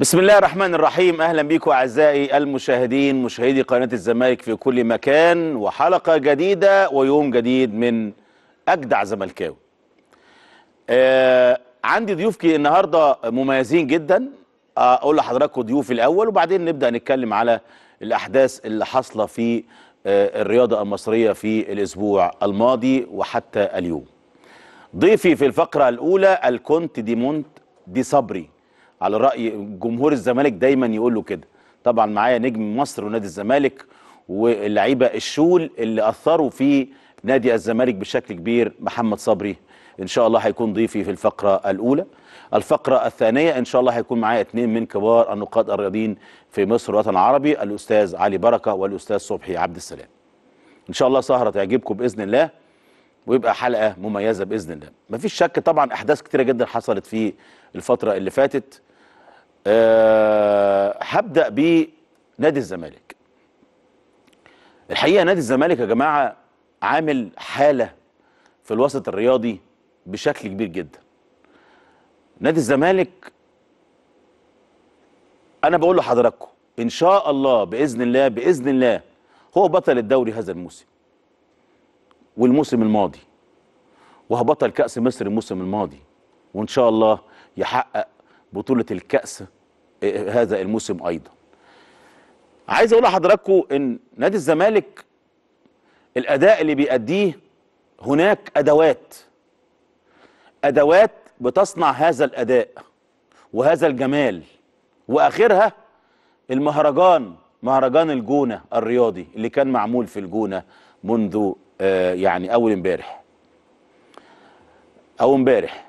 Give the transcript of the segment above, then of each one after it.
بسم الله الرحمن الرحيم اهلا بيكم اعزائي المشاهدين مشاهدي قناه الزمالك في كل مكان وحلقه جديده ويوم جديد من اجدع زملكاوي. آه عندي ضيوف كي- النهارده مميزين جدا آه، اقول لحضراتكم ضيوفي الاول وبعدين نبدا نتكلم على الاحداث اللي حاصله في آه الرياضه المصريه في الاسبوع الماضي وحتى اليوم. ضيفي في الفقرة الأولى الكونت دي مونت دي صبري على رأي جمهور الزمالك دايما يقول له كده طبعا معايا نجم مصر ونادي الزمالك واللعيبة الشول اللي أثروا في نادي الزمالك بشكل كبير محمد صبري إن شاء الله هيكون ضيفي في الفقرة الأولى الفقرة الثانية إن شاء الله هيكون معايا اثنين من كبار النقاد الرياضيين في مصر والوطن العربي الأستاذ علي بركة والأستاذ صبحي عبد السلام إن شاء الله سهرة تعجبكم بإذن الله ويبقى حلقه مميزه باذن الله مفيش شك طبعا احداث كتيره جدا حصلت في الفتره اللي فاتت أه هبدا بنادي الزمالك الحقيقه نادي الزمالك يا جماعه عامل حاله في الوسط الرياضي بشكل كبير جدا نادي الزمالك انا بقول لحضراتكم ان شاء الله باذن الله باذن الله هو بطل الدوري هذا الموسم والموسم الماضي وهبطل كأس مصر الموسم الماضي وإن شاء الله يحقق بطولة الكأس آه، هذا الموسم أيضا عايز أقول لحضراتكم إن نادي الزمالك الأداء اللي بيأديه هناك أدوات أدوات بتصنع هذا الأداء وهذا الجمال وآخرها المهرجان مهرجان الجونة الرياضي اللي كان معمول في الجونة منذ آه، يعني أول امبارح أو امبارح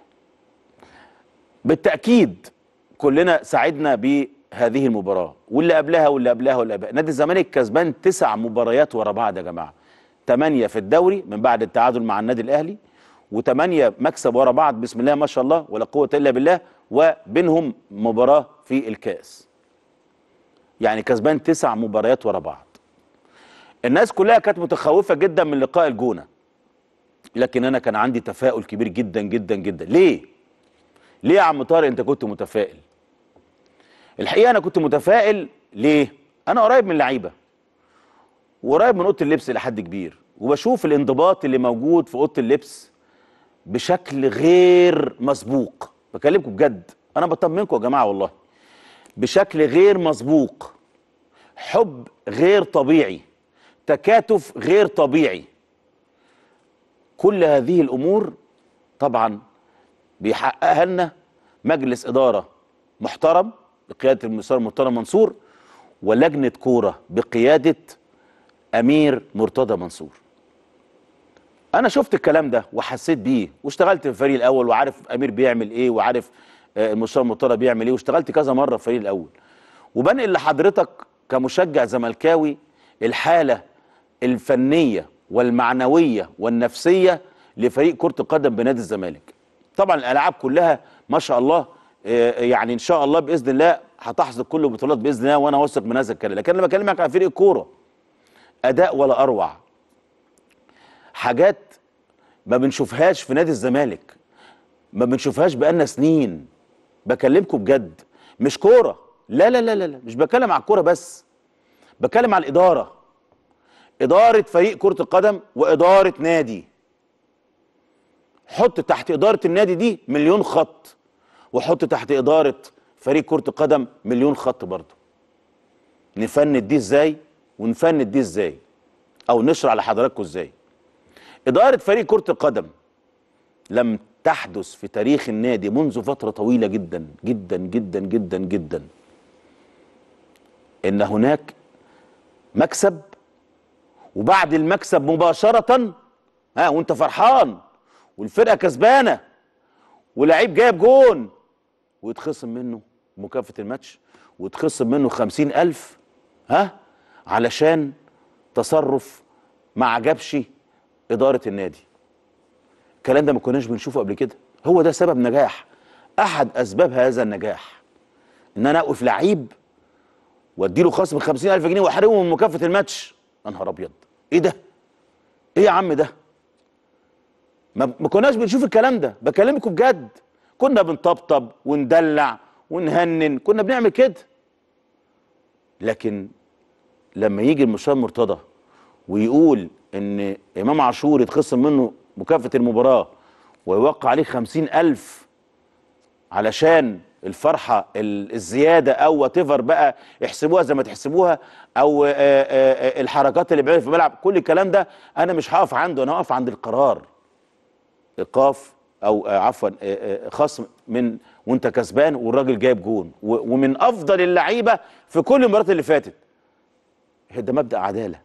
بالتأكيد كلنا سعدنا بهذه المباراة واللي قبلها واللي قبلها واللي قبلها نادي الزمالك كسبان تسع مباريات ورا بعض يا جماعة ثمانية في الدوري من بعد التعادل مع النادي الأهلي وثمانية مكسب ورا بعض بسم الله ما شاء الله ولا قوة إلا بالله وبينهم مباراة في الكاس يعني كسبان تسع مباريات ورا بعض الناس كلها كانت متخوفة جدا من لقاء الجونة لكن أنا كان عندي تفاؤل كبير جدا جدا جدا ليه؟ ليه يا عم طارق أنت كنت متفائل؟ الحقيقة أنا كنت متفائل ليه؟ أنا قريب من اللعيبة وقريب من أوضة اللبس لحد كبير وبشوف الانضباط اللي موجود في أوضة اللبس بشكل غير مسبوق بكلمكم بجد أنا بطمنكم يا جماعة والله بشكل غير مسبوق حب غير طبيعي تكاتف غير طبيعي كل هذه الامور طبعا بيحققها لنا مجلس اداره محترم بقياده المستشار المحترم منصور ولجنه كوره بقياده امير مرتضى منصور انا شفت الكلام ده وحسيت بيه واشتغلت في الفريق الاول وعارف امير بيعمل ايه وعارف آه، المستشار المرتضى بيعمل ايه واشتغلت كذا مره في الفريق الاول وبنقل لحضرتك كمشجع زملكاوي الحاله الفنيه والمعنويه والنفسيه لفريق كره القدم بنادي الزمالك طبعا الالعاب كلها ما شاء الله آه، يعني ان شاء الله باذن الله هتحصد كل البطولات باذن الله وانا واثق من هذا الكلام لكن انا بكلمك عن فريق الكوره اداء ولا اروع حاجات ما بنشوفهاش في نادي الزمالك ما بنشوفهاش بقالنا سنين بكلمكم بجد مش كوره لا لا لا لا لا، مش بتكلم على الكوره بس بتكلم على الاداره اداره فريق كره القدم واداره نادي حط تحت اداره النادي دي مليون خط وحط تحت اداره فريق كره القدم مليون خط برضه نفند دي ازاي ونفند دي ازاي او نشرح لحضراتكم ازاي اداره فريق كره القدم لم تحدث في تاريخ النادي منذ فتره طويله جدا جدا جدا جدا جدا ان هناك مكسب وبعد المكسب مباشره ها وانت فرحان والفرقه كسبانه ولعيب جايب جون ويتخصم منه مكافاه الماتش ويتخصم منه خمسين ألف ها علشان تصرف ما عجبش إدارة النادي الكلام ده ما كناش بنشوفه قبل كده هو ده سبب نجاح أحد أسباب هذا النجاح إن أنا أوقف لعيب وأديله خصم 50000 جنيه وأحرمه من مكافأة الماتش يا نهار أبيض إيه ده؟ إيه يا عم ده؟ ما ما كناش بنشوف الكلام ده بكلمكم بجد كنا بنطبطب وندلع ونهنن كنا بنعمل كده لكن لما يجي المستشار مرتضى ويقول ان امام عاشور يتخصم منه مكافاه المباراه ويوقع عليه خمسين الف علشان الفرحه ال- الزياده او وات بقى احسبوها زي ما تحسبوها او آه، آه، آه، الحركات اللي بيعملها في الملعب كل الكلام ده انا مش هقف عنده انا هقف عند القرار ايقاف او آه، عفوا آه، آه، خصم من وانت كسبان والراجل جايب جون و- ومن افضل اللعيبه في كل المباريات اللي فاتت ده مبدا عداله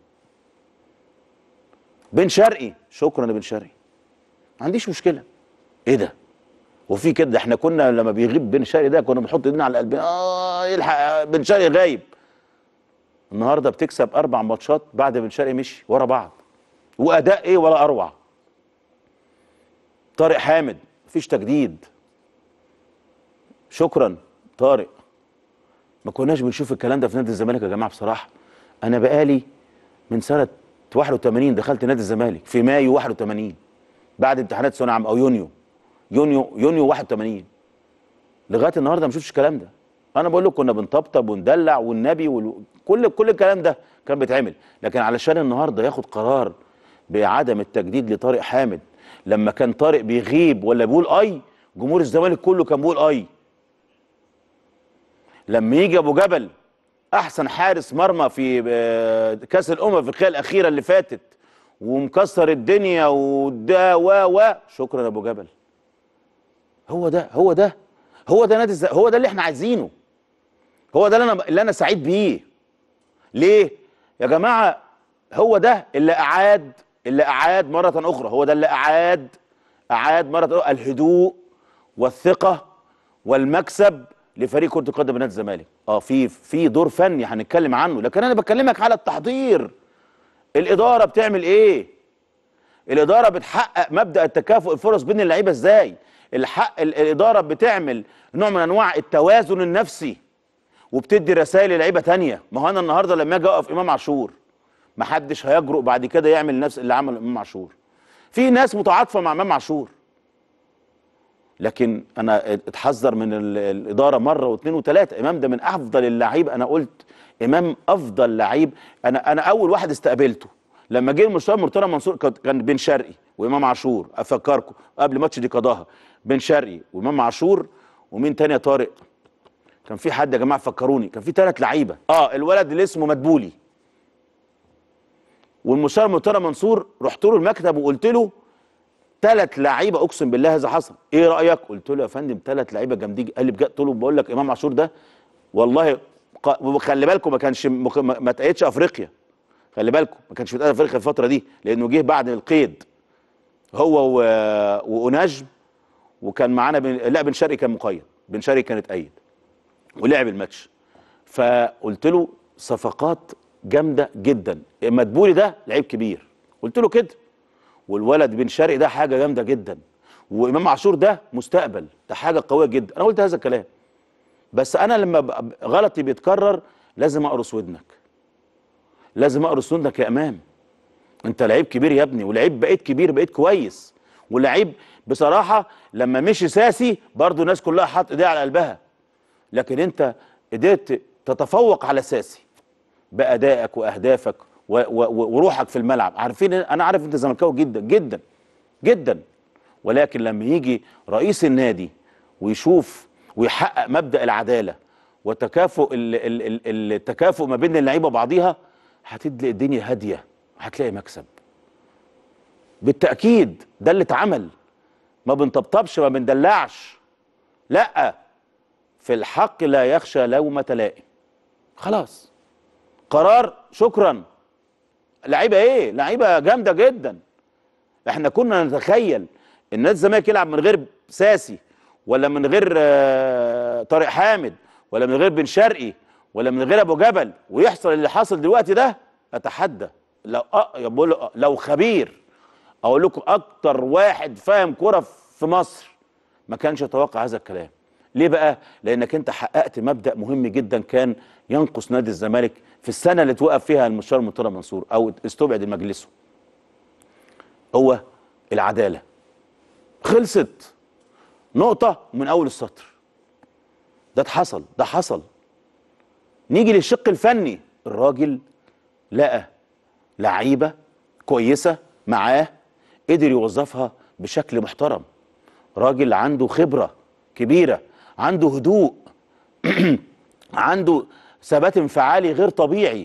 بن شرقي شكرا يا بن شرقي ما عنديش مشكله ايه ده وفي كده ده احنا كنا لما بيغيب بن شرقي ده كنا بنحط ايدينا على قلبنا اه يلحق بن شرقي غايب النهارده بتكسب اربع ماتشات بعد بن شرقي مشي ورا بعض واداء ايه ولا اروع طارق حامد مفيش تجديد شكرا طارق ما كناش بنشوف الكلام ده في نادي الزمالك يا جماعه بصراحه انا بقالي من سنه 81 دخلت نادي الزمالك في مايو 81 بعد امتحانات ثانويه عامه او يونيو يونيو يونيو 81 لغايه النهارده ما شفتش الكلام ده انا بقول لك كنا بنطبطب وندلع والنبي وال... كل كل الكلام ده كان بيتعمل لكن علشان النهارده ياخد قرار بعدم التجديد لطارق حامد لما كان طارق بيغيب ولا بيقول اي جمهور الزمالك كله كان بيقول اي لما يجي ابو جبل احسن حارس مرمى في آه، كاس الامم الافريقيه الاخيره اللي فاتت ومكسر الدنيا وده و و شكرا يا ابو جبل هو ده هو ده هو ده نادي الز... هو ده اللي احنا عايزينه هو ده اللي انا اللي انا سعيد بيه ليه يا جماعه هو ده اللي اعاد اللي اعاد مره اخرى هو ده اللي اعاد اعاد مره أخرى الهدوء والثقه والمكسب لفريق كره القدم نادي الزمالك اه في في دور فني هنتكلم عنه لكن انا بكلمك على التحضير الاداره بتعمل ايه الاداره بتحقق مبدا التكافؤ الفرص بين اللعيبه ازاي الحق ال- الاداره بتعمل نوع من انواع التوازن النفسي وبتدي رسائل للعيبه تانية ما هو انا النهارده لما اجي اقف امام عاشور ما حدش هيجرؤ بعد كده يعمل نفس اللي عمله امام عاشور في ناس متعاطفه مع امام عاشور لكن انا اتحذر من ال- الاداره مره واثنين وثلاثه امام ده من افضل اللعيبه انا قلت امام افضل لعيب انا انا اول واحد استقبلته لما جه المستشار مرتضى منصور كان- كان بن شرقي وامام عاشور افكركم قبل ماتش دي قضاها بن شرقي وامام عاشور ومين تاني يا طارق كان في حد يا جماعه فكروني كان في ثلاث لعيبه اه الولد اللي اسمه مدبولي والمستشار مرتضى منصور رحت له المكتب وقلت له ثلاث لعيبه اقسم بالله هذا حصل ايه رايك قلت له يا فندم ثلاث لعيبه جامدين قال لي بجد قلت له بقول لك امام عاشور ده والله ق- وخلي بالكم ما كانش مخ- ما ما اتقيدش افريقيا خلي بالكم ما كانش بيتقيد افريقيا الفتره دي لانه جه بعد القيد هو و... واناجم وكان معانا بن... لا بن شرقي كان مقيد بن شرقي كان اتقيد ولعب الماتش فقلت له صفقات جامده جدا مدبولي ده لعيب كبير قلت له كده والولد بن شرقي ده حاجه جامده جدا وامام عاشور ده مستقبل ده حاجه قويه جدا انا قلت هذا الكلام بس انا لما ب- غلطي بيتكرر لازم اقرص ودنك لازم اقرص ودنك يا امام انت لعيب كبير يا ابني ولعيب بقيت كبير بقيت كويس ولعيب بصراحه لما مشي ساسي برضو الناس كلها حاطط ايديها على قلبها لكن انت قدرت تتفوق على ساسي بادائك واهدافك و- و- وروحك في الملعب عارفين انا عارف انت زملكاوي جدا جدا جدا ولكن لما يجي رئيس النادي ويشوف ويحقق مبدا العداله وتكافؤ ال- ال- ال- التكافؤ ما بين اللعيبه بعضيها هتلاقي الدنيا هاديه هتلاقي مكسب بالتاكيد ده اللي اتعمل ما بنطبطبش ما بندلعش لا في الحق لا يخشى لومة لائم خلاص قرار شكرا لعيبه ايه لعيبه جامده جدا احنا كنا نتخيل ان نادي الزمالك يلعب من غير ساسي ولا من غير آه، طارق حامد ولا من غير بن شرقي ولا من غير ابو جبل ويحصل اللي حاصل دلوقتي ده اتحدى لو أ... بقول له- لو خبير اقول لكم اكتر واحد فاهم كرة في مصر ما كانش يتوقع هذا الكلام ليه بقى لانك انت حققت مبدا مهم جدا كان ينقص نادي الزمالك في السنه اللي توقف فيها المستشار مرتضى منصور او استبعد المجلسه هو العداله خلصت نقطه من اول السطر ده حصل ده حصل نيجي للشق الفني الراجل لقى لعيبه كويسه معاه قدر يوظفها بشكل محترم راجل عنده خبره كبيره عنده هدوء عنده ثبات انفعالي غير طبيعي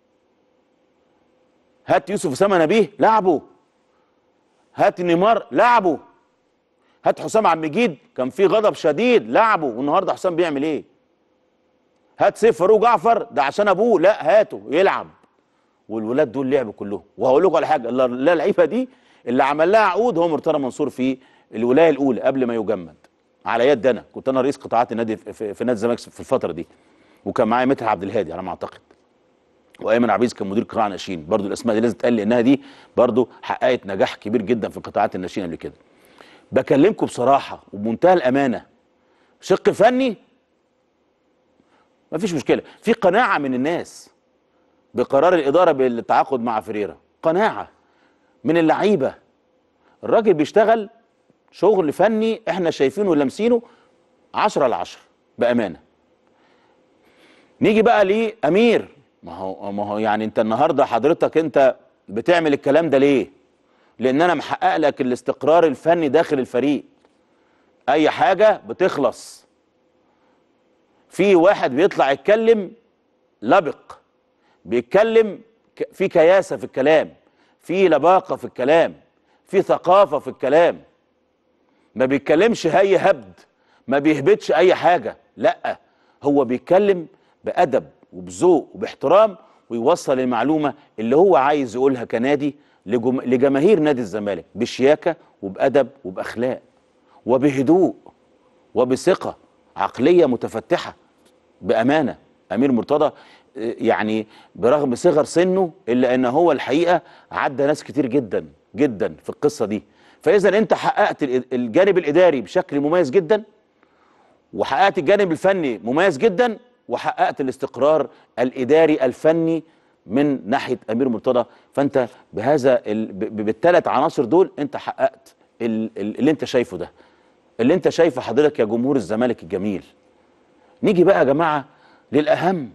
هات يوسف اسامه نبيه لعبه هات نيمار لعبه هات حسام عبد المجيد كان في غضب شديد لعبه والنهارده حسام بيعمل ايه هات سيف فاروق جعفر ده عشان ابوه لا هاته يلعب والولاد دول لعبوا كلهم وهقول لكم على حاجه اللي- لا اللعيبه دي اللي عمل لها عقود هو مرتضى منصور في الولايه الاولى قبل ما يجمد على يد انا كنت انا رئيس قطاعات النادي في, في, في نادي الزمالك في الفتره دي وكان معايا مدحت عبد الهادي على ما اعتقد وايمن عبيد كان مدير قطاع ناشئين برضو الاسماء دي لازم تقال لانها دي برضو حققت نجاح كبير جدا في قطاعات الناشئين قبل كده بكلمكم بصراحه وبمنتهى الامانه شق فني مفيش مشكله في قناعه من الناس بقرار الاداره بالتعاقد مع فريرا قناعه من اللعيبه الراجل بيشتغل شغل فني احنا شايفينه ولامسينه 10 على 10 بامانه نيجي بقى لامير ما هو ما هو يعني انت النهارده حضرتك انت بتعمل الكلام ده ليه لان انا محقق لك الاستقرار الفني داخل الفريق اي حاجه بتخلص في واحد بيطلع يتكلم لبق بيتكلم ك- في كياسه في الكلام في لباقه في الكلام في ثقافه في الكلام ما بيتكلمش هي هبد ما بيهبطش اي حاجه لا هو بيتكلم بادب وبذوق وباحترام ويوصل المعلومه اللي هو عايز يقولها كنادي لجم... لجماهير نادي الزمالك بشياكه وبادب وباخلاق وبهدوء وبثقه عقليه متفتحه بامانه امير مرتضى آه، يعني برغم صغر سنه الا ان هو الحقيقه عدى ناس كتير جدا جدا في القصه دي فاذا انت حققت ال- الجانب الاداري بشكل مميز جدا وحققت الجانب الفني مميز جدا وحققت الاستقرار الاداري الفني من ناحيه امير مرتضى فانت بهذا ال... ب- ب- بالثلاث عناصر دول انت حققت ال... ال- اللي انت شايفه ده اللي انت شايفه حضرتك يا جمهور الزمالك الجميل نيجي بقى يا جماعه للاهم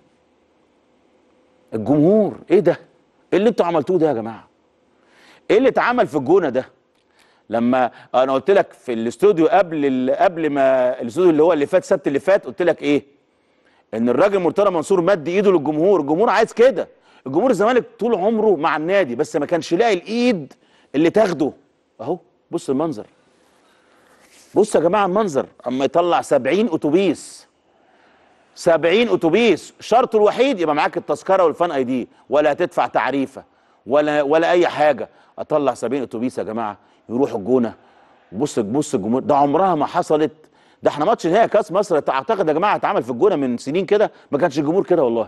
الجمهور ايه ده ايه اللي انتوا عملتوه ده يا جماعه ايه اللي اتعمل في الجونه ده لما انا قلت لك في الاستوديو قبل ال- قبل ما الاستوديو اللي هو اللي فات السبت اللي فات قلت لك ايه ان الراجل مرتضى منصور مد ايده للجمهور الجمهور عايز كده الجمهور الزمالك طول عمره مع النادي بس ما كانش لاقي الايد اللي تاخده اهو بص المنظر بص يا جماعه المنظر اما يطلع 70 اتوبيس 70 اتوبيس شرطه الوحيد يبقى معاك التذكره والفان اي دي ولا هتدفع تعريفه ولا ولا اي حاجه اطلع 70 اتوبيس يا جماعه يروحوا الجونه بص بص الجمهور ده عمرها ما حصلت ده احنا ماتش نهائي كاس مصر اعتقد يا جماعه اتعمل في الجونه من سنين كده ما كانش الجمهور كده والله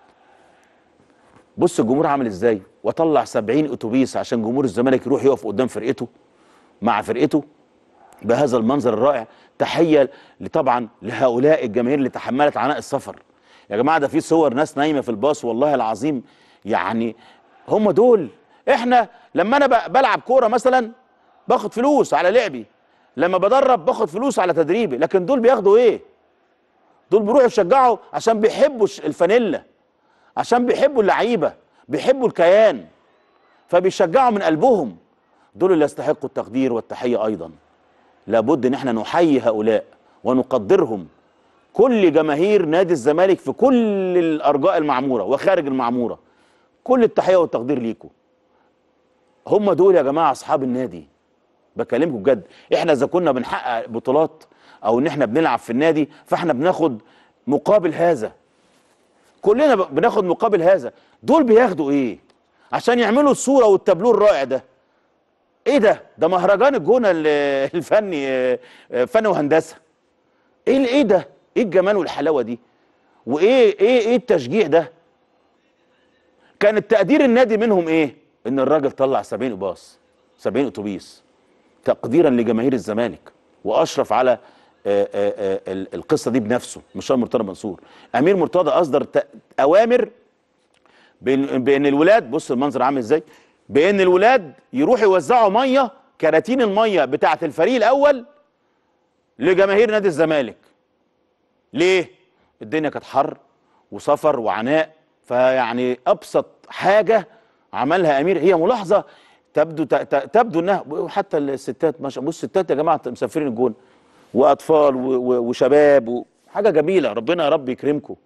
بص الجمهور عامل ازاي واطلع 70 اتوبيس عشان جمهور الزمالك يروح يقف قدام فرقته مع فرقته بهذا المنظر الرائع تحيه طبعا لهؤلاء الجماهير اللي تحملت عناء السفر يا جماعه ده في صور ناس نايمه في الباص والله العظيم يعني هم دول احنا لما انا ب- بلعب كوره مثلا باخد فلوس على لعبي لما بدرب باخد فلوس على تدريبي لكن دول بياخدوا ايه دول بيروحوا يشجعوا عشان بيحبوا الش- الفانيلا عشان بيحبوا اللعيبه بيحبوا الكيان فبيشجعوا من قلبهم دول اللي يستحقوا التقدير والتحيه ايضا لابد ان احنا نحيي هؤلاء ونقدرهم كل جماهير نادي الزمالك في كل الارجاء المعموره وخارج المعموره كل التحيه والتقدير ليكم هم دول يا جماعه اصحاب النادي بكلمكم بجد احنا اذا كنا بنحقق بطولات او ان احنا بنلعب في النادي فاحنا بناخد مقابل هذا كلنا ب- بناخد مقابل هذا دول بياخدوا ايه عشان يعملوا الصوره والتابلو الرائع ده ايه ده ده مهرجان الجونه ال- الفني آه، آه، فن وهندسه ايه ال- ايه ده ايه الجمال والحلاوه دي وايه ايه ايه التشجيع ده كان التقدير النادي منهم ايه ان الراجل طلع 70 باص 70 اتوبيس تقديرا لجماهير الزمالك واشرف على آه، آه، آه، ال- القصه دي بنفسه مش مرتضى منصور امير مرتضى اصدر ت- اوامر بان بان الولاد بص المنظر عامل ازاي بان الولاد يروحوا يوزعوا ميه كراتين الميه بتاعه الفريق الاول لجماهير نادي الزمالك ليه الدنيا كانت حر وسفر وعناء فيعني ابسط حاجه عملها امير هي ملاحظه تبدو ت- ت- تبدو انها حتى الستات ما شاء بص الستات يا جماعه مسافرين الجون واطفال و- و- وشباب و- حاجه جميله ربنا يا رب يكرمكم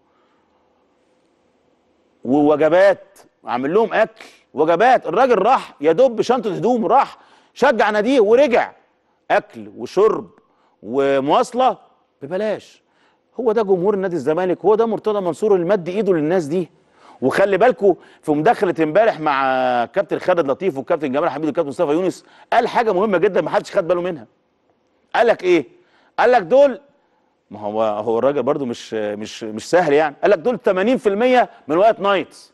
ووجبات عامل لهم اكل وجبات الراجل راح يا دوب بشنطه هدوم راح شجع ناديه ورجع اكل وشرب ومواصله ببلاش هو ده جمهور نادي الزمالك هو ده مرتضى منصور اللي مد ايده للناس دي وخلي بالكم في مداخله امبارح مع كابتن خالد لطيف والكابتن جمال حميد والكابتن مصطفى يونس قال حاجه مهمه جدا ما حدش خد باله منها قال لك ايه قال لك دول ما هو هو الراجل برضو مش مش مش سهل يعني قال لك دول 80% من وايت نايتس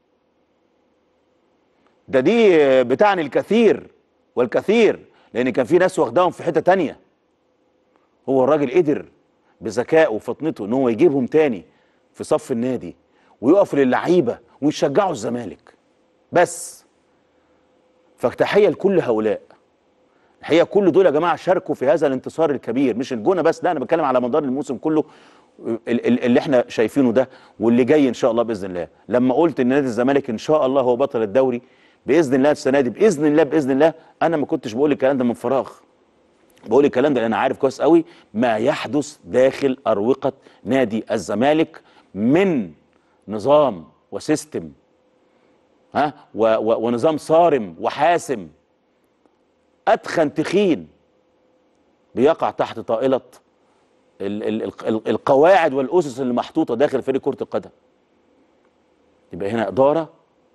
ده دي بتعني الكثير والكثير لان كان في ناس واخداهم في حته تانية هو الراجل قدر بذكائه وفطنته ان هو يجيبهم تاني في صف النادي ويقف للعيبه ويشجعوا الزمالك بس فتحيه لكل هؤلاء الحقيقه كل دول يا جماعه شاركوا في هذا الانتصار الكبير مش الجونه بس لا انا بتكلم على مدار الموسم كله ال- ال- اللي احنا شايفينه ده واللي جاي ان شاء الله باذن الله لما قلت ان نادي الزمالك ان شاء الله هو بطل الدوري باذن الله السنه دي باذن الله باذن الله انا ما كنتش بقول الكلام ده من فراغ بقول الكلام ده لان انا عارف كويس قوي ما يحدث داخل اروقه نادي الزمالك من نظام وسيستم ها و و ونظام صارم وحاسم اتخن تخين بيقع تحت طائله ال ال ال ال القواعد والاسس اللي محطوطه داخل فريق كره القدم يبقى هنا اداره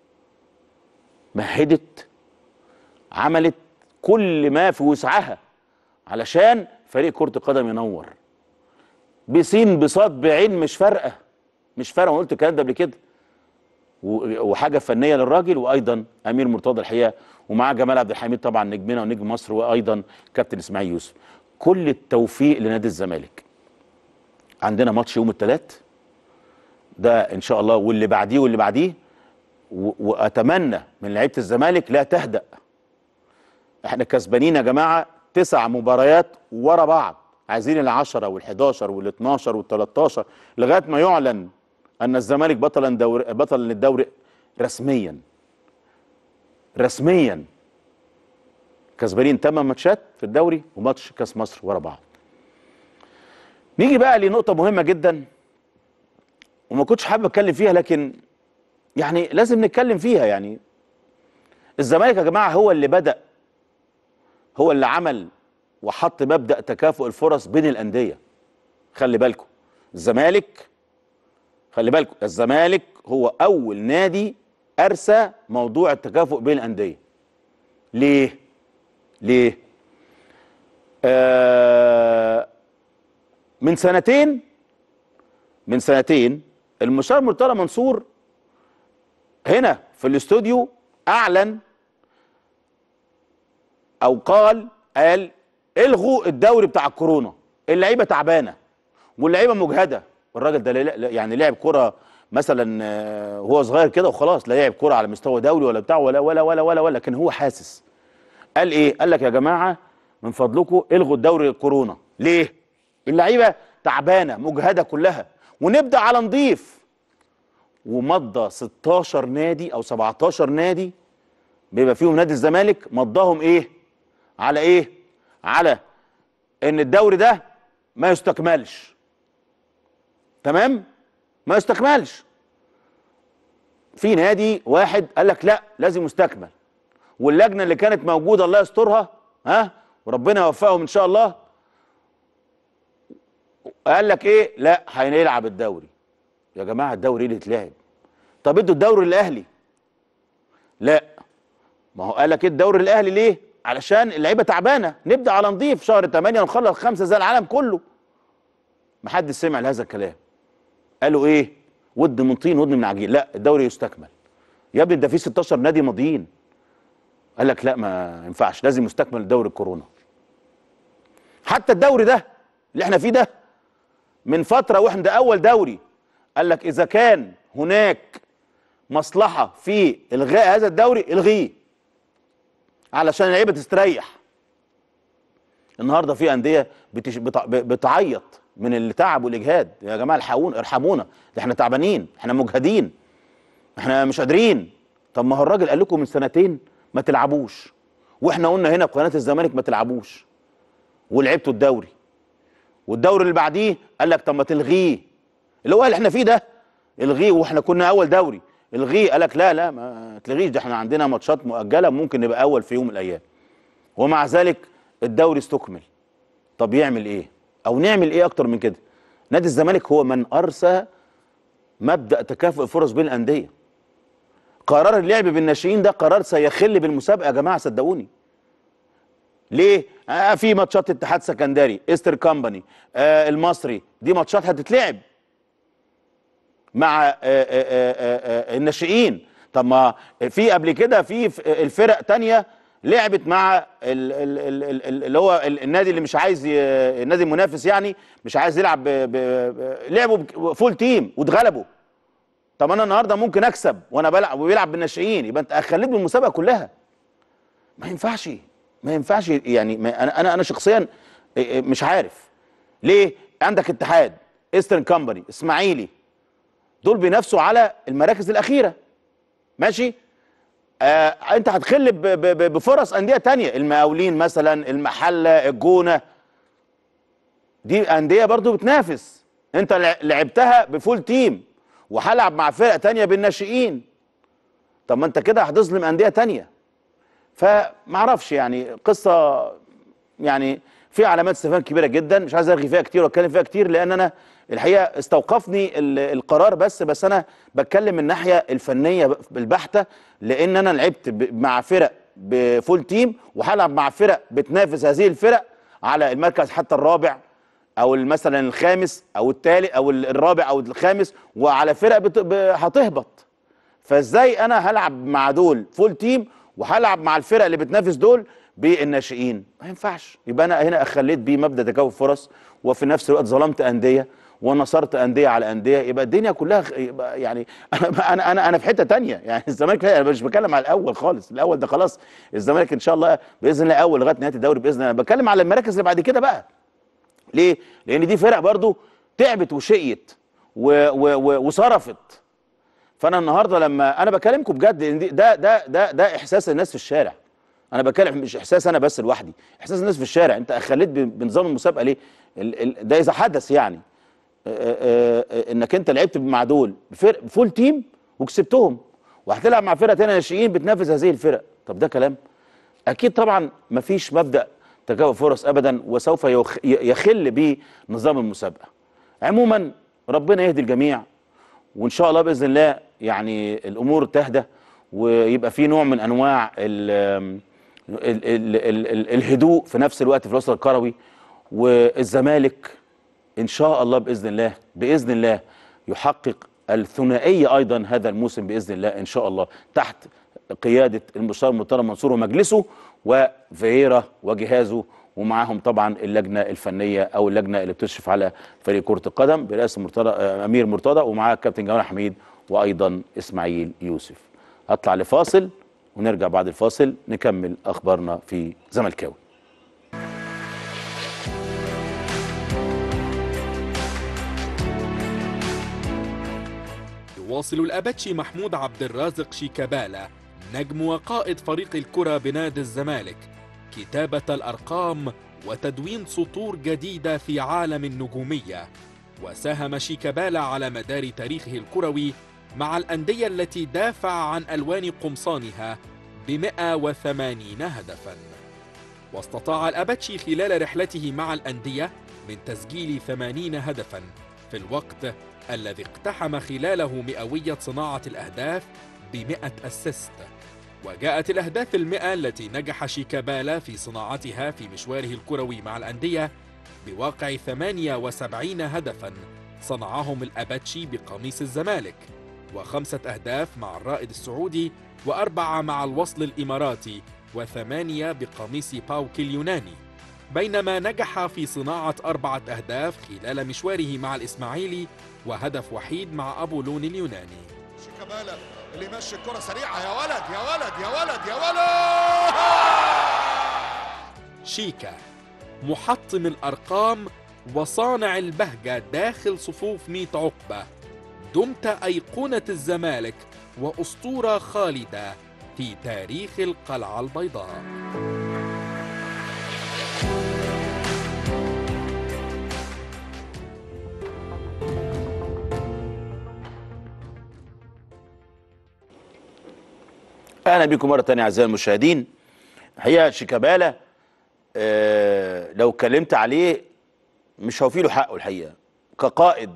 مهدت عملت كل ما في وسعها علشان فريق كره القدم ينور بسين بصاد بعين مش فارقه مش فارقه وانا قلت الكلام ده قبل كده و- وحاجه فنيه للراجل وايضا امير مرتضى الحقيقه ومعاه جمال عبد الحميد طبعا نجمنا ونجم مصر وايضا كابتن اسماعيل يوسف كل التوفيق لنادي الزمالك عندنا ماتش يوم الثلاث ده ان شاء الله واللي بعديه واللي بعديه و- واتمنى من لعيبه الزمالك لا تهدأ احنا كسبانين يا جماعه تسع مباريات ورا بعض عايزين العشرة وال11 وال12 وال13 لغايه ما يعلن ان الزمالك بطلا دور بطل للدوري رسميا رسميا كسبانين 8 ماتشات في الدوري وماتش كاس مصر ورا بعض نيجي بقى لنقطه مهمه جدا وما كنتش حابب اتكلم فيها لكن يعني لازم نتكلم فيها يعني الزمالك يا جماعه هو اللي بدأ هو اللي عمل وحط مبدأ تكافؤ الفرص بين الأندية خلي بالكم الزمالك خلي بالكم الزمالك هو أول نادي أرسى موضوع التكافؤ بين الأندية ليه؟ ليه؟ آه من سنتين من سنتين المستشار مرتضى منصور هنا في الاستوديو أعلن او قال قال الغوا الدوري بتاع الكورونا اللعيبه تعبانه واللعيبه مجهده الراجل ده لا- لا- يعني لعب كره مثلا آه، وهو صغير كده وخلاص لا لعب كره على مستوى دولي ولا بتاع ولا ولا ولا ولا ولا لكن هو حاسس قال ايه قال لك يا جماعه من فضلكم الغوا الدوري الكورونا ليه اللعيبه تعبانه مجهده كلها ونبدا على نضيف ومضى 16 نادي او 17 نادي بيبقى فيهم نادي الزمالك مضاهم ايه على ايه على ان الدوري ده ما يستكملش تمام ما يستكملش في نادي واحد قال لك لا لازم يستكمل واللجنه اللي كانت موجوده الله يسترها ها وربنا يوفقهم ان شاء الله قال لك ايه لا هنلعب الدوري يا جماعه الدوري اللي اتلعب طب ادوا الدوري الاهلي لا ما هو قال لك ايه الدوري الاهلي ليه علشان اللعيبه تعبانه نبدا على نضيف شهر 8 ونخلص خمسه زي العالم كله محدش سمع لهذا الكلام قالوا ايه ود من طين ودن من عجين لا الدوري يستكمل يا ابني ده في 16 نادي ماضيين قال لك لا ما ينفعش لازم يستكمل دوري الكورونا حتى الدوري ده اللي احنا فيه ده من فتره واحنا ده اول دوري قال لك اذا كان هناك مصلحه في الغاء هذا الدوري الغيه علشان اللعيبه تستريح النهارده في انديه بتش... بتع... ب- بتعيط من التعب والاجهاد يا جماعه الحقونا ارحمونا ده احنا تعبانين احنا مجهدين احنا مش قادرين طب ما هو الراجل قال لكم من سنتين ما تلعبوش واحنا قلنا هنا في قناه الزمالك ما تلعبوش ولعبتوا الدوري والدوري اللي بعديه قال لك طب ما تلغيه اللي هو اللي احنا فيه ده الغيه واحنا كنا اول دوري الغيه قال لك لا لا ما تلغيش ده احنا عندنا ماتشات مؤجله ممكن نبقى اول في يوم من الايام ومع ذلك الدوري استكمل طب يعمل ايه او نعمل ايه اكتر من كده نادي الزمالك هو من ارسى مبدا تكافؤ الفرص بين الانديه قرار اللعب بالناشئين ده قرار سيخل بالمسابقه يا جماعه صدقوني ليه آه في ماتشات اتحاد سكندري استر كامباني آه المصري دي ماتشات هتتلعب مع آه آه آه آه الناشئين طب ما في قبل كده في ف- الفرق تانية لعبت مع ال- ال- ال- ال- ال- اللي هو ال- النادي اللي مش عايز ي- النادي المنافس يعني مش عايز يلعب ب- ب- ب- لعبوا بك- فول تيم واتغلبوا طب انا النهارده ممكن اكسب وانا بلعب وبيلعب بالناشئين يبقى انت اخليت بالمسابقه كلها ما ينفعش ما ينفعش يعني ما انا انا انا شخصيا مش عارف ليه عندك اتحاد ايسترن كامباني اسماعيلي دول بينافسوا على المراكز الاخيره ماشي آه انت هتخل ب- ب- ب- بفرص انديه تانية المقاولين مثلا المحله الجونه دي انديه برضو بتنافس انت لع- لعبتها بفول تيم وهلعب مع فرق تانية بالناشئين طب ما انت كده هتظلم انديه تانية فمعرفش يعني قصه يعني في علامات استفهام كبيره جدا مش عايز ارغي فيها كتير واتكلم فيها كتير لان انا الحقيقه استوقفني ال- القرار بس بس انا بتكلم من الناحيه الفنيه البحته لان انا لعبت ب- مع فرق بفول تيم وهلعب مع فرق بتنافس هذه الفرق على المركز حتى الرابع او مثلا الخامس او الثالث او الرابع او الخامس وعلى فرق بت- ب- هتهبط فازاي انا هلعب مع دول فول تيم وهلعب مع الفرق اللي بتنافس دول بالناشئين ما ينفعش يبقى انا هنا اخليت بيه مبدا تكافؤ فرص وفي نفس الوقت ظلمت انديه ونصرت انديه على انديه يبقى الدنيا كلها خ- يبقى يعني انا انا انا, أنا في حته تانية يعني الزمالك انا مش بتكلم على الاول خالص الاول ده خلاص الزمالك ان شاء الله باذن الله اول لغايه نهايه الدوري باذن الله بتكلم على المراكز اللي بعد كده بقى ليه؟ لان دي فرق برضو تعبت وشقيت و- و- و- وصرفت فانا النهارده لما انا بكلمكم بجد إن دي- ده ده ده ده احساس الناس في الشارع انا بتكلم مش احساس انا بس لوحدي احساس الناس في الشارع انت خليت ب- بنظام المسابقه ليه ال ال ده اذا حدث يعني آه، آه، آه، انك انت لعبت مع دول بفرق فول تيم وكسبتهم وهتلعب مع فرقه تانية ناشئين بتنافس هذه الفرق طب ده كلام اكيد طبعا مفيش مبدا تكافؤ فرص ابدا وسوف يخ- يخل بنظام المسابقه عموما ربنا يهدي الجميع وان شاء الله باذن الله يعني الامور تهدى ويبقى في نوع من انواع ال ال ال ال ال الهدوء في نفس الوقت في الوسط الكروي والزمالك ان شاء الله باذن الله باذن الله يحقق الثنائيه ايضا هذا الموسم باذن الله ان شاء الله تحت قياده المستشار مرتضى منصور ومجلسه وفييرا وجهازه ومعاهم طبعا اللجنه الفنيه او اللجنه اللي بتشرف على فريق كره القدم برئاسه مرتضى آه، امير مرتضى ومعاه الكابتن جمال حميد وايضا اسماعيل يوسف هطلع لفاصل ونرجع بعد الفاصل نكمل اخبارنا في زملكاوي يواصل الأباتشي محمود عبد الرازق شيكابالا نجم وقائد فريق الكرة بنادي الزمالك كتابة الأرقام وتدوين سطور جديدة في عالم النجومية وساهم شيكابالا على مدار تاريخه الكروي مع الأندية التي دافع عن ألوان قمصانها ب 180 هدفاً واستطاع الأباتشي خلال رحلته مع الأندية من تسجيل 80 هدفاً في الوقت الذي اقتحم خلاله مئوية صناعة الأهداف بمئة أسيست وجاءت الأهداف المئة التي نجح شيكابالا في صناعتها في مشواره الكروي مع الأندية بواقع 78 هدفا صنعهم الأباتشي بقميص الزمالك وخمسة أهداف مع الرائد السعودي وأربعة مع الوصل الإماراتي وثمانية بقميص باوك اليوناني بينما نجح في صناعة أربعة أهداف خلال مشواره مع الإسماعيلي وهدف وحيد مع أبو لون اليوناني شيكابالا اللي يمشي الكرة سريعة يا ولد يا ولد يا ولد يا ولد شيكا محطم الأرقام وصانع البهجة داخل صفوف ميت عقبة دمت أيقونة الزمالك وأسطورة خالدة في تاريخ القلعة البيضاء اهلا بكم مره ثانيه اعزائي المشاهدين الحقيقه شيكابالا آه لو اتكلمت عليه مش هوفي له حقه الحقيقه كقائد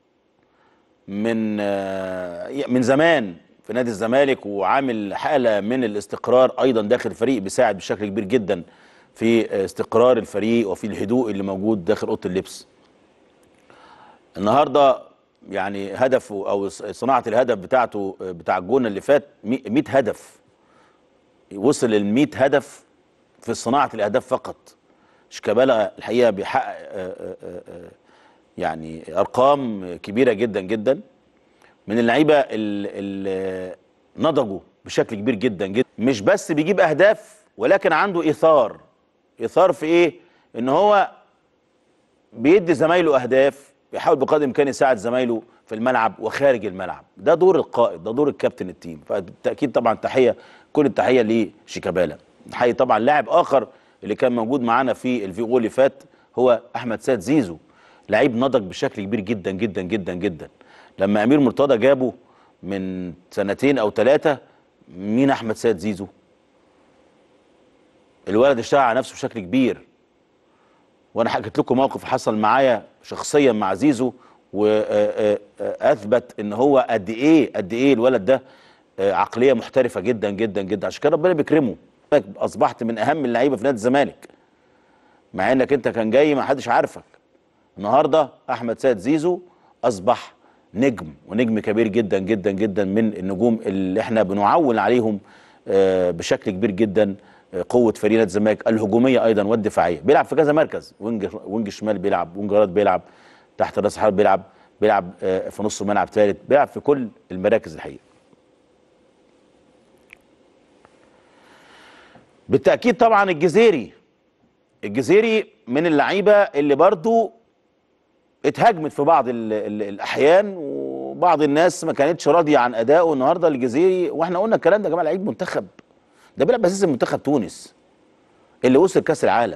من آه من زمان في نادي الزمالك وعامل حاله من الاستقرار ايضا داخل الفريق بيساعد بشكل كبير جدا في استقرار الفريق وفي الهدوء اللي موجود داخل اوضه اللبس النهارده يعني هدفه او صناعه الهدف بتاعته بتاع الجون اللي فات 100 هدف وصل ل 100 هدف في صناعه الاهداف فقط شيكابالا الحقيقه بيحقق آه، آه، آه، يعني ارقام كبيره جدا جدا من اللعيبه اللي نضجوا بشكل كبير جدا جدا مش بس بيجيب اهداف ولكن عنده ايثار ايثار في ايه ان هو بيدي زمايله اهداف بيحاول بقدر الامكان يساعد زمايله في الملعب وخارج الملعب ده دور القائد ده دور الكابتن التيم فبالتاكيد طبعا تحيه كل التحيه لشيكابالا نحيي طبعا لاعب اخر اللي كان موجود معانا في الفيجو اللي فات هو احمد سيد زيزو لعيب نضج بشكل كبير جدا جدا جدا جدا لما امير مرتضى جابه من سنتين او ثلاثه مين احمد سيد زيزو الولد اشتغل على نفسه بشكل كبير وانا حكيت لكم موقف حصل معايا شخصيا مع زيزو واثبت ان هو قد ايه قد ايه الولد ده آه، عقليه محترفه جدا جدا جدا عشان كده ربنا بيكرمه اصبحت من اهم اللعيبه في نادي الزمالك مع انك انت كان جاي ما حدش عارفك النهارده احمد سيد زيزو اصبح نجم ونجم كبير جدا جدا جدا من النجوم اللي احنا بنعول عليهم آه، بشكل كبير جدا آه، قوه فريق نادي الزمالك الهجوميه ايضا والدفاعيه بيلعب في كذا مركز وينج وينج شمال بيلعب وينج راد بيلعب تحت راس حرب بيلعب بيلعب آه، في نص الملعب ثالث بيلعب في كل المراكز الحقيقه بالتاكيد طبعا الجزيري الجزيري من اللعيبه اللي برضو اتهاجمت في بعض ال ال الاحيان وبعض الناس ما كانتش راضيه عن ادائه النهارده الجزيري واحنا قلنا الكلام ده يا جماعه لعيب منتخب ده بيلعب اساس منتخب تونس اللي وصل كاس العالم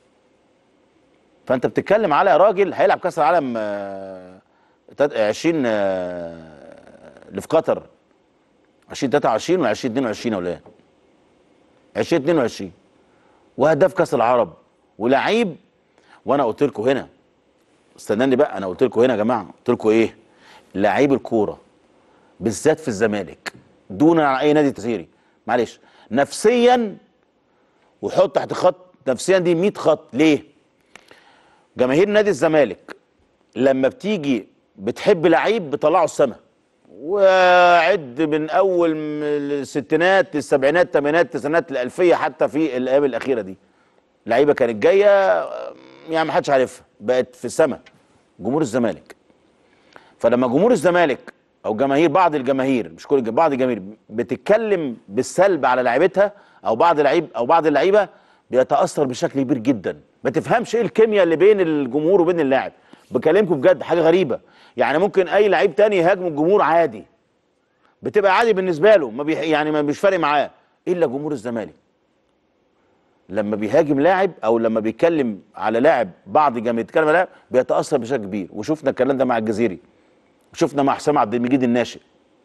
فانت بتتكلم على راجل هيلعب كاس العالم آه، تد- 20 آه، اللي في قطر 2023 ولا 2022 ولا ايه 2022 وهداف كاس العرب ولعيب وانا قلت لكم هنا استناني بقى انا قلت لكم هنا يا جماعه قلت لكم ايه لعيب الكوره بالذات في الزمالك دونا عن اي نادي تسيري معلش نفسيا وحط تحت خط نفسيا دي 100 خط ليه جماهير نادي الزمالك لما بتيجي بتحب لعيب بيطلعوا السما وعد من اول م- الستينات السبعينات الثمانينات التسعينات الالفيه حتى في الايام الاخيره دي لعيبه كانت جايه يعني ما حدش عارفها بقت في السما جمهور الزمالك فلما جمهور الزمالك او جماهير بعض الجماهير مش كل الج- بعض الجماهير بتتكلم بالسلب على لعيبتها او بعض لعيب او بعض اللعيبه بيتاثر بشكل كبير جدا ما تفهمش ايه الكيمياء اللي بين الجمهور وبين اللاعب بكلمكم بجد حاجه غريبه يعني ممكن اي لعيب تاني يهاجم الجمهور عادي بتبقى عادي بالنسبه له ما بيح يعني ما مش فارق معاه الا جمهور الزمالك لما بيهاجم لاعب او لما بيتكلم على لاعب بعض الجماهير بيتكلم على لاعب بيتاثر بشكل كبير وشفنا الكلام ده مع الجزيري شفنا مع حسام عبد المجيد الناشئ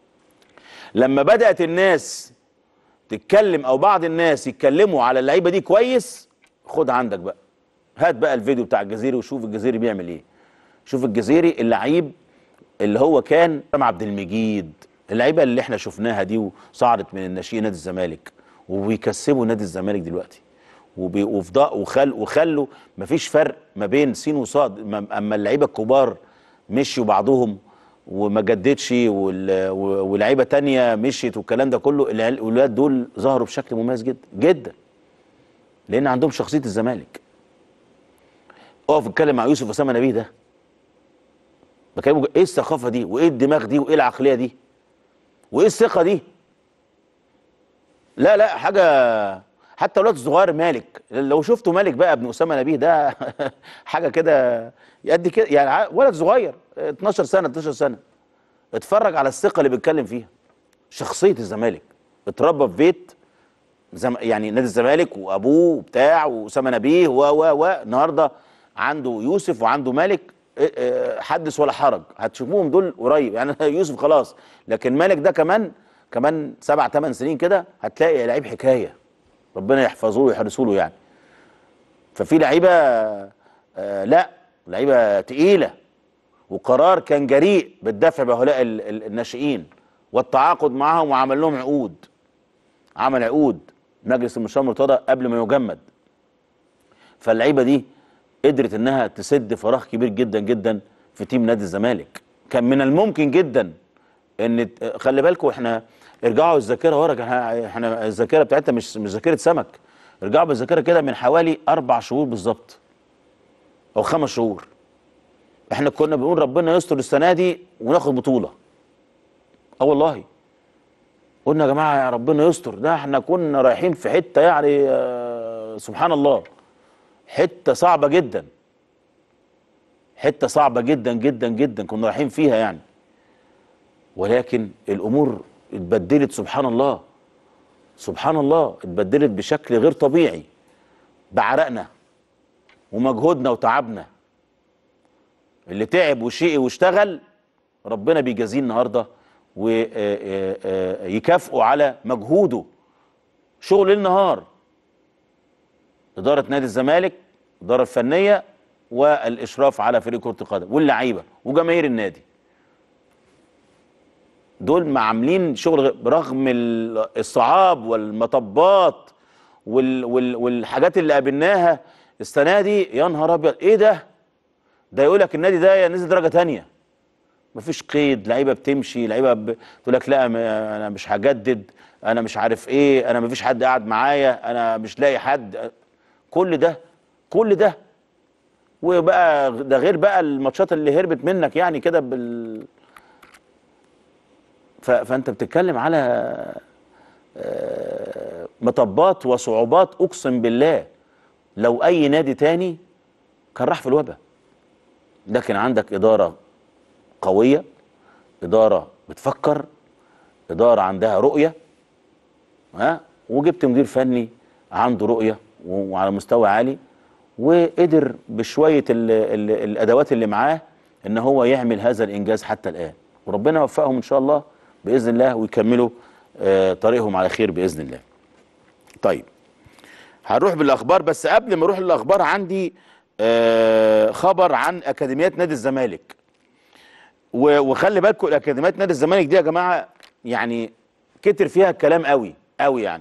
لما بدات الناس تتكلم او بعض الناس يتكلموا على اللعيبه دي كويس خد عندك بقى هات بقى الفيديو بتاع الجزيري وشوف الجزيري بيعمل ايه شوف الجزيري اللعيب اللي هو كان حسام عبد المجيد اللعيبه اللي احنا شفناها دي وصعدت من الناشئين نادي الزمالك وبيكسبوا نادي الزمالك دلوقتي وبي- وفضاء وخل وخلوا مفيش فرق ما بين سين وصاد ما- اما اللعيبه الكبار مشيوا بعضهم وما جددش وال- و- ولاعيبه تانية مشيت والكلام ده كله العيال- الولاد دول ظهروا بشكل مميز جدا جدا لان عندهم شخصيه الزمالك اقف اتكلم مع يوسف اسامه نبيه ده بكلمه ايه الثقافه دي وايه الدماغ دي وايه العقليه دي وايه الثقه دي لا لا حاجه حتى الولد الصغير مالك لو شفتوا مالك بقى ابن اسامه نبيه ده حاجه كده قد كده يعني ع- ولد صغير 12 سنه 12 سنه اتفرج على الثقه اللي بيتكلم فيها شخصيه الزمالك اتربى في بيت زم... يعني نادي الزمالك وابوه وبتاع واسامه نبيه و و و النهارده عنده يوسف وعنده مالك اه، اه، حدث ولا حرج هتشوفوهم دول قريب يعني يوسف خلاص لكن مالك ده كمان كمان سبع ثمان سنين كده هتلاقي لعيب حكايه ربنا يحفظه له ويحرسه له يعني ففي لعيبه آه لا لعيبه تقيله وقرار كان جريء بالدفع بهؤلاء ال- ال- الناشئين والتعاقد معهم وعمل لهم عقود عمل عقود مجلس المشاور مرتضى قبل ما يجمد فاللعيبه دي قدرت انها تسد فراغ كبير جدا جدا في تيم نادي الزمالك كان من الممكن جدا ان ت- خلي بالكم احنا ارجعوا الذاكره ورا احنا احنا الذاكره بتاعتنا مش مش ذاكره سمك ارجعوا بالذاكره كده من حوالي اربع شهور بالظبط او خمس شهور احنا كنا بنقول ربنا يستر السنه دي وناخد بطوله اه والله قلنا يا جماعه يا ربنا يستر ده احنا كنا رايحين في حته يعني آه، سبحان الله حته صعبه جدا حته صعبه جدا جدا جدا كنا رايحين فيها يعني ولكن الامور اتبدلت سبحان الله سبحان الله اتبدلت بشكل غير طبيعي بعرقنا ومجهودنا وتعبنا اللي تعب وشقي واشتغل ربنا بيجازيه النهارده ويكافئه على مجهوده شغل ليل نهار إدارة نادي الزمالك الإدارة الفنية والإشراف على فريق كرة القدم واللعيبة وجماهير النادي دول ما عاملين شغل غ- برغم ال- الصعاب والمطبات وال وال والحاجات اللي قابلناها السنة دي يا نهار أبيض إيه ده؟ ده يقول لك النادي ده نزل درجة تانية مفيش قيد لعيبه بتمشي لعيبه ب... تقول لك لا م- انا مش هجدد انا مش عارف ايه انا مفيش حد قاعد معايا انا مش لاقي حد كل ده كل ده وبقى ده غير بقى الماتشات اللي هربت منك يعني كده بال ف... فانت بتتكلم على آه، مطبات وصعوبات اقسم بالله لو اي نادي تاني كان راح في الوباء لكن عندك اداره قوية إدارة بتفكر إدارة عندها رؤية ها وجبت مدير فني عنده رؤية و- وعلى مستوى عالي وقدر بشوية ال ال الأدوات اللي معاه إن هو يعمل هذا الإنجاز حتى الآن وربنا يوفقهم إن شاء الله بإذن الله ويكملوا آه طريقهم على خير بإذن الله طيب هنروح بالاخبار بس قبل ما اروح للاخبار عندي آه خبر عن اكاديميات نادي الزمالك و- وخلي بالكم الاكاديميات نادي الزمالك دي يا جماعه يعني كتر فيها الكلام قوي قوي يعني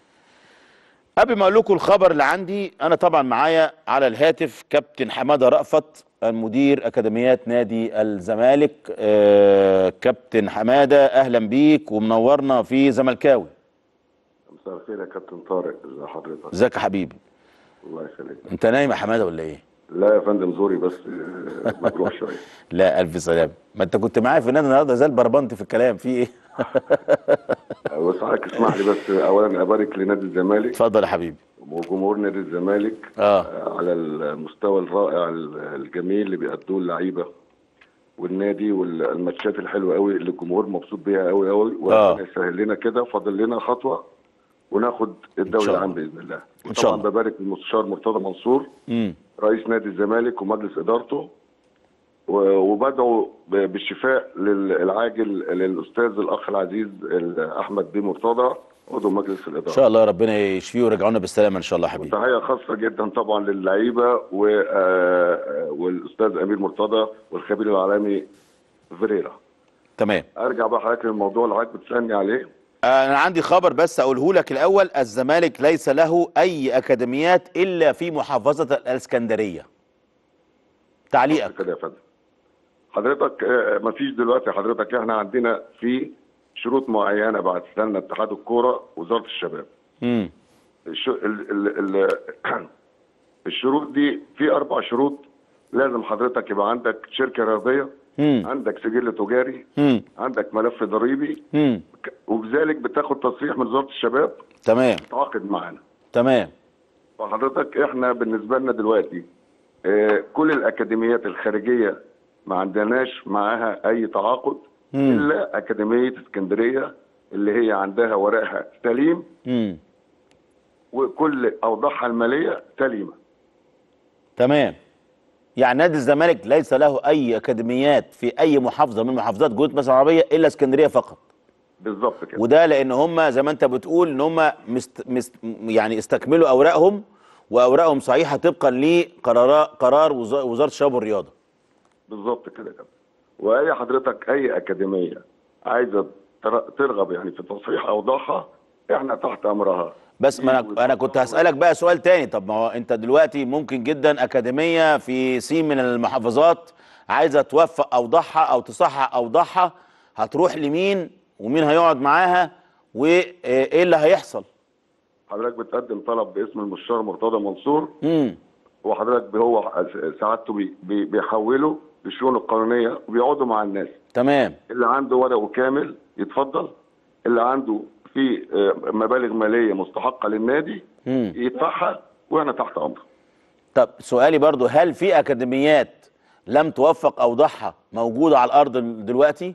قبل ما اقول لكم الخبر اللي عندي انا طبعا معايا على الهاتف كابتن حماده رأفت المدير اكاديميات نادي الزمالك آه كابتن حماده اهلا بيك ومنورنا في زملكاوي مساء الخير يا كابتن طارق ازي حضرتك ازيك يا حبيبي الله يخليك انت نايم يا حماده ولا ايه لا يا فندم زوري بس آه، مجروح شويه لا الف سلامه ما انت كنت معايا في النادي النهارده زي البربنت في الكلام في ايه بس حضرتك اسمح لي بس اولا ابارك لنادي الزمالك اتفضل يا حبيبي وجمهور نادي الزمالك اه آه، على المستوى الرائع الجميل اللي بيأدوه اللعيبه والنادي والماتشات الحلوه قوي اللي الجمهور مبسوط بيها قوي قوي آه. وربنا يسهل لنا كده فاضل لنا خطوه وناخد الدوري شاء العام الله. باذن الله إن شاء طبعا الله. ببارك للمستشار مرتضى منصور امم رئيس نادي الزمالك ومجلس ادارته و- وبدعو ب- بالشفاء لل- العاجل للاستاذ الاخ العزيز ال- احمد بيه مرتضى عضو مجلس ان الاداره شاء الله ربنا يشفيه ويرجعونا بالسلامه ان شاء الله يا حبيبي تحيه خاصه جدا طبعا للعيبه و- آه، والاستاذ امير مرتضى والخبير العالمي فيريرا تمام ارجع بقى حضرتك للموضوع اللي حضرتك بتسالني عليه انا عندي خبر بس اقوله لك الاول الزمالك ليس له اي اكاديميات الا في محافظه الاسكندريه تعليقك كده يا فندم حضرتك آه، مفيش دلوقتي حضرتك احنا عندنا في شروط معينه بعد لنا اتحاد الكوره وزاره الشباب امم الش... ال... ال... ال... الشروط دي في اربع شروط لازم حضرتك يبقى عندك شركه رياضيه امم عندك سجل تجاري امم عندك ملف ضريبي امم ك- وبذلك بتاخد تصريح من وزاره الشباب تمام تعاقد معانا تمام وحضرتك احنا بالنسبه لنا دلوقتي آه، كل الاكاديميات الخارجيه ما عندناش معاها اي تعاقد مم. الا اكاديميه اسكندريه اللي هي عندها ورقها سليم امم وكل اوضاعها الماليه سليمه تمام يعني نادي الزمالك ليس له اي اكاديميات في اي محافظه من محافظات جمهوريه مصر العربيه الا اسكندريه فقط بالظبط كده وده لان هم زي ما انت بتقول ان هم مست مست يعني استكملوا اوراقهم واوراقهم صحيحه طبقا لقرار قرار وز- وزاره الشباب والرياضه بالظبط كده كده واي حضرتك اي اكاديميه عايزه تر- ترغب يعني في تصحيح اوضاعها احنا تحت امرها بس ما انا انا كنت هسالك بقى سؤال تاني طب ما هو انت دلوقتي ممكن جدا اكاديميه في سي من المحافظات عايزه توفق اوضاعها او تصحح اوضاعها هتروح لمين ومين هيقعد معاها وايه اللي هيحصل حضرتك بتقدم طلب باسم المستشار مرتضى منصور امم وحضرتك هو سعادته بي- بي- بيحوله للشؤون القانونيه وبيقعدوا مع الناس تمام اللي عنده ورقه كامل يتفضل اللي عنده في آه، مبالغ ماليه مستحقه للنادي مم. يدفعها واحنا تحت امره طب سؤالي برضو هل في اكاديميات لم توفق اوضاعها موجوده على الارض دلوقتي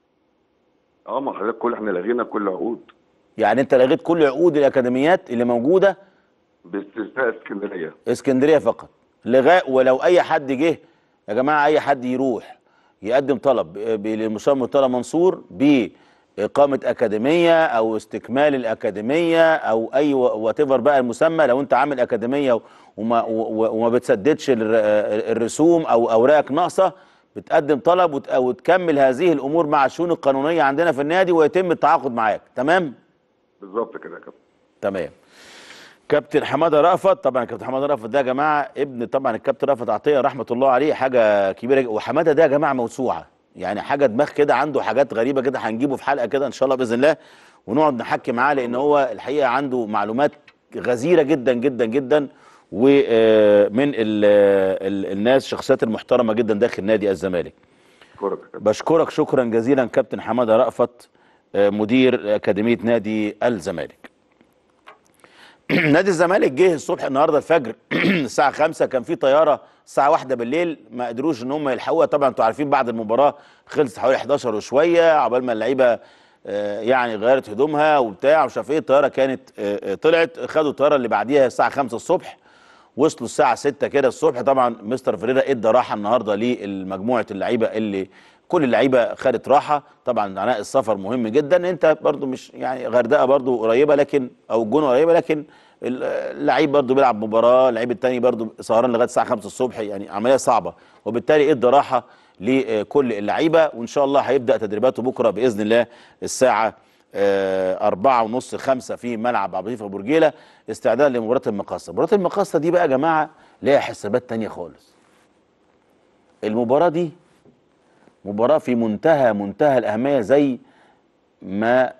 اه ما حضرتك كل احنا لغينا كل عقود يعني انت لغيت كل عقود الاكاديميات اللي موجوده باستثناء اسكندريه اسكندريه فقط لغاء ولو اي حد جه يا جماعه اي حد يروح يقدم طلب ب- للمستشار مرتضى منصور باقامه اكاديميه او استكمال الاكاديميه او اي وات بقى المسمى لو انت عامل اكاديميه وما و- وما بتسددش الر- الرسوم او اوراقك ناقصه بتقدم طلب وت- وتكمل هذه الامور مع الشؤون القانونيه عندنا في النادي ويتم التعاقد معاك تمام بالظبط كده يا كابتن تمام كابتن حماده رأفت طبعا كابتن حماده رأفت ده يا جماعه ابن طبعا الكابتن رأفت عطيه رحمه الله عليه حاجه كبيره جدا. وحماده ده يا جماعه موسوعه يعني حاجه دماغ كده عنده حاجات غريبه كده هنجيبه في حلقه كده ان شاء الله باذن الله ونقعد نحكي معاه لان هو الحقيقه عنده معلومات غزيره جدا جدا جدا ومن الناس شخصيات المحترمه جدا داخل نادي الزمالك اشكرك يا كابتن بشكرك شكرا جزيلا كابتن حماده رأفت آه، مدير اكاديميه نادي الزمالك نادي الزمالك جه الصبح النهارده الفجر الساعه 5 كان في طياره الساعه 1 بالليل ما قدروش ان هم يلحقوها طبعا انتوا عارفين بعد المباراه خلصت حوالي 11 وشويه عقبال ما اللعيبه آه، يعني غيرت هدومها وبتاع ومش عارف ايه الطياره كانت آه، آه، طلعت خدوا الطياره اللي بعديها الساعه 5 الصبح وصلوا الساعه 6 كده الصبح طبعا مستر فريرا ادى راحه النهارده لمجموعه اللعيبه اللي كل اللعيبه خدت راحه طبعا عناء السفر مهم جدا انت برضو مش يعني غردقه برضو قريبه لكن او الجونه قريبه لكن اللعيب برضو بيلعب مباراه اللعيب التاني برضو سهران لغايه الساعه 5 الصبح يعني عمليه صعبه وبالتالي ادى راحه لكل اللعيبه وان شاء الله هيبدا تدريباته بكره باذن الله الساعه آه، أربعة ونص خمسة في ملعب عبد اللطيف أبو رجيلة استعدادا لمباراة المقاصة مباراة المقاصة دي بقى يا جماعة ليها حسابات تانية خالص المباراة دي مباراة في منتهى منتهى الأهمية زي ما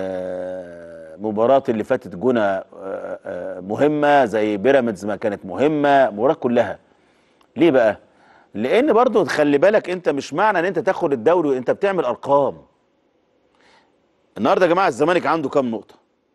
آه، مباراة اللي فاتت جونة آه، آه، مهمة زي بيراميدز ما كانت مهمة مباراة كلها ليه بقى؟ لأن برضو خلي بالك أنت مش معنى إن أنت تاخد الدوري وأنت بتعمل أرقام النهارده يا جماعة الزمالك عنده كام نقطة؟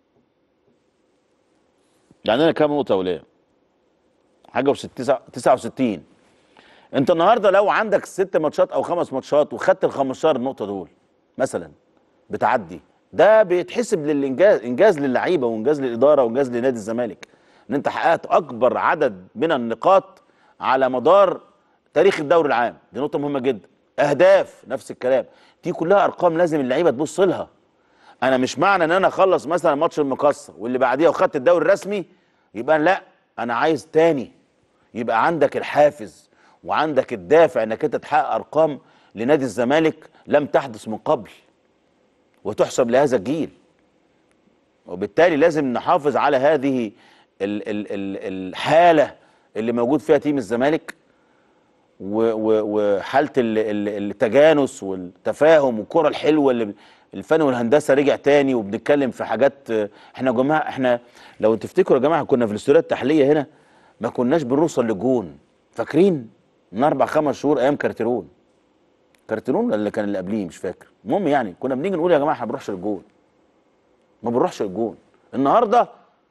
يعني أنا كام نقطة يا ولاد؟ حاجة و 69 انت النهارده لو عندك ست ماتشات او خمس ماتشات وخدت ال 15 نقطه دول مثلا بتعدي ده بيتحسب للانجاز انجاز للعيبه وانجاز للاداره وانجاز لنادي الزمالك ان انت حققت اكبر عدد من النقاط على مدار تاريخ الدوري العام دي نقطه مهمه جدا اهداف نفس الكلام دي كلها ارقام لازم اللعيبه تبص لها انا مش معنى ان انا اخلص مثلا ماتش المقصه واللي بعديها وخدت الدوري الرسمي يبقى لا انا عايز تاني يبقى عندك الحافز وعندك الدافع انك انت تحقق ارقام لنادي الزمالك لم تحدث من قبل وتحسب لهذا الجيل وبالتالي لازم نحافظ على هذه ال ال ال الحاله اللي موجود فيها تيم الزمالك و- و- وحاله ال- ال- التجانس والتفاهم والكره الحلوه اللي الفن والهندسه رجع تاني وبنتكلم في حاجات احنا يا جماعه احنا لو تفتكروا يا جماعه كنا في الاستوديوهات التحليه هنا ما كناش بنوصل للجون فاكرين من اربع خمس شهور ايام كارتيرون كارتيرون ولا اللي كان اللي قبليه مش فاكر المهم يعني كنا بنيجي نقول يا جماعه احنا ما بنروحش للجون ما بنروحش للجون النهارده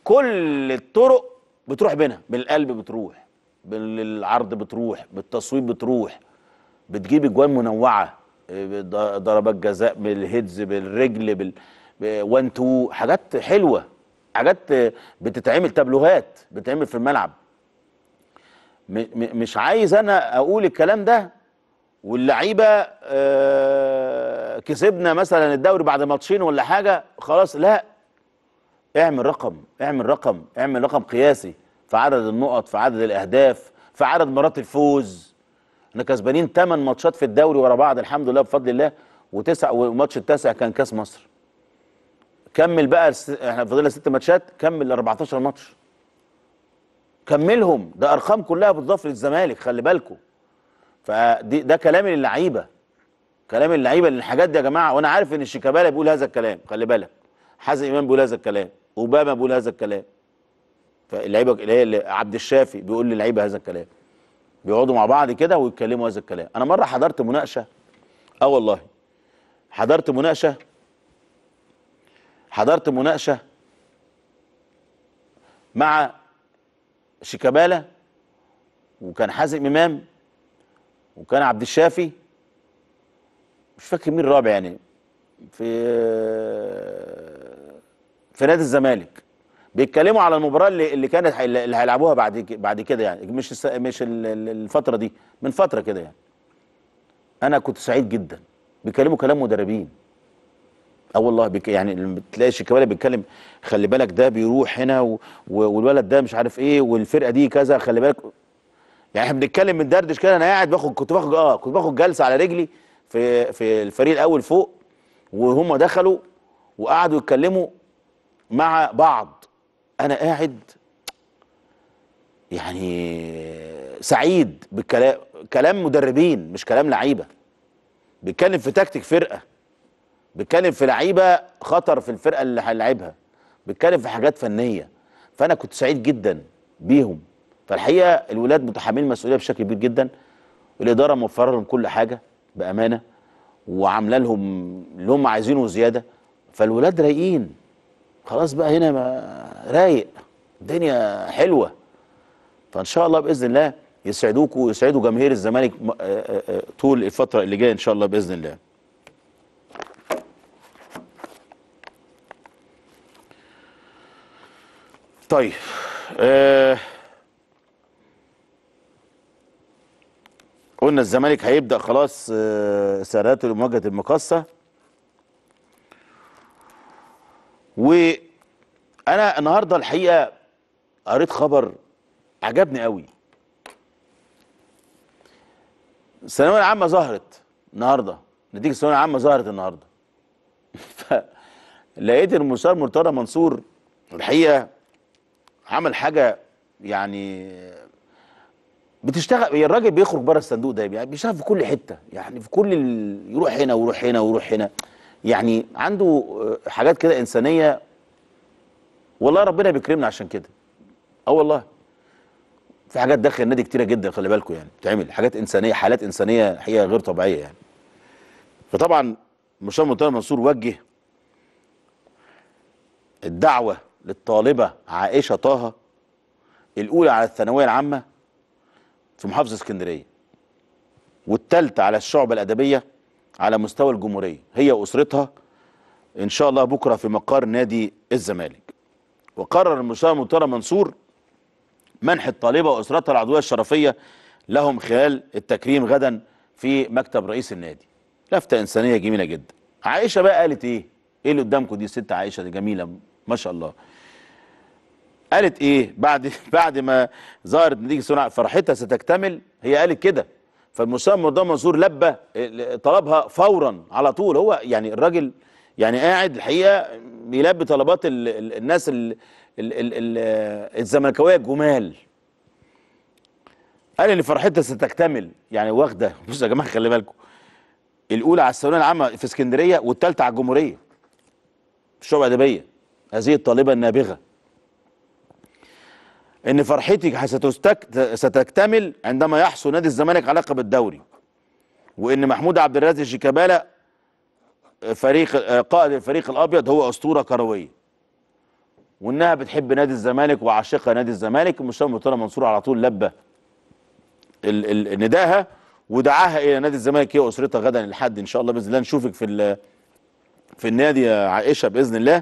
كل الطرق بتروح بينها بالقلب بتروح بالعرض بتروح بالتصويب بتروح بتجيب اجوان منوعه إيه، ض- ضربات جزاء بالهيدز بالرجل بال 1 2 حاجات حلوه حاجات آه، بتتعمل تابلوهات بتتعمل في الملعب م- م- مش عايز انا اقول الكلام ده واللعيبه آه، كسبنا مثلا الدوري بعد ماتشين ولا حاجه خلاص لا اعمل رقم اعمل رقم اعمل رقم قياسي في عدد النقط في عدد الاهداف في عدد مرات الفوز احنا كسبانين 8 ماتشات في الدوري ورا بعض الحمد لله بفضل الله وتسع والماتش التاسع كان كاس مصر كمل بقى الس... احنا فاضلنا ست ماتشات كمل ال 14 ماتش كملهم ده ارقام كلها بتضاف للزمالك خلي بالكم فدي ده كلام للعيبه كلام اللعيبه لان الحاجات دي يا جماعه وانا عارف ان الشيكابالا بيقول هذا الكلام خلي بالك حازم امام بيقول هذا الكلام اوباما بيقول هذا الكلام فاللعيبه اللي هي اللي- عبد الشافي بيقول للعيبه هذا الكلام بيقعدوا مع بعض كده ويتكلموا هذا الكلام انا مره حضرت مناقشه اه والله حضرت مناقشه حضرت مناقشه مع شيكابالا وكان حازم امام وكان عبد الشافي مش فاكر مين الرابع يعني في في نادي الزمالك بيتكلموا على المباراه اللي اللي كانت اللي اللي هيلعبوها بعد ك- بعد كده يعني مش الس- مش ال- ال- الفتره دي من فتره كده يعني انا كنت سعيد جدا بيتكلموا كلام مدربين اه والله بك يعني لما تلاقي شيكابالا بيتكلم خلي بالك ده بيروح هنا و... و... والولد ده مش عارف ايه والفرقه دي كذا خلي بالك يعني احنا بنتكلم بندردش كده انا قاعد باخد كنت باخد اه كنت باخد جلسه على رجلي في في الفريق الاول فوق وهم دخلوا وقعدوا يتكلموا مع بعض انا قاعد يعني سعيد بالكلام كلام مدربين مش كلام لعيبه بيتكلم في تكتيك فرقه بيتكلم في لعيبه خطر في الفرقه اللي هيلعبها بيتكلم في حاجات فنيه فانا كنت سعيد جدا بيهم فالحقيقه الولاد متحملين مسؤوليه بشكل كبير جدا الاداره موفره لهم كل حاجه بامانه وعامله لهم اللي هم عايزينه وزياده فالولاد رايقين خلاص بقى هنا ما رايق الدنيا حلوه فان شاء الله باذن الله يسعدوكم ويسعدوا جماهير الزمالك م- آه، آه، آه، طول الفتره اللي جايه ان شاء الله باذن الله طيب آه قلنا الزمالك هيبدا خلاص آه سيراته لمواجهه المقصه وانا النهارده الحقيقه قريت خبر عجبني قوي الثانويه العامه ظهرت النهارده نتيجه الثانويه العامه ظهرت النهارده فلقيت المستشار مرتضى منصور الحقيقه عمل حاجه يعني بتشتغل الراجل بيخرج بره الصندوق ده يعني بيشتغل في كل حته يعني في كل ال... يروح هنا ويروح هنا ويروح هنا يعني عنده آه، حاجات كده انسانيه والله ربنا بيكرمنا عشان كده اه والله في حاجات داخل النادي كتيره جدا خلي بالكم يعني بتعمل حاجات انسانيه حالات انسانيه حقيقه غير طبيعيه يعني فطبعا مشار مرتضى منصور وجه الدعوه للطالبه عائشه طه الاولى على الثانويه العامه في محافظه اسكندريه والثالثه على الشعبه الادبيه على مستوى الجمهوريه هي واسرتها ان شاء الله بكره في مقر نادي الزمالك وقرر المستشار مرتضى منصور منح الطالبه واسرتها العضويه الشرفيه لهم خلال التكريم غدا في مكتب رئيس النادي لفته انسانيه جميله جدا عائشه بقى قالت ايه ايه اللي قدامكم دي ست عائشه دي جميله ما شاء الله قالت ايه بعد بعد ما ظهرت نتيجه الثانوية فرحتها ستكتمل هي قالت كده فالمستشار مرتضى منصور لبى طلبها فورا على طول هو يعني الراجل يعني قاعد الحقيقه بيلبي طلبات ال ال الناس ال ال ال ال الزملكاويه الجمال قال ان فرحتها ستكتمل يعني واخده بصوا يا جماعه خلي بالكم الاولى على الثانويه العامه في اسكندريه والثالثه على الجمهوريه في الشعب الادبيه هذه الطالبه النابغه ان فرحتي ستستك... ستكتمل عندما يحصل نادي الزمالك على لقب الدوري وان محمود عبد الرازق شيكابالا فريق قائد الفريق الابيض هو اسطوره كرويه وانها بتحب نادي الزمالك وعاشقه نادي الزمالك المستشار مرتضى منصور على طول لبى ال- ال- نداها ودعاها الى نادي الزمالك هي واسرتها غدا الحد ان شاء الله باذن الله نشوفك في ال- في النادي يا عائشه باذن الله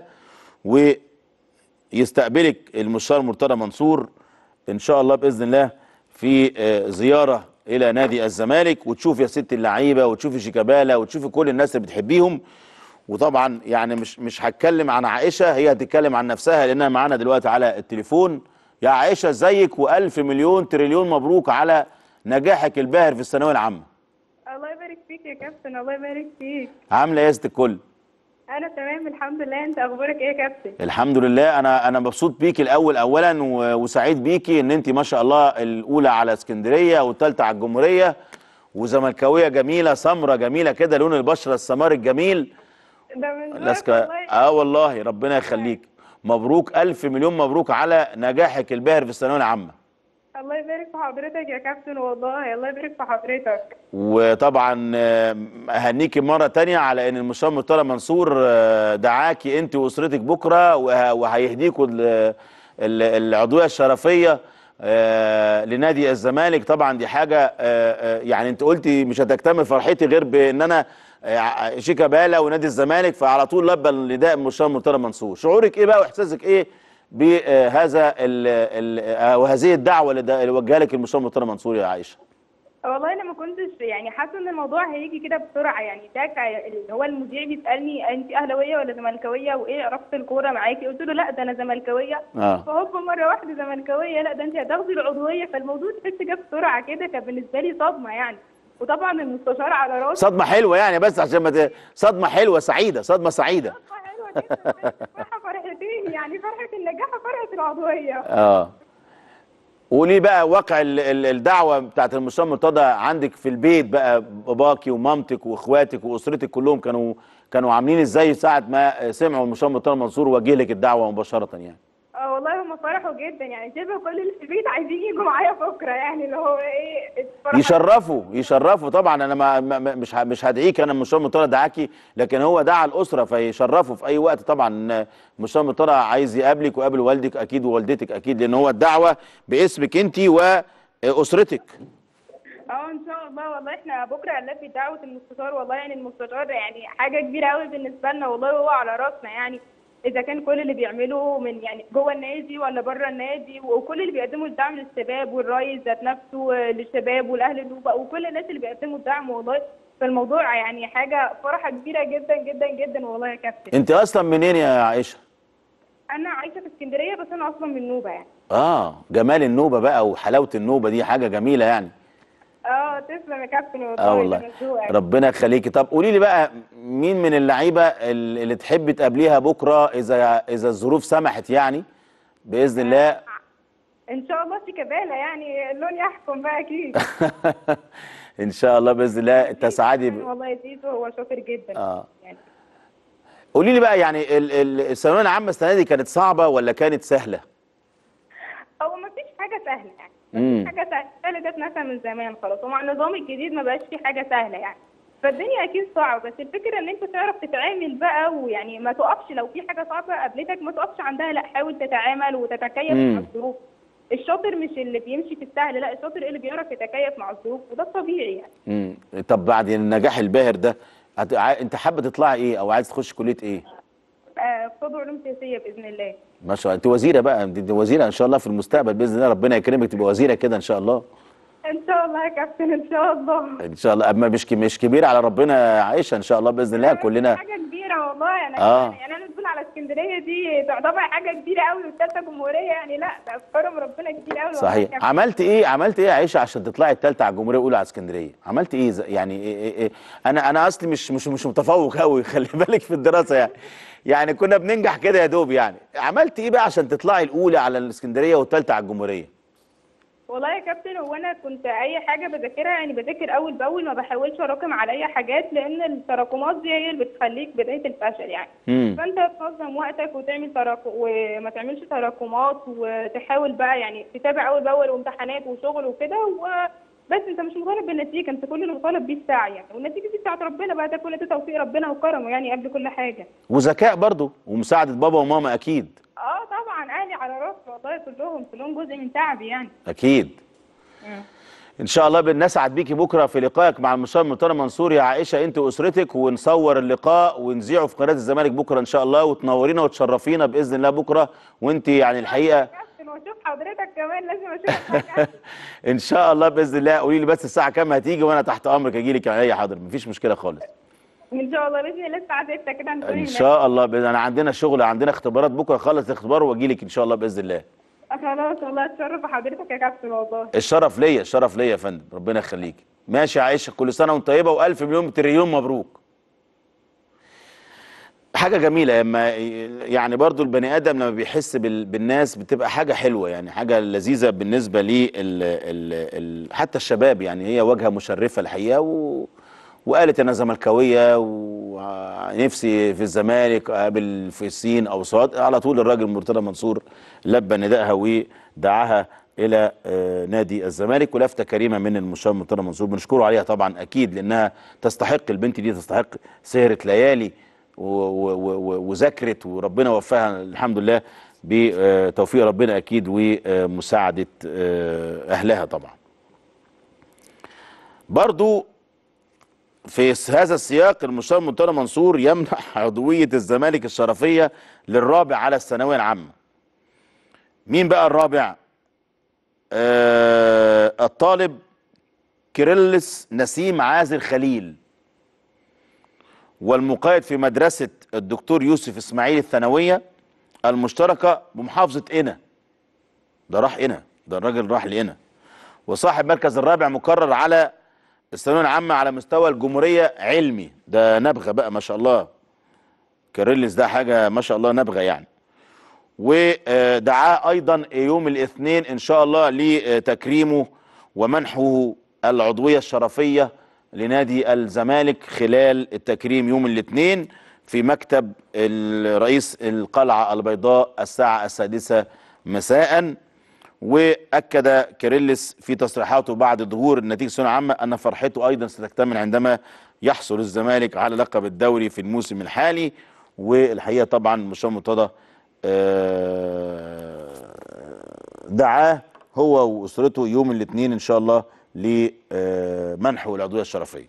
ويستقبلك المستشار مرتضى منصور ان شاء الله باذن الله في آه، زياره الى نادي الزمالك وتشوف يا ست اللعيبه وتشوفي شيكابالا وتشوفي كل الناس اللي بتحبيهم وطبعا يعني مش مش هتكلم عن عائشه هي هتتكلم عن نفسها لانها معانا دلوقتي على التليفون يا عائشه ازيك والف مليون تريليون مبروك على نجاحك الباهر في الثانويه العامه الله يبارك فيك يا كابتن الله يبارك فيك عامله ايه يا ست الكل انا تمام الحمد لله انت اخبارك ايه يا كابتن الحمد لله انا انا مبسوط بيكي الاول اولا و- وسعيد بيكي ان انت ما شاء الله الاولى على اسكندريه والثالثه على الجمهوريه وزملكاويه جميله سمره جميله كده لون البشره السمار الجميل ده من ذوقك لاسك والله اه والله ربنا يخليك مبروك الف مليون مبروك على نجاحك الباهر في الثانويه العامه الله يبارك في حضرتك يا كابتن والله الله يبارك في حضرتك وطبعا آه، اهنيكي مره تانية على ان المستشار مرتضى منصور آه، دعاكي انت واسرتك بكره وه- وهيهديكوا ال- ال- العضويه الشرفيه آه، لنادي الزمالك طبعا دي حاجه آه، آه، يعني انت قلتي مش هتكتمل فرحتي غير بان انا آه، شيكابالا ونادي الزمالك فعلى طول لبى النداء المستشار مرتضى منصور شعورك ايه بقى واحساسك ايه بهذا ال- ال- آه، وهذه الدعوه اللي دا- اللي وجهها لك المستشار مرتضى منصور يا عائشه والله انا ما كنتش يعني حاسه ان الموضوع هيجي كده بسرعه يعني ده كا- اللي هو المذيع بيسالني انت اهلاويه ولا زملكاويه وايه علاقه الكوره معاكي قلت له لا ده انا زملكاويه اه فهوب مره واحده زملكاويه لا ده انت هتاخدي العضويه فالموضوع تحس جه بسرعه كده كان بالنسبه لي صدمه يعني وطبعا المستشار على راسي صدمة حلوة يعني بس عشان ما ت... صدمة حلوة سعيدة صدمة سعيدة حلوه جدا فرحه فرحتين يعني فرحه النجاح وفرحه العضويه اه قولي بقى واقع ال- ال- الدعوة بتاعت المستشار مرتضى عندك في البيت بقى باباكي ومامتك واخواتك واسرتك كلهم كانوا كانوا عاملين ازاي ساعة ما سمعوا المستشار مرتضى منصور وجه لك الدعوة مباشرة يعني اه والله هم فرحوا جدا يعني شبه كل اللي في البيت عايزين يجوا معايا بكره يعني اللي هو ايه الفرحة- يشرفوا يشرفوا طبعا انا ما ما- ما- مش ه- مش هدعيك انا المستشار مرتضى دعاكي لكن هو دعا الاسره فيشرفوا في اي وقت طبعا المستشار مرتضى عايز يقابلك ويقابل والدك اكيد ووالدتك اكيد لان هو الدعوه باسمك انت واسرتك اه ان شاء الله والله احنا بكره هنلبي دعوه المستشار والله يعني المستشار يعني حاجه كبيره قوي بالنسبه لنا والله هو على راسنا يعني اذا كان كل اللي بيعمله من يعني جوه النادي ولا بره النادي وكل اللي بيقدموا الدعم للشباب والرئيس ذات نفسه للشباب والاهل النوبه وكل الناس اللي بيقدموا الدعم والله فالموضوع يعني حاجه فرحه كبيره جدا جدا جدا والله يا كابتن انت اصلا منين يا عائشه انا عايشه في اسكندريه بس انا اصلا من نوبه يعني اه جمال النوبه بقى وحلاوه النوبه دي حاجه جميله يعني اه تسلم يا كابتن والله اه ده والله من ذوقك. ربنا يخليكي طب قولي لي بقى مين من اللعيبه اللي اللي تحبي تقابليها بكره اذا اذا الظروف سمحت يعني باذن الله ان شاء الله شيكابالا يعني اللون يحكم بقى اكيد ان شاء الله باذن الله تسعدي ب... والله يا زيزو هو شاطر جدا اه يعني قولي لي بقى يعني ال- ال- الثانويه العامه السنه دي كانت صعبه ولا كانت سهله؟ هو ما فيش حاجه سهله يعني مم. ما فيش حاجه سهله سهله ده اتنسى من زمان خلاص ومع النظام الجديد ما بقاش في حاجه سهله يعني فالدنيا اكيد صعبه بس الفكره ان انت تعرف تتعامل بقى ويعني ما تقفش لو في حاجه صعبه قابلتك ما تقفش عندها لا حاول تتعامل وتتكيف مم. مع الظروف الشاطر مش اللي بيمشي في السهل لا الشاطر اللي بيعرف يتكيف مع الظروف وده الطبيعي يعني امم طب بعد النجاح الباهر ده هت... ع- انت حابه تطلعي ايه او عايز تخش كليه ايه؟ آه، في طب علوم سياسيه باذن الله ما شاء الله انت وزيره بقى انت وزيره ان شاء الله في المستقبل باذن الله ربنا يكرمك تبقى وزيره كده ان شاء الله ان شاء الله يا كابتن ان شاء الله ان شاء الله اما مش ك- مش كبير على ربنا يا عائشه ان شاء الله باذن الله كلنا حاجه كبيره والله انا آه. يعني انا بقول على اسكندريه دي تعتبر حاجه كبيره قوي والثالثه جمهوريه يعني لا ده كرم ربنا كبير قوي والله يا صحيح كابتن. عملت ايه عملت ايه يا عائشه عشان تطلعي الثالثه على الجمهوريه الاولى على اسكندريه عملت ايه ز- يعني إيه إيه إيه؟ انا انا اصلي مش مش مش متفوق قوي خلي بالك في الدراسه يعني يعني كنا بننجح كده يا دوب يعني عملت ايه بقى عشان تطلعي الاولى على الاسكندريه والثالثه على الجمهوريه والله يا كابتن هو انا كنت اي حاجه بذاكرها يعني بذاكر اول باول ما بحاولش اراكم على اي حاجات لان التراكمات دي هي اللي بتخليك بدايه الفشل يعني امم فانت تنظم وقتك وتعمل تراكم وما تعملش تراكمات وتحاول بقى يعني تتابع اول باول وامتحانات وشغل وكده وبس انت مش مطالب بالنتيجه انت كل اللي مطالب بيه السعي يعني والنتيجه دي بتاعت ربنا بقى ده كل ده توفيق ربنا وكرمه يعني قبل كل حاجه وذكاء برضو ومساعده بابا وماما اكيد اه طبعا كلهم كلهم جزء من تعبي يعني اكيد مم. ان شاء الله بنسعد بيكي بكره في لقائك مع المستشار مرتضى منصور يا عائشه انت واسرتك ونصور اللقاء ونذيعه في قناه الزمالك بكره ان شاء الله وتنورينا وتشرفينا باذن الله بكره وانت يعني الحقيقه كابتن واشوف حضرتك كمان لازم اشوفك يا كابتن. ان شاء الله باذن الله قولي لي بس الساعه كام هتيجي وانا تحت امرك اجي لك اي حاضر مفيش مشكله خالص ان شاء الله باذن الله الساعه 6 كده نكون ان هناك. شاء الله باذن انا عندنا شغل عندنا اختبارات بكره خلص الاختبار واجي لك ان شاء الله باذن الله خلاص والله اتشرف بحضرتك يا كابتن والله الشرف ليا الشرف ليا يا فندم ربنا يخليك ماشي يا عائشه كل سنه وانت طيبه والف مليون تريليون مبروك حاجه جميله لما يعني برضو البني ادم لما بيحس بال- بالناس بتبقى حاجه حلوه يعني حاجه لذيذه بالنسبه لي ال ال ال حتى الشباب يعني هي واجهه مشرفه الحقيقه و وقالت انا زملكاويه ونفسي في الزمالك اقابل في الصين او صاد على طول الراجل مرتضى منصور لبى ندائها ودعاها الى آه، نادي الزمالك ولفته كريمه من المستشار مرتضى منصور بنشكره عليها طبعا اكيد لانها تستحق البنت دي تستحق سهره ليالي و- و- و- وذاكرت وربنا وفقها الحمد لله بتوفيق ربنا اكيد ومساعده آه، اهلها طبعا برضو في هذا السياق المستشار مرتضى منصور يمنح عضويه الزمالك الشرفيه للرابع على الثانويه العامه مين بقى الرابع آه الطالب كيرلس نسيم عازر خليل والمقيد في مدرسة الدكتور يوسف إسماعيل الثانوية المشتركة بمحافظة قنا ده راح قنا ده الراجل راح لقنا وصاحب مركز الرابع مكرر على الثانوية العامة على مستوى الجمهورية علمي ده نبغة بقى ما شاء الله كيرلس ده حاجة ما شاء الله نبغة يعني ودعاه ايضا يوم الاثنين ان شاء الله لتكريمه ومنحه العضويه الشرفيه لنادي الزمالك خلال التكريم يوم الاثنين في مكتب ال- رئيس القلعه البيضاء الساعه السادسه مساء واكد كيرلس في تصريحاته بعد ظهور النتيجه الثانويه العامه ان فرحته ايضا ستكتمل عندما يحصل الزمالك على لقب الدوري في الموسم الحالي والحقيقه طبعا مشوار مرتضى آه، دعاه هو واسرته يوم الاثنين ان شاء الله لمنحه العضويه الشرفيه.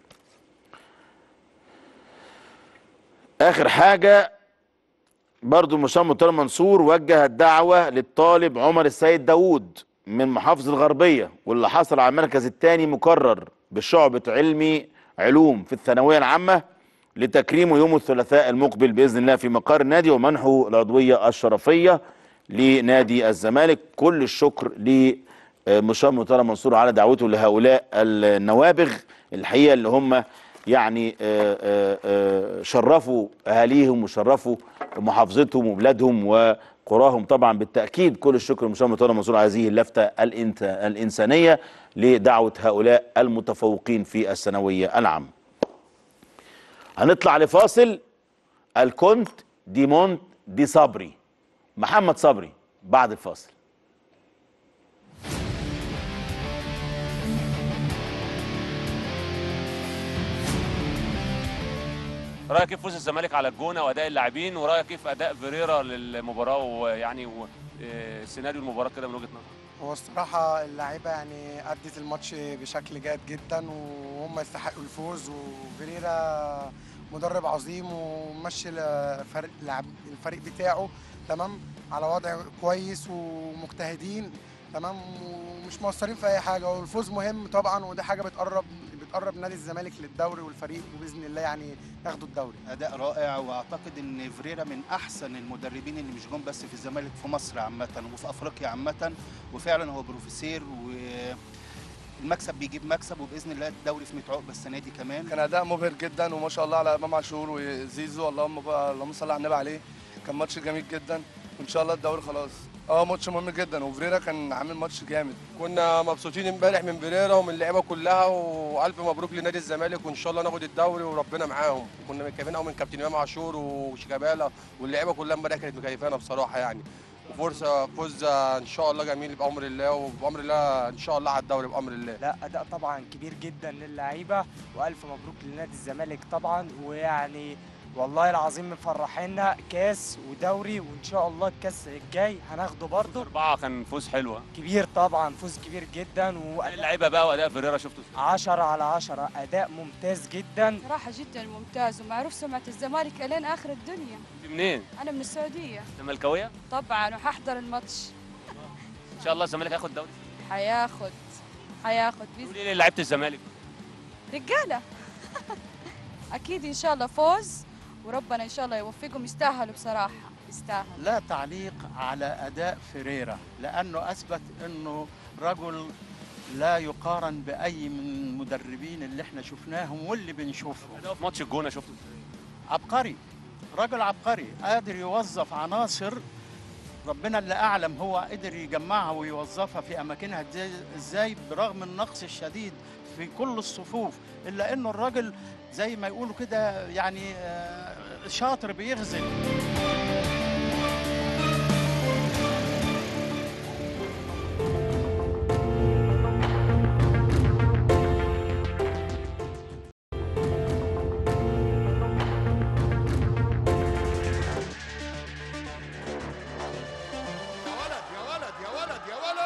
اخر حاجه برضو المستشار مرتضى منصور وجه الدعوه للطالب عمر السيد داوود من محافظه الغربيه واللي حصل على المركز الثاني مكرر بشعبه علمي علوم في الثانويه العامه لتكريمه يوم الثلاثاء المقبل باذن الله في مقر النادي ومنحه العضويه الشرفيه لنادي الزمالك كل الشكر لمستشار مرتضى منصور على دعوته لهؤلاء النوابغ الحقيقه اللي هم يعني آه، آه، آه، شرفوا اهاليهم وشرفوا محافظتهم وبلادهم وقراهم طبعا بالتاكيد كل الشكر لمستشار مرتضى منصور على هذه اللفته الإنت الانسانيه لدعوه هؤلاء المتفوقين في الثانويه العامه. هنطلع لفاصل الكونت دي مونت دي صبري محمد صبري بعد الفاصل رايك كيف فوز الزمالك على الجونه واداء اللاعبين ورايك كيف اداء فيريرا للمباراه ويعني و- آه، سيناريو المباراه كده من وجهه نظرك هو الصراحة اللعيبة يعني أدت الماتش بشكل جيد جدا وهم يستحقوا الفوز وفيريرا مدرب عظيم ومشي الفريق لعب- الفريق بتاعه تمام على وضع كويس ومجتهدين تمام ومش مقصرين في أي حاجة والفوز مهم طبعا ودي حاجة بتقرب بتقرب نادي الزمالك للدوري والفريق وبإذن الله يعني ياخدوا الدوري اداء رائع واعتقد ان فريرا من احسن المدربين اللي مش جم بس في الزمالك في مصر عامه وفي افريقيا عامه وفعلا هو بروفيسير والمكسب بيجيب مكسب وباذن الله الدوري في 100 عقبه السنه دي كمان كان اداء مبهر جدا وما شاء الله على امام عاشور وزيزو اللهم بقى اللهم صل على النبي عليه كان ماتش جميل جدا وان شاء الله الدوري خلاص اه ماتش مهم جدا وفريرا كان عامل ماتش جامد كنا مبسوطين امبارح من فيريرا ومن اللعيبه كلها والف مبروك لنادي الزمالك وان شاء الله ناخد الدوري وربنا معاهم كنا متكيفين قوي من كابتن امام عاشور وشيكابالا واللعيبه كلها امبارح كانت مكيفانا بصراحه يعني وفرصه فوز ان شاء الله جميل بامر الله وبامر الله ان شاء الله على الدوري بامر الله لا اداء طبعا كبير جدا للعيبه والف مبروك لنادي الزمالك طبعا ويعني والله العظيم مفرحينا كاس ودوري وان شاء الله الكاس الجاي هناخده برضه أربعة كان فوز حلو ها؟ كبير طبعا فوز كبير جدا اللعيبة بقى وأداء فيريرا شفته إزاي؟ 10 على 10 اداء ممتاز جدا صراحة جدا ممتاز ومعروف سمعة الزمالك الين اخر الدنيا أنت منين؟ انا من السعودية زملكاوية؟ طبعا وححضر الماتش إن شاء الله الزمالك هياخد الدوري حياخد حياخد بإذن قولي لي لعيبة الزمالك رجالة اكيد ان شاء الله فوز وربنا ان شاء الله يوفقهم يستاهلوا بصراحة يستاهلوا لا تعليق على اداء فيريرا لانه اثبت انه رجل لا يقارن باي من المدربين اللي احنا شفناهم واللي بنشوفهم أداؤه في ماتش الجونة شفته إزاي؟ عبقري رجل عبقري قادر يوظف عناصر ربنا اللي اعلم هو قدر يجمعها ويوظفها في اماكنها إزاي- ازاي برغم النقص الشديد في كل الصفوف الا انه الراجل زي ما يقولوا كده يعني آه، شاطر بيغزل يا ولد يا ولد يا ولد يا ولد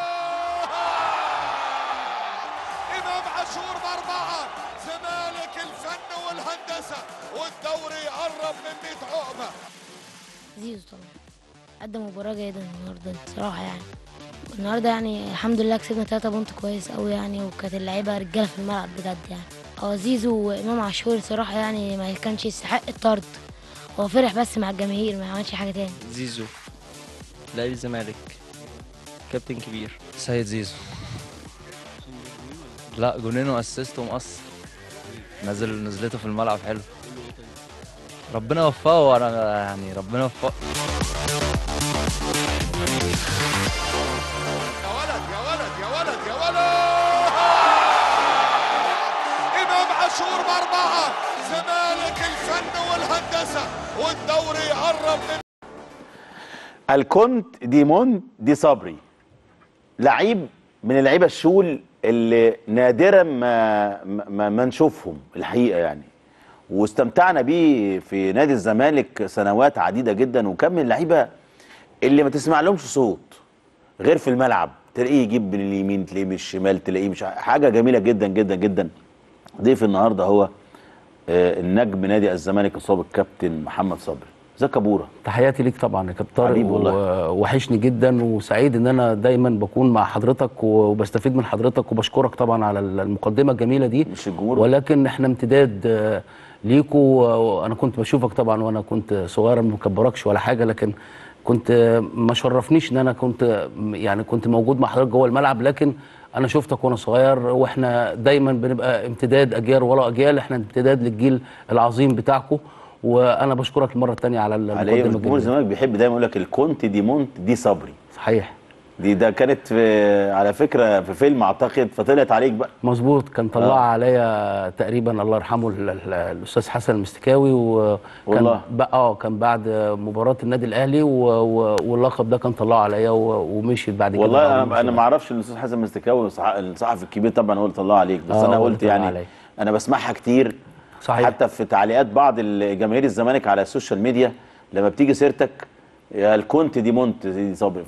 امام عاشور باربعه زمالك الفن والهندسه والدوري قرب من 100 عقبه زيزو طبعا قدم مباراة جيدة النهاردة بصراحة يعني النهاردة يعني الحمد لله كسبنا تلاتة بونت كويس أوي يعني وكانت اللعيبة رجالة في الملعب بجد يعني اه زيزو وإمام عاشور صراحة يعني ما كانش يستحق الطرد هو فرح بس مع الجماهير ما عملش حاجة تاني زيزو لاعب الزمالك كابتن كبير سيد زيزو لا جونين واسيست ومقص نزل نزلته في الملعب حلو ربنا يوفقه وانا يعني ربنا يوفقه يا ولد يا ولد يا ولد يا ولد امام عاشور باربعه زمالك الفن والهندسه والدوري قرب من الكونت دي مونت دي صبري لعيب من اللعيبه الشول اللي نادرا ما ما, ما نشوفهم الحقيقه يعني واستمتعنا بيه في نادي الزمالك سنوات عديده جدا وكان من اللعيبه اللي ما تسمع لهمش صوت غير في الملعب تلاقيه يجيب من اليمين تلاقيه من الشمال تلاقيه مش ع- حاجه جميله جدا جدا جدا ضيف النهارده هو آه، النجم نادي الزمالك السابق كابتن محمد صبري ازيك يا بوره تحياتي ليك طبعا يا كابتن طارق حبيبي والله. ووحشني جدا وسعيد ان انا دايما بكون مع حضرتك وبستفيد من حضرتك وبشكرك طبعا على المقدمه الجميله دي مش الجمهور ولكن احنا امتداد آه، ليكوا وانا كنت بشوفك طبعا وانا كنت صغير ما بكبركش ولا حاجه لكن كنت آه، ما شرفنيش ان انا كنت آه، يعني كنت موجود مع حضرتك جوه الملعب لكن انا شفتك وانا صغير واحنا دايما بنبقى امتداد اجيال ورا اجيال احنا امتداد للجيل العظيم بتاعكم وانا بشكرك المره الثانيه على على ايه المقدمه جمهور الجميله الزمالك بيحب دايما يقول لك الكونت دي مونت دي صبري صحيح دي ده كانت في على فكره في فيلم اعتقد فطلعت عليك بقى مظبوط كان طلع آه. عليا تقريبا الله يرحمه ال- ال- الاستاذ حسن المستكاوي وكان والله. بقى اه كان بعد مباراه النادي الاهلي و- و- واللقب ده كان طلعه عليا و- ومشيت بعد كده والله بعد انا الموسم. انا ما اعرفش ان الاستاذ حسن مستكاوي الصح- الصحفي الكبير طبعا هو اللي طلع عليك بس آه، انا هو قلت اللي طلع يعني عليا. انا بسمعها كتير صحيح. حتى في تعليقات بعض ال- جماهير الزمالك على السوشيال ميديا لما بتيجي سيرتك يا الكونت دي مونت دي صبري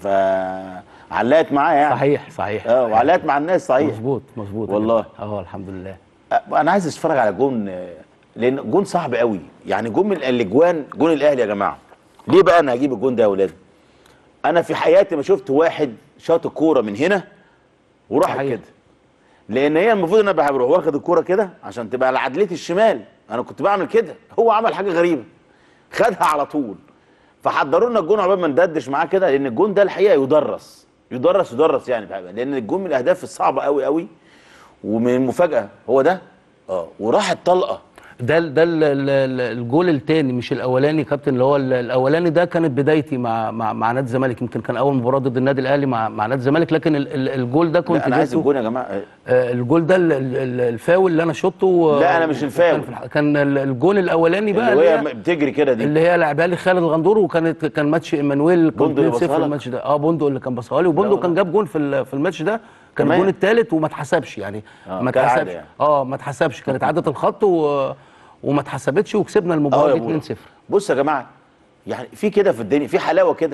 فعلقت معايا يعني صحيح صحيح اه وعلقت مع الناس صحيح مظبوط مظبوط والله اه الحمد لله أه، انا عايز اتفرج على جون آه، لان جون صعب قوي يعني جون من الاجوان جون الاهلي يا جماعه ليه بقى انا هجيب الجون ده يا اولاد انا في حياتي ما شفت واحد شاط الكوره من هنا وراح صحيح. كده لان هي المفروض ان انا بروح واخد الكوره كده عشان تبقى على عدلتي الشمال انا كنت بعمل كده هو عمل حاجه غريبه خدها على طول فحضروا لنا الجون عقبال ما ندردش معاه كده لان الجون ده الحقيقه يدرس يدرس يدرس يعني بقى. لان الجون من الاهداف الصعبه قوي قوي ومن المفاجاه هو ده اه وراحت طلقه ده ال- ده ال- ال- ال- الجول الثاني مش الاولاني كابتن اللي هو ال- الاولاني ده كانت بدايتي مع مع, مع نادي الزمالك يمكن كان اول مباراه ضد النادي الاهلي مع مع نادي الزمالك لكن ال- ال- الجول ده كنت لا انا عايز جبته- الجون يا جماعه آه، آه، الجول ده ال- ال- ال- الفاول اللي انا شطه لا، أنا مش الفاول. كان, في الح- كان ال- الجول الاولاني بقى اللي اللي هي بتجري كده دي اللي هي لعبها لي خالد الغندور وكانت كان ماتش ايمانويل كان بوندو اللي 2-0 بصها لك؟ الماتش ده اه بوندو اللي كان بصها لي وبوندو لا كان جاب جول في ال- في الماتش ده كان كمان؟ الجول الثالث وما اتحسبش يعني آه، ما كالعادة اتحسبش يعني. اه ما اتحسبش كانت عاده الخط و وما اتحسبتش وكسبنا اه المباراه يا دي بولا. 2-0 بص يا جماعه يعني في كده في الدنيا في حلاوه كده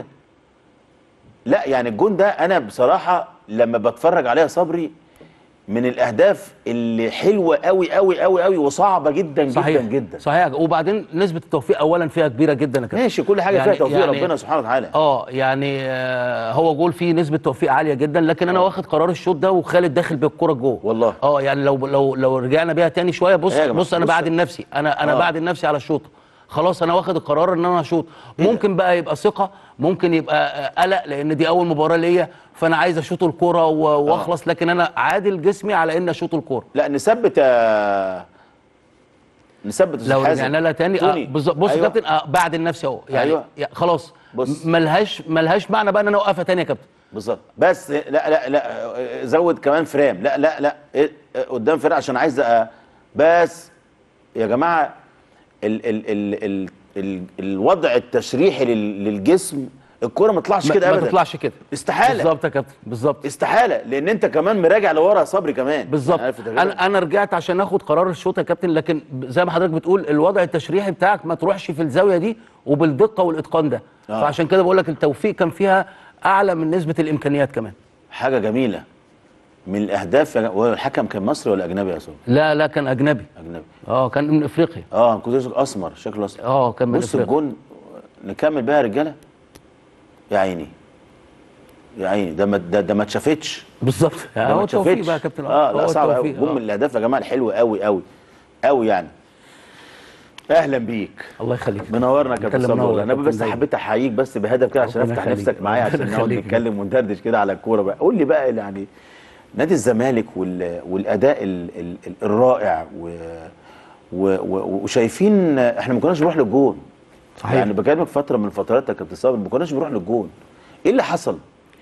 لا يعني الجون ده انا بصراحه لما بتفرج عليها صبري من الاهداف اللي حلوه قوي قوي قوي قوي وصعبه جدا صحيح جدا جدا صحيح وبعدين نسبه التوفيق اولا فيها كبيره جدا يا كابتن ماشي كل حاجه فيها توفيق ربنا سبحانه وتعالى اه يعني آه هو جول فيه نسبه توفيق عاليه جدا لكن انا واخد قرار الشوط ده وخالد داخل بالكره جوه والله اه يعني لو لو لو رجعنا بيها تاني شويه بص إيه يا جماعة؟ بص انا بص. بعدل نفسي انا انا آه. بعدل نفسي على الشوط خلاص انا واخد القرار ان انا اشوط ممكن بقى يبقى ثقه ممكن يبقى آه، قلق لان دي اول مباراه ليا فانا عايز اشوط الكوره و- واخلص لكن انا عادل جسمي على ان اشوط الكوره لا نثبت يا نثبت أستاذ لو حازم. رجعنا لها تاني آه توني. بالظبط بص يا أيوة. كابتن آه بعدل نفسي اهو يعني أيوة. يا- خلاص بص. ملهاش ملهاش معنى بقى ان انا اوقفها تاني يا كابتن بالظبط بس لا لا لا زود كمان فريم لا لا لا إيه، قدام فريم عشان عايز أ- بس يا جماعه ال ال ال ال ال الوضع التشريحي لل- للجسم الكوره ما تطلعش ما- كده ما ابدا تطلعش كده استحاله بالظبط يا كابتن بالظبط استحاله لان انت كمان مراجع لورا يا صبري كمان بالظبط عارف التغيير؟ انا انا رجعت عشان اخد قرار الشوط يا كابتن لكن ب- زي ما حضرتك بتقول الوضع التشريحي بتاعك ما تروحش في الزاويه دي وبالدقه والاتقان ده آه. فعشان كده بقول لك التوفيق كان فيها اعلى من نسبه الامكانيات كمان حاجه جميله من الاهداف يا جماعة- هو الحكم كان مصري ولا اجنبي يا صبري لا لا كان اجنبي اجنبي اه كان من افريقيا اه أنا كنت أقول اسمر شكله اسمر اه كان من بص افريقيا الجون نكمل بقى يا رجاله يا عيني يا عيني ده ما ده, ده ما اتشافتش بالظبط ده ما هو التوفيق اتشافتش. بقى يا كابتن اه لا هو صعب قوي التوفيق، جون آه. من الاهداف يا جماعه الحلوه قوي قوي قوي يعني اهلا بيك الله يخليك منورنا يا كابتن كلم صبري منور والله يا انا كابتن بس دايما. حبيت احييك بس بهدف كده عشان ربنا افتح يخليك. نفسك معايا عشان ربنا نقعد يخليك. نتكلم وندردش كده على الكوره بقى قول لي بقى يعني نادي الزمالك وال... والاداء ال... ال... ال- الرائع و... و... و... وشايفين احنا ما كناش بنروح للجون صحيح. يعني بكلمك فتره من الفترات يا كابتن صابر ما كناش بنروح للجون ايه اللي حصل؟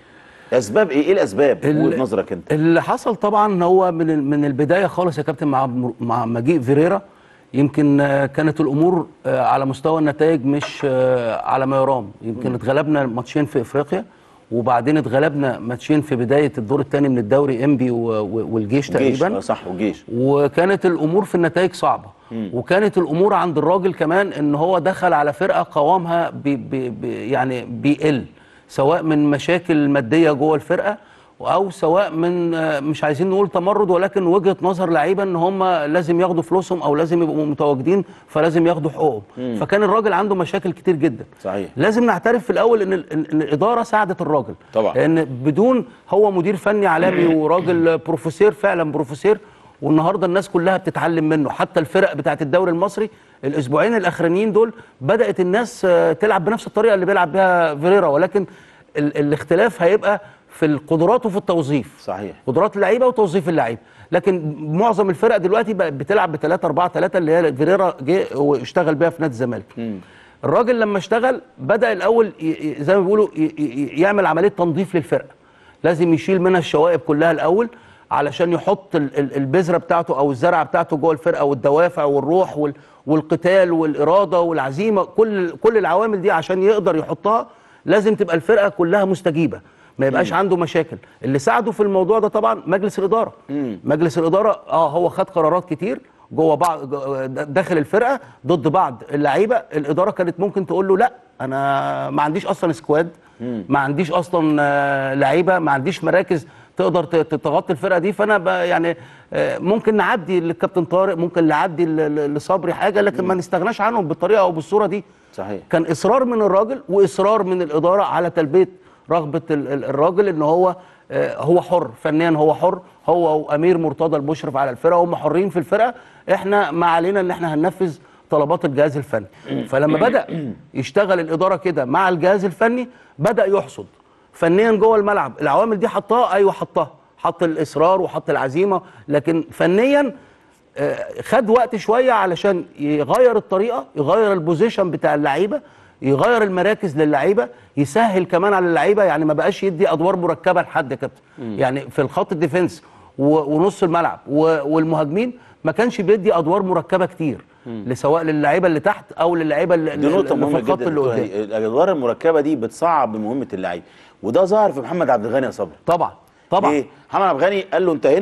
اسباب ايه؟ ايه الاسباب؟ ال- وجهه نظرك انت اللي حصل طبعا هو من ال- من البدايه خالص يا كابتن مع مع مجيء فيريرا يمكن آه، كانت الامور آه، على مستوى النتائج مش آه، على ما يرام يمكن اتغلبنا ماتشين في افريقيا وبعدين اتغلبنا ماتشين في بدايه الدور الثاني من الدوري انبي و- و- والجيش الجيش تقريبا آه، صح والجيش وكانت الامور في النتائج صعبه مم. وكانت الامور عند الراجل كمان ان هو دخل على فرقه قوامها بي بي بي يعني بيقل سواء من مشاكل ماديه جوه الفرقه او سواء من آه، مش عايزين نقول تمرد ولكن وجهه نظر لعيبه ان هم لازم ياخدوا فلوسهم او لازم يبقوا متواجدين فلازم ياخدوا حقوقهم مم. فكان الراجل عنده مشاكل كتير جدا صحيح لازم نعترف في الاول ان ال- ان الاداره ساعدت الراجل طبعا. لان بدون هو مدير فني عالمي وراجل بروفيسور فعلا بروفيسور والنهارده الناس كلها بتتعلم منه حتى الفرق بتاعت الدوري المصري الاسبوعين الاخرانيين دول بدات الناس آه، تلعب بنفس الطريقه اللي بيلعب بيها فيريرا ولكن ال الاختلاف هيبقى في القدرات وفي التوظيف صحيح قدرات اللعيبه وتوظيف اللعيبه لكن معظم الفرق دلوقتي بقت بتلعب ب 3 4 3 اللي هي فيريرا جه واشتغل بيها في نادي الزمالك الراجل لما اشتغل بدا الاول ي- ي- زي ما بيقولوا ي- ي- يعمل عمليه تنظيف للفرقه لازم يشيل منها الشوائب كلها الاول علشان يحط ال- ال- البذره بتاعته او الزرعه بتاعته جوه الفرقه والدوافع والروح وال- والقتال والاراده والعزيمه كل كل العوامل دي عشان يقدر يحطها لازم تبقى الفرقه كلها مستجيبه ما يبقاش عنده مشاكل اللي ساعده في الموضوع ده طبعا مجلس الاداره مجلس الاداره اه هو خد قرارات كتير جوه بعض جو- داخل الفرقه ضد بعض اللعيبه الاداره كانت ممكن تقول له لا انا ما عنديش اصلا سكواد ما عنديش اصلا آه، لعيبه ما عنديش مراكز تقدر ت- ت- تغطي الفرقه دي فانا ب- يعني آه، ممكن نعدي للكابتن طارق ممكن نعدي ل- ل- لصبري حاجه لكن ما نستغناش عنهم بالطريقه او بالصوره دي صحيح كان اصرار من الراجل واصرار من الاداره على تلبيه رغبه ال- ال- الراجل ان هو آه، هو حر فنيا هو حر هو وامير مرتضى المشرف على الفرقه هم حرين في الفرقه احنا ما علينا ان احنا هننفذ طلبات الجهاز الفني فلما بدا يشتغل الاداره كده مع الجهاز الفني بدا يحصد فنيا جوه الملعب العوامل دي حطها ايوه حطها حط الاصرار وحط العزيمه لكن فنيا آه، خد وقت شويه علشان يغير الطريقه يغير البوزيشن بتاع اللعيبه يغير المراكز للعيبه يسهل كمان على اللعيبه يعني ما بقاش يدي ادوار مركبه لحد يا كابتن مم. يعني في الخط الديفنس و- ونص الملعب و- والمهاجمين ما كانش بيدي ادوار مركبه كتير مم. لسواء للعيبه اللي تحت او للعيبه اللي, دي نقطة اللي في مهمة الخط جدا اللي دكتور قدام هاني. الأدوار المركبة دي بتصعب من مهمة اللعيب وده ظهر في محمد عبد الغني يا صبري طبعا طبعا ليه؟ محمد عبد الغني قال له أنت هنا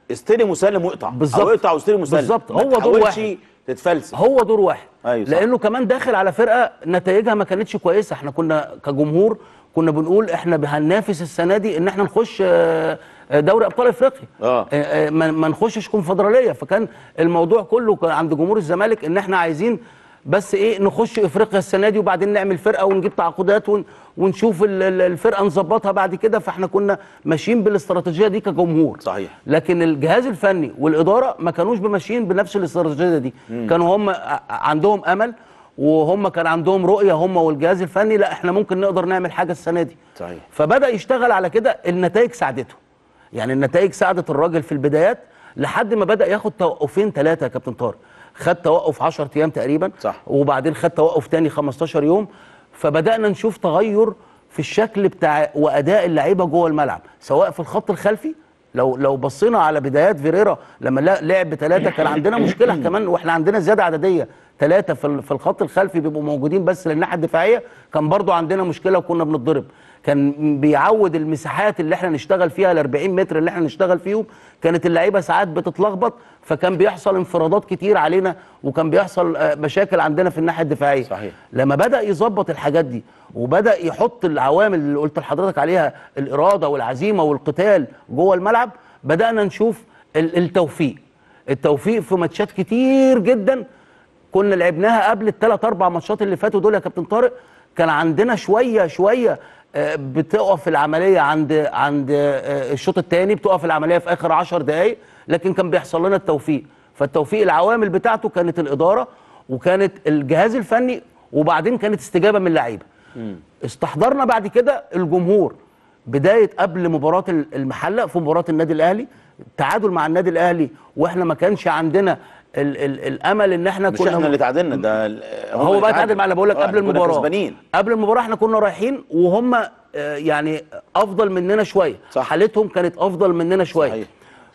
استلم وسلم واقطع بالظبط. او اقطع واستلم وسلم بالظبط. ما هو دور تحاولش واحد. تتفلسف هو دور واحد أيوة صح. لانه كمان داخل على فرقه نتائجها ما كانتش كويسه احنا كنا كجمهور كنا بنقول احنا هننافس السنه دي ان احنا نخش آه، آه، دوري ابطال افريقيا اه آه، آه، ما ما نخشش كونفدراليه فكان الموضوع كله كان عند جمهور الزمالك ان احنا عايزين بس ايه نخش افريقيا السنه دي وبعدين نعمل فرقه ونجيب تعاقدات ون ونشوف ال- ال- الفرقه نظبطها بعد كده فاحنا كنا ماشيين بالاستراتيجيه دي كجمهور صحيح لكن الجهاز الفني والاداره ما كانوش ماشيين بنفس الاستراتيجيه دي مم. كانوا هم ع- عندهم امل وهم كان عندهم رؤيه هم والجهاز الفني لا احنا ممكن نقدر نعمل حاجه السنه دي صحيح فبدا يشتغل على كده النتائج ساعدته يعني النتائج ساعدت الراجل في البدايات لحد ما بدا ياخد توقفين ثلاثه يا كابتن طارق خد توقف 10 ايام تقريبا صح. وبعدين خد توقف تاني 15 يوم فبدانا نشوف تغير في الشكل بتاع واداء اللعيبه جوه الملعب سواء في الخط الخلفي لو لو بصينا على بدايات فيريرا لما لا- لعب بثلاثه كان عندنا مشكله كمان واحنا عندنا زياده عدديه ثلاثه في ال- في الخط الخلفي بيبقوا موجودين بس للناحيه الدفاعيه كان برضو عندنا مشكله وكنا بنتضرب كان بيعود المساحات اللي احنا نشتغل فيها ال 40 متر اللي احنا نشتغل فيهم كانت اللعيبه ساعات بتتلخبط فكان بيحصل انفرادات كتير علينا وكان بيحصل آه، مشاكل عندنا في الناحيه الدفاعيه صحيح لما بدا يظبط الحاجات دي وبدا يحط العوامل اللي قلت لحضرتك عليها الاراده والعزيمه والقتال جوه الملعب بدانا نشوف ال- التوفيق التوفيق في ماتشات كتير جدا كنا لعبناها قبل الثلاث اربع ماتشات اللي فاتوا دول يا كابتن طارق كان عندنا شويه شويه آه، بتقف العمليه عند عند آه، الشوط الثاني بتقف العمليه في اخر 10 دقائق لكن كان بيحصل لنا التوفيق فالتوفيق العوامل بتاعته كانت الاداره وكانت الجهاز الفني وبعدين كانت استجابه من اللعيبه استحضرنا بعد كده الجمهور بدايه قبل مباراه ال- المحله في مباراه النادي الاهلي تعادل مع النادي الاهلي واحنا ما كانش عندنا ال ال الامل ان احنا مش كنا احنا اللي تعادلنا ده ال- هم هو اللي بقى تعادل معانا بقول لك آه، قبل إحنا كنا المباراه كسبانين قبل المباراه احنا كنا رايحين وهم آه، يعني افضل مننا شويه صح. حالتهم كانت افضل مننا شويه صحيح.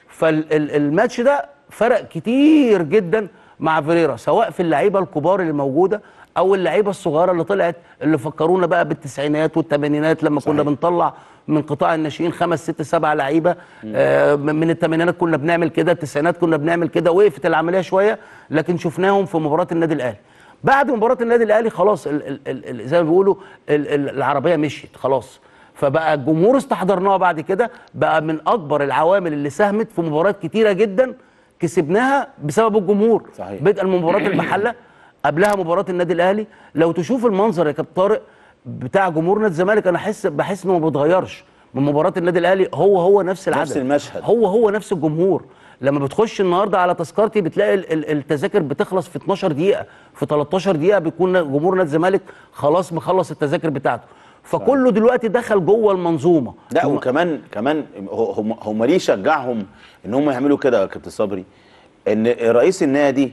فالماتش ده فرق كتير جدا مع فيريرا سواء في اللعيبه الكبار اللي موجوده او اللعيبه الصغيره اللي طلعت اللي فكرونا بقى بالتسعينات والثمانينات لما صحيح. كنا بنطلع من قطاع الناشئين خمس ست سبع لعيبه آه من الثمانينات كنا بنعمل كده التسعينات كنا بنعمل كده وقفت العمليه شويه لكن شفناهم في مباراه النادي الاهلي بعد مباراه النادي الاهلي خلاص ال ال ال ال زي ما بيقولوا ال ال العربيه مشيت خلاص فبقى الجمهور استحضرناه بعد كده بقى من اكبر العوامل اللي ساهمت في مباريات كتيره جدا كسبناها بسبب الجمهور صحيح. بدءا من مباراه المحله قبلها مباراه النادي الاهلي لو تشوف المنظر يا كابتن طارق بتاع جمهور نادي الزمالك انا احس بحس انه ما بيتغيرش من مباراه النادي الاهلي هو هو نفس العدد نفس المشهد. هو هو نفس الجمهور لما بتخش النهارده على تذكرتي بتلاقي ال- ال- التذاكر بتخلص في 12 دقيقه في 13 دقيقه بيكون جمهور نادي الزمالك خلاص مخلص التذاكر بتاعته فكله دلوقتي دخل جوه المنظومه لا وكمان كمان هو- هم هم ليه شجعهم ان هم يعملوا كده يا كابتن صبري ان رئيس النادي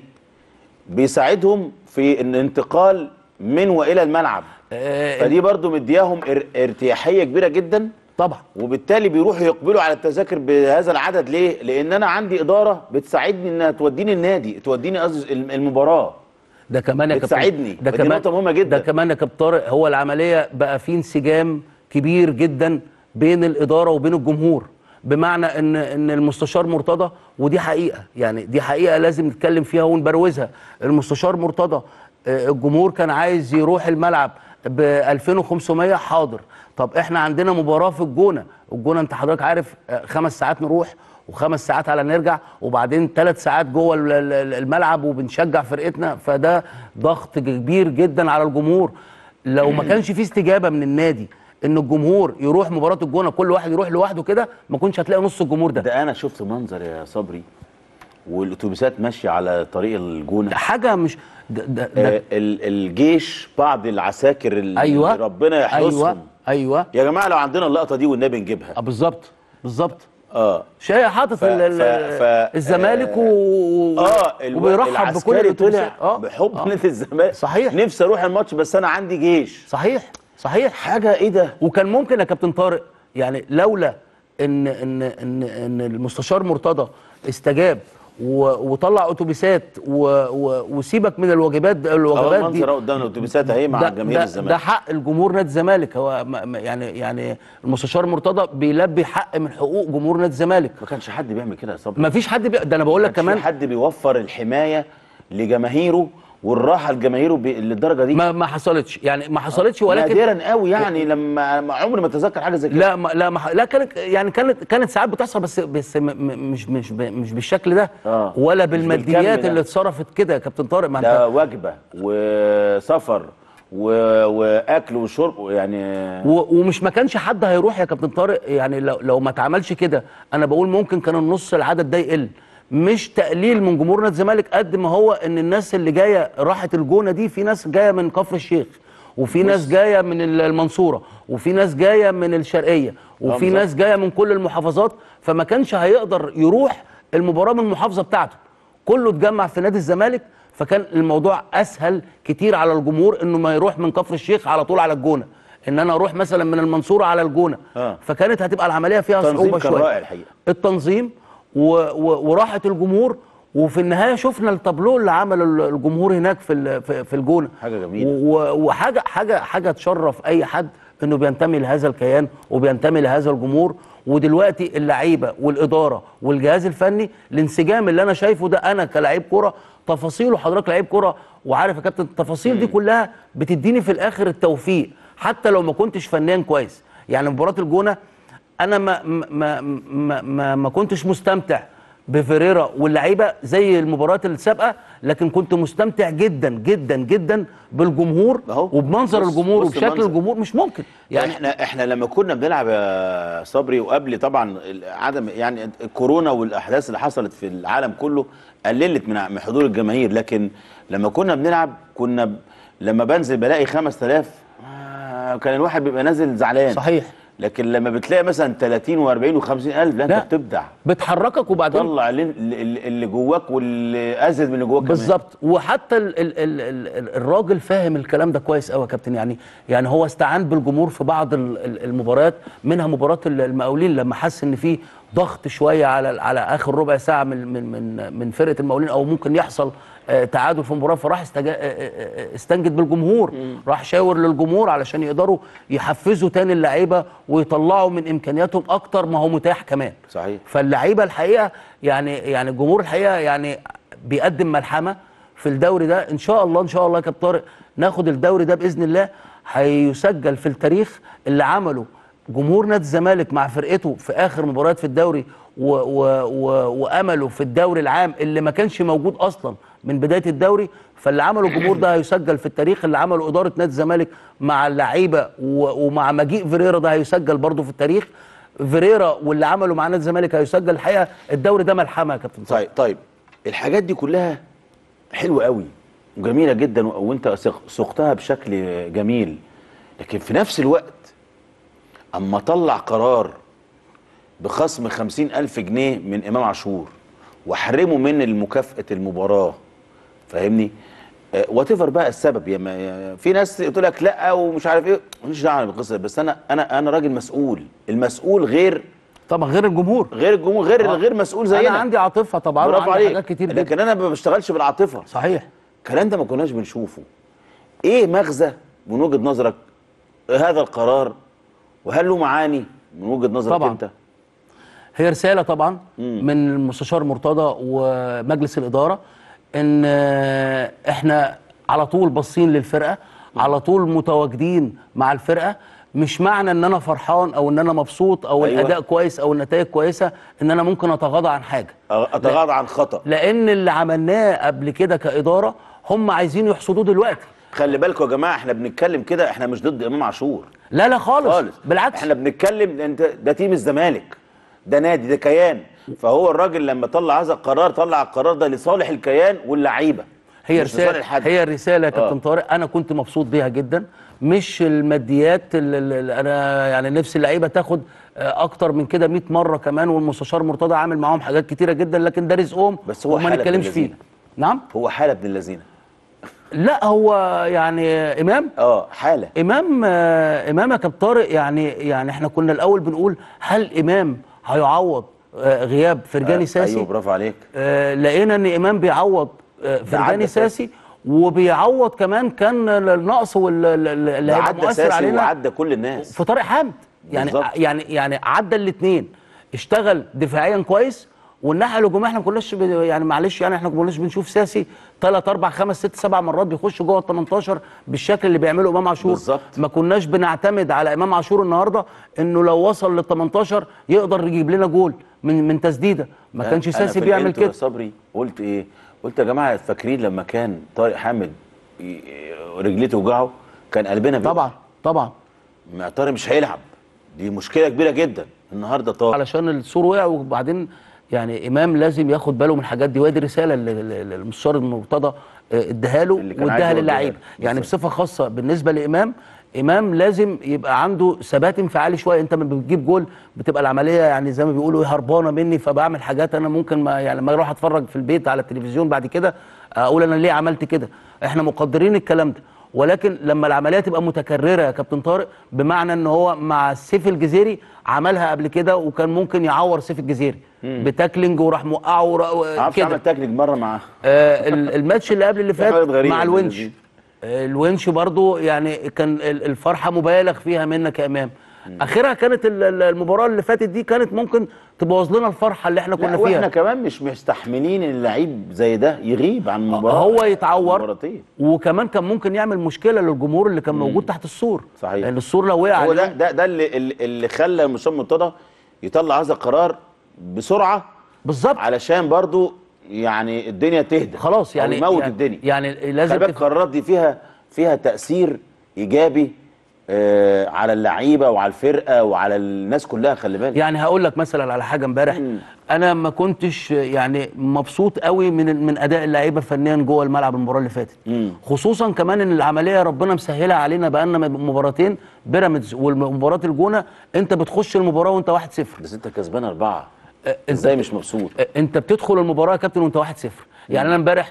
بيساعدهم في الانتقال من والى الملعب فدي برضو مدياهم ار- ارتياحيه كبيره جدا طبعا وبالتالي بيروحوا يقبلوا على التذاكر بهذا العدد ليه لان انا عندي اداره بتساعدني انها توديني النادي توديني قصدي الم- المباراه ده كمان يا كابتن بتساعدني ده ودي كمان نقطه مهمه جدا ده كمان يا كابتن طارق هو العمليه بقى في انسجام كبير جدا بين الاداره وبين الجمهور بمعنى ان ان المستشار مرتضى ودي حقيقه يعني دي حقيقه لازم نتكلم فيها ونبروزها المستشار مرتضى آه، الجمهور كان عايز يروح الملعب ب 2500 حاضر طب احنا عندنا مباراه في الجونه الجونه انت حضرتك عارف آه، خمس ساعات نروح وخمس ساعات على نرجع وبعدين ثلاث ساعات جوه ال- ال- الملعب وبنشجع فرقتنا فده ضغط كبير جدا على الجمهور لو ما كانش في استجابه من النادي ان الجمهور يروح مباراه الجونه كل واحد يروح لوحده كده ما كنتش هتلاقي نص الجمهور ده ده انا شفت منظر يا صبري والاتوبيسات ماشيه على طريق الجونه حاجه مش ده ده آه ال- الجيش بعض العساكر اللي أيوة. ربنا يحرسهم ايوه ايوه يا جماعه لو عندنا اللقطه دي والنبي نجيبها اه بالظبط بالظبط اه شيء حاطط ف- ال- ال- ف- ف- الزمالك و... اه الو- وبيرحب بكل العسكري الاتوبيسات طلع بحب نادي الزمالك صحيح نفسي اروح الماتش بس انا عندي جيش صحيح صحيح حاجه ايه ده وكان ممكن يا كابتن طارق يعني لولا ان ان ان ان المستشار مرتضى استجاب و- وطلع اتوبيسات و- و- وسيبك من الواجبات اول الوجبات دي منظر قدام الاتوبيسات اهي مع ده- جماهير ده- الزمالك ده حق الجمهور نادي الزمالك هو ما- ما- يعني يعني المستشار مرتضى بيلبي حق من حقوق جمهور نادي الزمالك ما كانش حد بيعمل كده يا صبري ما فيش حد بي... ده انا بقول لك كمان كمان حد بيوفر الحمايه لجماهيره والراحه لجماهيره ب- للدرجه دي ما ما حصلتش يعني ما حصلتش ولكن نادرا قوي يعني لما ما عمري ما اتذكر حاجه زي كده لا ما لا ما لا كانت يعني كانت كانت ساعات بتحصل بس بس م م مش مش ب- مش بالشكل ده آه. ولا مش بالكم بالماديات ده. اللي اتصرفت كده يا كابتن طارق ما ده انت وجبه وسفر و... واكل وشرب يعني و- ومش ما كانش حد هيروح يا كابتن طارق يعني لو لو ما اتعملش كده انا بقول ممكن كان النص العدد ده يقل مش تقليل من جمهور نادي الزمالك قد ما هو ان الناس اللي جايه راحت الجونه دي في ناس جايه من كفر الشيخ وفي ناس جايه من ال- المنصوره وفي ناس جايه من الشرقيه وفي بالظبط. ناس جايه من كل المحافظات فما كانش هيقدر يروح المباراه من المحافظه بتاعته كله اتجمع في نادي الزمالك فكان الموضوع اسهل كتير على الجمهور انه ما يروح من كفر الشيخ على طول على الجونه ان انا اروح مثلا من المنصوره على الجونه آه. فكانت هتبقى العمليه فيها التنظيم صعوبه كان شويه رائع الحقيقة. التنظيم و... و... وراحه الجمهور وفي النهايه شفنا التابلو اللي عمله ال- الجمهور هناك في ال- في, في الجونه حاجه جميله و... وحاجه حاجه حاجه تشرف اي حد انه بينتمي لهذا الكيان وبينتمي لهذا الجمهور ودلوقتي اللعيبه والاداره والجهاز الفني الانسجام اللي انا شايفه ده انا كلاعب كوره تفاصيله حضرتك لعيب كوره وعارف يا كابتن التفاصيل دي كلها بتديني في الاخر التوفيق حتى لو ما كنتش فنان كويس يعني مباراه الجونه انا ما ما ما ما, ما كنتش مستمتع بفيريرا واللعيبه زي المباريات السابقه لكن كنت مستمتع جدا جدا جدا بالجمهور وبمنظر بص- الجمهور بص وبشكل المنظر. الجمهور مش ممكن يعني احنا احنا لما كنا بنلعب يا صبري وقبل طبعا ال- عدم يعني الكورونا والاحداث اللي حصلت في العالم كله قللت من ع- من حضور الجماهير لكن لما كنا بنلعب كنا ب... لما بنزل بلاقي 5000 آه كان الواحد بيبقى نازل زعلان صحيح لكن لما بتلاقي مثلا 30 و40 و50 الف لا, لا. انت بتبدع بتحركك وبعدين طلع اللي, اللي اللي جواك واللي ازيد من اللي جواك كمان. بالظبط وحتى ال ال ال ال ال الراجل فاهم الكلام ده كويس قوي يا كابتن يعني يعني هو استعان بالجمهور في بعض ال- ال- المباريات منها مباراه ال- المقاولين لما حس ان في ضغط شويه على على اخر ربع ساعه من من من من فرقه المقاولين او ممكن يحصل آه، تعادل في المباراه فراح استجا... آه، آه، آه، استنجد بالجمهور راح شاور للجمهور علشان يقدروا يحفزوا تاني اللعيبه ويطلعوا من امكانياتهم اكتر ما هو متاح كمان صحيح فاللعيبه الحقيقه يعني يعني الجمهور الحقيقه يعني بيقدم ملحمه في الدوري ده ان شاء الله ان شاء الله يا كابتن طارق ناخد الدوري ده باذن الله هيسجل في التاريخ اللي عمله جمهور نادي الزمالك مع فرقته في اخر مباريات في الدوري و و و وامله في الدوري العام اللي ما كانش موجود اصلا من بدايه الدوري فاللي عمله الجمهور ده هيسجل في التاريخ اللي عمله اداره نادي الزمالك مع اللعيبه و- ومع مجيء فيريرا ده هيسجل برضه في التاريخ فيريرا واللي عمله مع نادي الزمالك هيسجل الحقيقه الدوري ده ملحمه يا كابتن طيب طيب الحاجات دي كلها حلوه قوي وجميله جدا و- وانت سق- سقتها بشكل جميل لكن في نفس الوقت اما طلع قرار بخصم خمسين ألف جنيه من إمام عاشور وحرمه من المكافأة المباراة فاهمني وات ايفر بقى السبب يا ما- يا- في ناس تقول لك لا ومش عارف ايه مش دعوه بالقصه بس انا انا انا راجل مسؤول المسؤول غير طبعا غير الجمهور غير الجمهور غير آه. غير مسؤول زينا انا عندي عاطفه طبعا برافو وعندي عليك حاجات كتير جدا لكن انا ما بشتغلش بالعاطفه صحيح الكلام ده ما كناش بنشوفه ايه مغزى من وجهه نظرك هذا القرار وهل له معاني من وجهه نظرك طبعاً. انت هي رساله طبعا من المستشار مرتضى ومجلس الاداره ان آه، احنا على طول باصين للفرقه على طول متواجدين مع الفرقه مش معنى ان انا فرحان او ان انا مبسوط او أيوة. أيوة. الاداء كويس او النتائج كويسه ان انا ممكن اتغاضى عن حاجه اتغاضى عن خطا لان اللي عملناه قبل كده كاداره هم عايزين يحصدوه دلوقتي خلي بالكم يا جماعه احنا بنتكلم كده احنا مش ضد امام عاشور لا لا خالص, خالص بالعكس احنا بنتكلم انت ده تيم الزمالك ده نادي ده كيان فهو الراجل لما طلع هذا القرار طلع القرار ده لصالح الكيان واللعيبه هي مش لصالح رسالة حد. هي الرسالة يا كابتن آه. طارق أنا كنت مبسوط بيها جدا مش الماديات اللي اللي أنا يعني نفسي اللعيبة تاخد آه، أكتر من كده 100 مرة كمان والمستشار مرتضى عامل معاهم حاجات كتيرة جدا لكن ده رزقهم بس هو وما حالة ابن نتكلمش اللذينة. فيه نعم هو حاله ابن اللذينه لا هو يعني إمام اه حاله إمام آه، إمام يا كابتن طارق يعني يعني إحنا كنا الأول بنقول هل إمام هيعوض آه، غياب فرجاني آه، ساسي ايوه برافو عليك آه، لقينا ان امام بيعوض آه، فرجاني عدى ساسي وبيعوض كمان كان النقص واللي ده هيبقى عدى مؤثر ساسي علينا وعدى كل الناس في طارق حامد يعني بالظبط. يعني يعني عدى الاثنين اشتغل دفاعيا كويس والناحيه الهجوميه احنا ما كناش ب- يعني معلش يعني احنا ما كناش بنشوف ساسي ثلاث اربع خمس ست سبع مرات بيخش جوه ال 18 بالشكل اللي بيعمله امام عاشور بالظبط. ما كناش بنعتمد على امام عاشور النهارده انه لو وصل لل 18 يقدر يجيب لنا جول من من تسديده ما أنا- كانش أنا ساسي في بيعمل الانترو يا كده صبري قلت ايه قلت يا جماعه فاكرين لما كان طارق حامد ي- رجليه توجعه كان قلبنا بيوجع. طبعا طبعا ما طارق مش هيلعب دي مشكله كبيره جدا النهارده طارق علشان السور وقع وبعدين يعني امام لازم ياخد باله من الحاجات دي وادي رساله لل- لل- للمستشار المرتضى آه، اداها له اللي كان واداها عايز للعيب يوجهها. يعني بالظبط. بصفه خاصه بالنسبه لامام امام لازم يبقى عنده ثبات انفعالي شويه انت لما بتجيب جول بتبقى العمليه يعني زي ما بيقولوا ايه هربانه مني فبعمل حاجات انا ممكن ما يعني لما اروح اتفرج في البيت على التلفزيون بعد كده اقول انا ليه عملت كده احنا مقدرين الكلام ده ولكن لما العمليه تبقى متكرره يا كابتن طارق بمعنى ان هو مع سيف الجزيري عملها قبل كده وكان ممكن يعور سيف الجزيري بتاكلينج وراح موقعه ورا- عارف كده عمل تاكلينج مره معاه آه ال- الماتش اللي قبل اللي في حاجات فات غريبة مع ابن الونش الذين. آه، الونش برضو يعني كان ال- الفرحه مبالغ فيها منك يا امام اخرها كانت ال- ال- المباراه اللي فاتت دي كانت ممكن تبوظ لنا الفرحه اللي احنا لا كنا واحنا فيها كمان مش مستحملين ان لعيب زي ده يغيب عن المباراه هو يتعور مباراتين وكمان كان ممكن يعمل مشكله للجمهور اللي كان موجود تحت السور صحيح لان السور لو وقع هو ده عليهم- ده ده اللي اللي- اللي خلى المستشار مرتضى يطلع هذا القرار بسرعه بالظبط علشان برضو يعني الدنيا تهدى خلاص يعني أو يموت يعني الدنيا يعني لازم خلي بالك تف- القرارات دي فيها فيها تاثير ايجابي آه على اللعيبه وعلى الفرقه وعلى الناس كلها خلي بالك يعني هقول لك مثلا على حاجه امبارح انا ما كنتش يعني مبسوط قوي من من اداء اللعيبه فنيا جوه الملعب المباراه اللي فاتت خصوصا كمان ان العمليه ربنا مسهلها علينا بقالنا مباراتين بيراميدز ومباراه الجونه انت بتخش المباراه وانت 1-0 بس انت كسبان اربعه انت ازاي مش مبسوط انت بتدخل المباراه يا كابتن وانت 1-0 يعني انا امبارح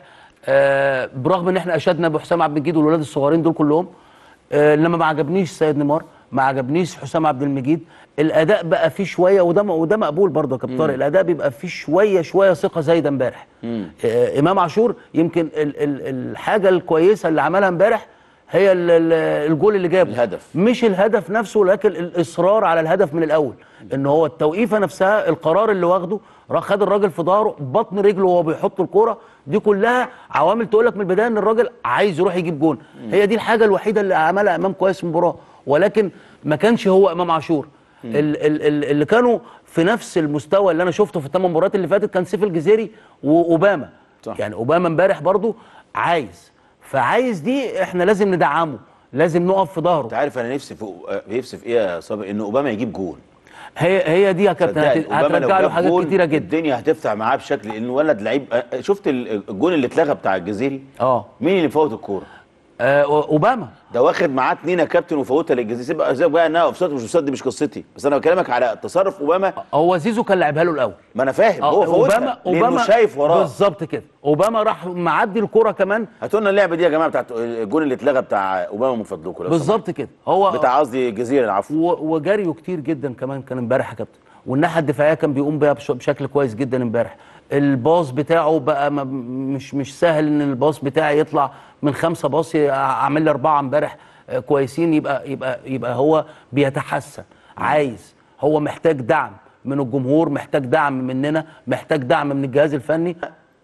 آه برغم ان احنا اشدنا بحسام عبد المجيد والولاد الصغيرين دول كلهم آه لما ما عجبنيش سيد نيمار ما عجبنيش حسام عبد المجيد الاداء بقى فيه شويه وده وده مقبول برضه يا كابتن طارق الاداء بيبقى فيه شويه شويه ثقه زايده امبارح آه امام عاشور يمكن ال ال الحاجه الكويسه اللي عملها امبارح هي ال- ال- الجول اللي جابه الهدف. مش الهدف نفسه لكن الاصرار على الهدف من الاول ان هو التوقيفه نفسها القرار اللي واخده راح خد الراجل في ظهره بطن رجله وهو بيحط الكوره دي كلها عوامل تقول لك من البدايه ان الراجل عايز يروح يجيب جون هي دي الحاجه الوحيده اللي عملها امام كويس في المباراه ولكن ما كانش هو امام عاشور ال- ال- ال- اللي كانوا في نفس المستوى اللي انا شفته في الثمان مباريات اللي فاتت كان سيف الجزيري واوباما صح. يعني اوباما امبارح برضو عايز فعايز دي احنا لازم ندعمه لازم نقف في ظهره انت عارف انا نفسي في نفسي في ايه يا صابر ان اوباما يجيب جول هي هي دي يا كابتن صدقني، هت- أوباما لو هترجع له جاب حاجات جول، كتيره جدا الدنيا هتفتح معاه بشكل انه ولد لعيب أه، شفت ال- الجول اللي اتلغى بتاع الجزيري اه مين اللي فوت الكوره آه، اوباما ده واخد معاه اتنين يا كابتن وفوتها للجزيري سيبك سيبك بقى انها اوفسايد مش اوفسايد دي مش قصتي بس انا بكلمك على تصرف اوباما هو زيزو كان لعبها له الاول ما انا فاهم آه، هو فوتها لانه شايف وراه بالظبط كده اوباما راح معدي الكوره كمان هاتوا لنا اللعبه دي يا جماعه بتاعت الجول اللي اتلغى بتاع اوباما من فضلكم لو بالظبط كده هو سمحت. بتاع قصدي الجزيره العفو و- وجريه كتير جدا كمان كان امبارح يا كابتن والناحيه الدفاعيه كان بيقوم بيها بش- بشكل كويس جدا امبارح الباص بتاعه بقى ما مش مش سهل ان الباص بتاعي يطلع من خمسه باص ي- اعمل لي اربعه امبارح آه، كويسين يبقى يبقى يبقى هو بيتحسن عايز هو محتاج دعم من الجمهور محتاج دعم مننا محتاج دعم من الجهاز الفني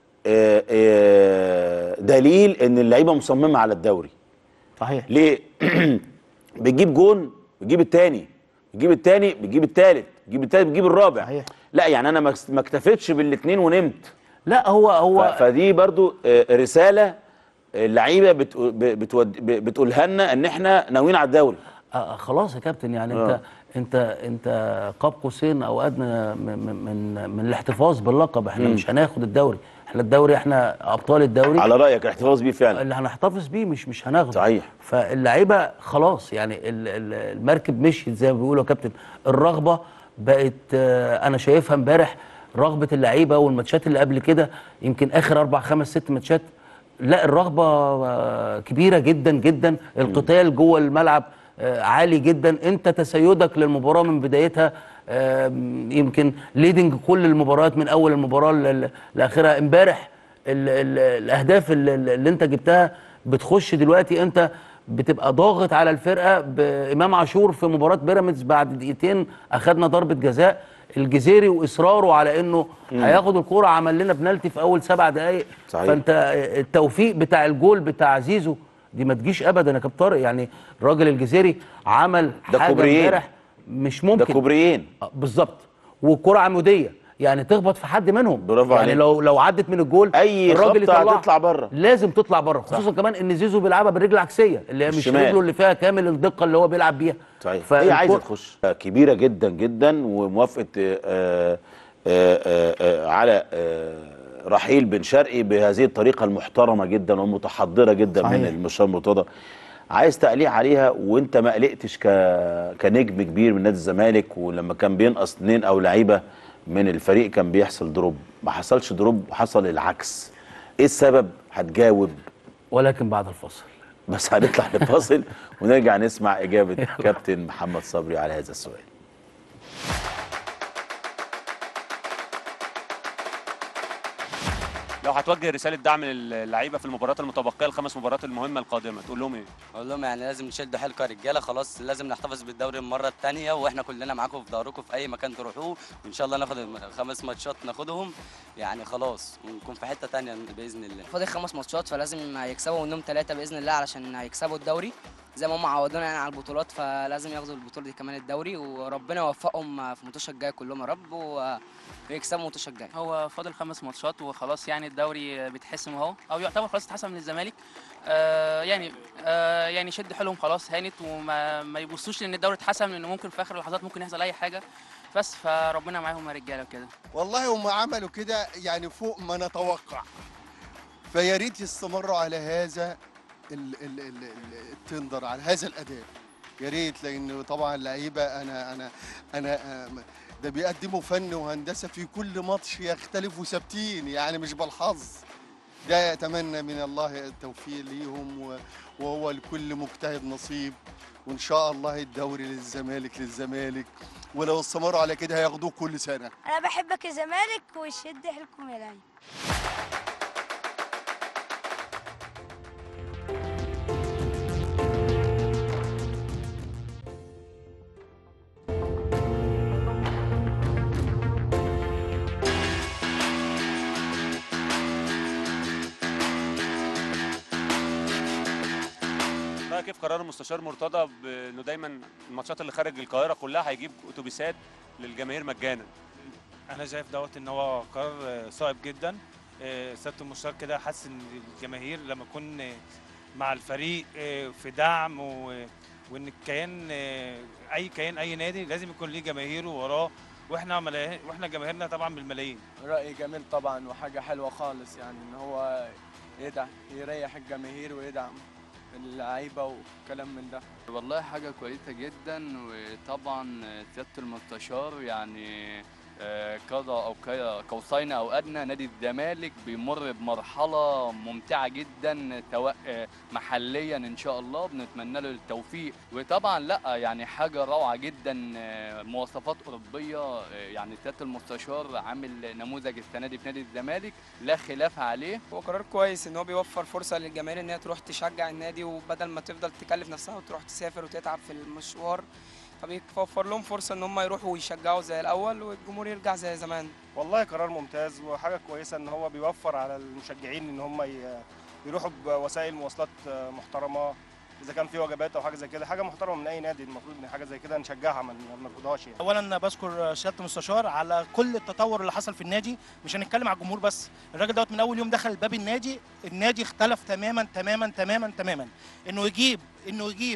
آه، آه، دليل ان اللعيبه مصممه على الدوري صحيح ليه بتجيب جون بتجيب التاني بتجيب التاني بتجيب التالت بتجيب التالت بتجيب الرابع صحيح. لا يعني انا ما ما اكتفيتش بالاثنين ونمت لا هو هو ف- فدي برضو آه، رساله اللعيبه بتقو- ب- بتود- ب- بتقولها لنا ان احنا ناويين على الدوري آه خلاص يا كابتن يعني آه. انت انت انت قاب قوسين او ادنى من من, من الاحتفاظ باللقب احنا مم. مش هناخد الدوري احنا الدوري احنا ابطال الدوري على رايك الاحتفاظ بيه فعلا اللي هنحتفظ بيه مش مش هناخده صحيح. فاللعيبه خلاص يعني ال- ال- المركب مشيت زي ما بيقولوا يا كابتن الرغبه بقت آه، انا شايفها امبارح رغبه اللعيبه والماتشات اللي قبل كده يمكن اخر اربع خمس ست ماتشات لا الرغبه آه، كبيره جدا جدا القتال جوه الملعب آه، عالي جدا انت تسيدك للمباراه من بدايتها آم، يمكن ليدنج كل المباريات من اول المباراه ل- ل- لاخرها امبارح ال- ال- الاهداف اللي, اللي انت جبتها بتخش دلوقتي انت بتبقى ضاغط على الفرقه بامام عاشور في مباراه بيراميدز بعد دقيقتين اخذنا ضربه جزاء الجزيري واصراره على انه مم. هياخد الكوره عمل لنا بنالتي في اول سبع دقائق صحيح. فانت التوفيق بتاع الجول بتاع زيزو دي ما تجيش ابدا يا كابتن طارق يعني الراجل الجزيري عمل ده حاجه كوبريين. امبارح مش ممكن ده كوبريين آه، بالظبط والكره عموديه يعني تخبط في حد منهم برافو يعني عليك. لو لو عدت من الجول اي الراجل خبطه يطلعها. هتطلع بره لازم تطلع بره خصوصا كمان ان زيزو بيلعبها بالرجل العكسيه اللي هي مش الشمال. رجله اللي فيها كامل الدقه اللي هو بيلعب بيها صحيح هي عايزه فالكرة- تخش كبيره جدا جدا وموافقه آه، آه، آه، آه، على آه، رحيل بن شرقي بهذه الطريقه المحترمه جدا والمتحضره جدا صحيح. من المستشار مرتضى عايز تعليق عليها وانت ما قلقتش ك... كنجم كبير من نادي الزمالك ولما كان بينقص اثنين او لعيبه من الفريق كان بيحصل دروب ما حصلش دروب حصل العكس ايه السبب هتجاوب ولكن بعد الفاصل بس هنطلع لفاصل ونرجع نسمع اجابه كابتن محمد صبري على هذا السؤال لو هتوجه رساله دعم للعيبه في المباريات المتبقيه الخمس مباريات المهمه القادمه تقول لهم ايه؟ اقول لهم يعني لازم نشد حيلكم يا رجاله خلاص لازم نحتفظ بالدوري المره الثانيه واحنا كلنا معاكم في ظهركم في اي مكان تروحوه وان شاء الله ناخد الخمس ماتشات ناخدهم يعني خلاص ونكون في حته ثانيه باذن الله فاضل خمس ماتشات فلازم يكسبوا منهم ثلاثة بإذن الله علشان يكسبوا الدوري زي ما هم عودونا يعني على البطولات فلازم ياخدوا البطولة دي كمان الدوري وربنا يوفقهم في الماتشات الجاية كلهم يا رب و- ويكسبوا الماتشات الجاية هو فاضل خمس ماتشات وخلاص يعني الدوري بيتحسم اهو او يعتبر خلاص اتحسم من الزمالك آه يعني آه يعني شد حيلهم خلاص هانت وما ما يبصوش لان الدوري اتحسم لان ممكن في اخر اللحظات ممكن يحصل اي حاجه بس فربنا معاهم يا رجاله وكده والله هم عملوا كده يعني فوق ما نتوقع فيا ريت يستمروا على هذا ال ال ال ال التندر على هذا الاداء يا ريت لان طبعا اللعيبه انا انا انا آم، ده بيقدموا فن وهندسه في كل ماتش يختلفوا ثابتين يعني مش بالحظ ده اتمنى من الله التوفيق ليهم و- وهو لكل مجتهد نصيب وان شاء الله الدوري للزمالك للزمالك ولو استمروا على كده هياخدوه كل سنه انا بحبك يا زمالك وشد حيلكم يا لعيبه رايك كيف قرار المستشار مرتضى بانه دايما الماتشات اللي خارج القاهره كلها هيجيب اتوبيسات للجماهير مجانا انا شايف دوت ان هو قرار آه، صائب جدا آه، سياده المستشار كده حاسس ان الجماهير لما يكون آه، مع الفريق آه، في دعم و- وان الكيان آه، اي كيان اي نادي لازم يكون ليه جماهيره وراه واحنا ملايين واحنا جماهيرنا طبعا بالملايين رأي جميل طبعا وحاجة حلوة خالص يعني ان هو يدعم يريح الجماهير ويدعم اللعيبة وكلام من ده والله حاجة كويسة جدا وطبعا سيادة المستشار يعني آه، قضى أو ك- قوسين أو أدنى نادي الزمالك بيمر بمرحلة ممتعة جدا سواء آه، محليا إن شاء الله بنتمنى له التوفيق وطبعا لا يعني حاجة روعة جدا آه، مواصفات أوروبية آه، يعني سيادة المستشار عامل نموذج السنة دي في نادي الزمالك لا خلاف عليه هو قرار كويس ان هو بيوفر فرصه للجماهير ان هي تروح تشجع النادي وبدل ما تفضل تكلف نفسها وتروح تسافر وتتعب في المشوار فبيوفر لهم فرصه ان هم يروحوا ويشجعوا زي الاول والجمهور يرجع زي زمان والله قرار ممتاز وحاجه كويسه ان هو بيوفر على المشجعين ان هم ي- يروحوا بوسائل مواصلات محترمه اذا كان في وجبات او حاجه زي كده حاجه محترمه من اي نادي المفروض ان حاجه زي كده نشجعها ما ما نرفضهاش يعني اولا بذكر سياده المستشار على كل التطور اللي حصل في النادي مش هنتكلم على الجمهور بس الراجل دوت من اول يوم دخل باب النادي النادي اختلف تماما تماما تماما تماما انه يجيب انه يجيب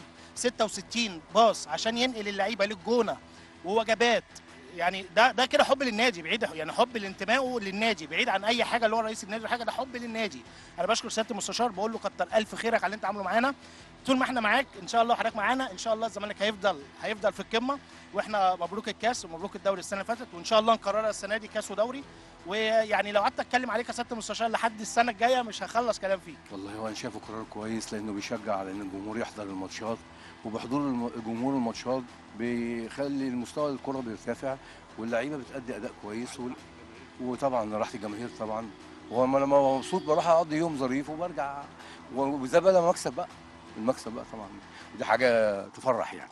66 باص عشان ينقل اللعيبه للجونه ووجبات يعني ده ده كده حب للنادي بعيد يعني حب لانتمائه للنادي بعيد عن اي حاجه اللي هو رئيس النادي ولا حاجه ده حب للنادي انا بشكر سياده المستشار بقول له كتر الف خيرك على اللي انت عامله معانا طول ما احنا معاك ان شاء الله حضرتك معانا ان شاء الله الزمالك هيفضل هيفضل في القمه واحنا مبروك الكاس ومبروك الدوري السنه اللي فاتت وان شاء الله نكررها السنه دي كاس ودوري ويعني لو قعدت اتكلم عليك يا سياده المستشار لحد السنه الجايه مش هخلص كلام فيك والله هو انا شايفه قرار كويس لانه بيشجع على ان الجمهور يحضر الماتشات وبحضور الم- الجمهور الماتشات بيخلي المستوى الكره بيرتفع واللعيبه بتأدي اداء كويس وال... وطبعا راحه الجماهير طبعا وانا لما ببقى مبسوط بروح اقضي يوم ظريف وبرجع وده بقى مكسب بقى المكسب بقى طبعا ودي حاجه تفرح يعني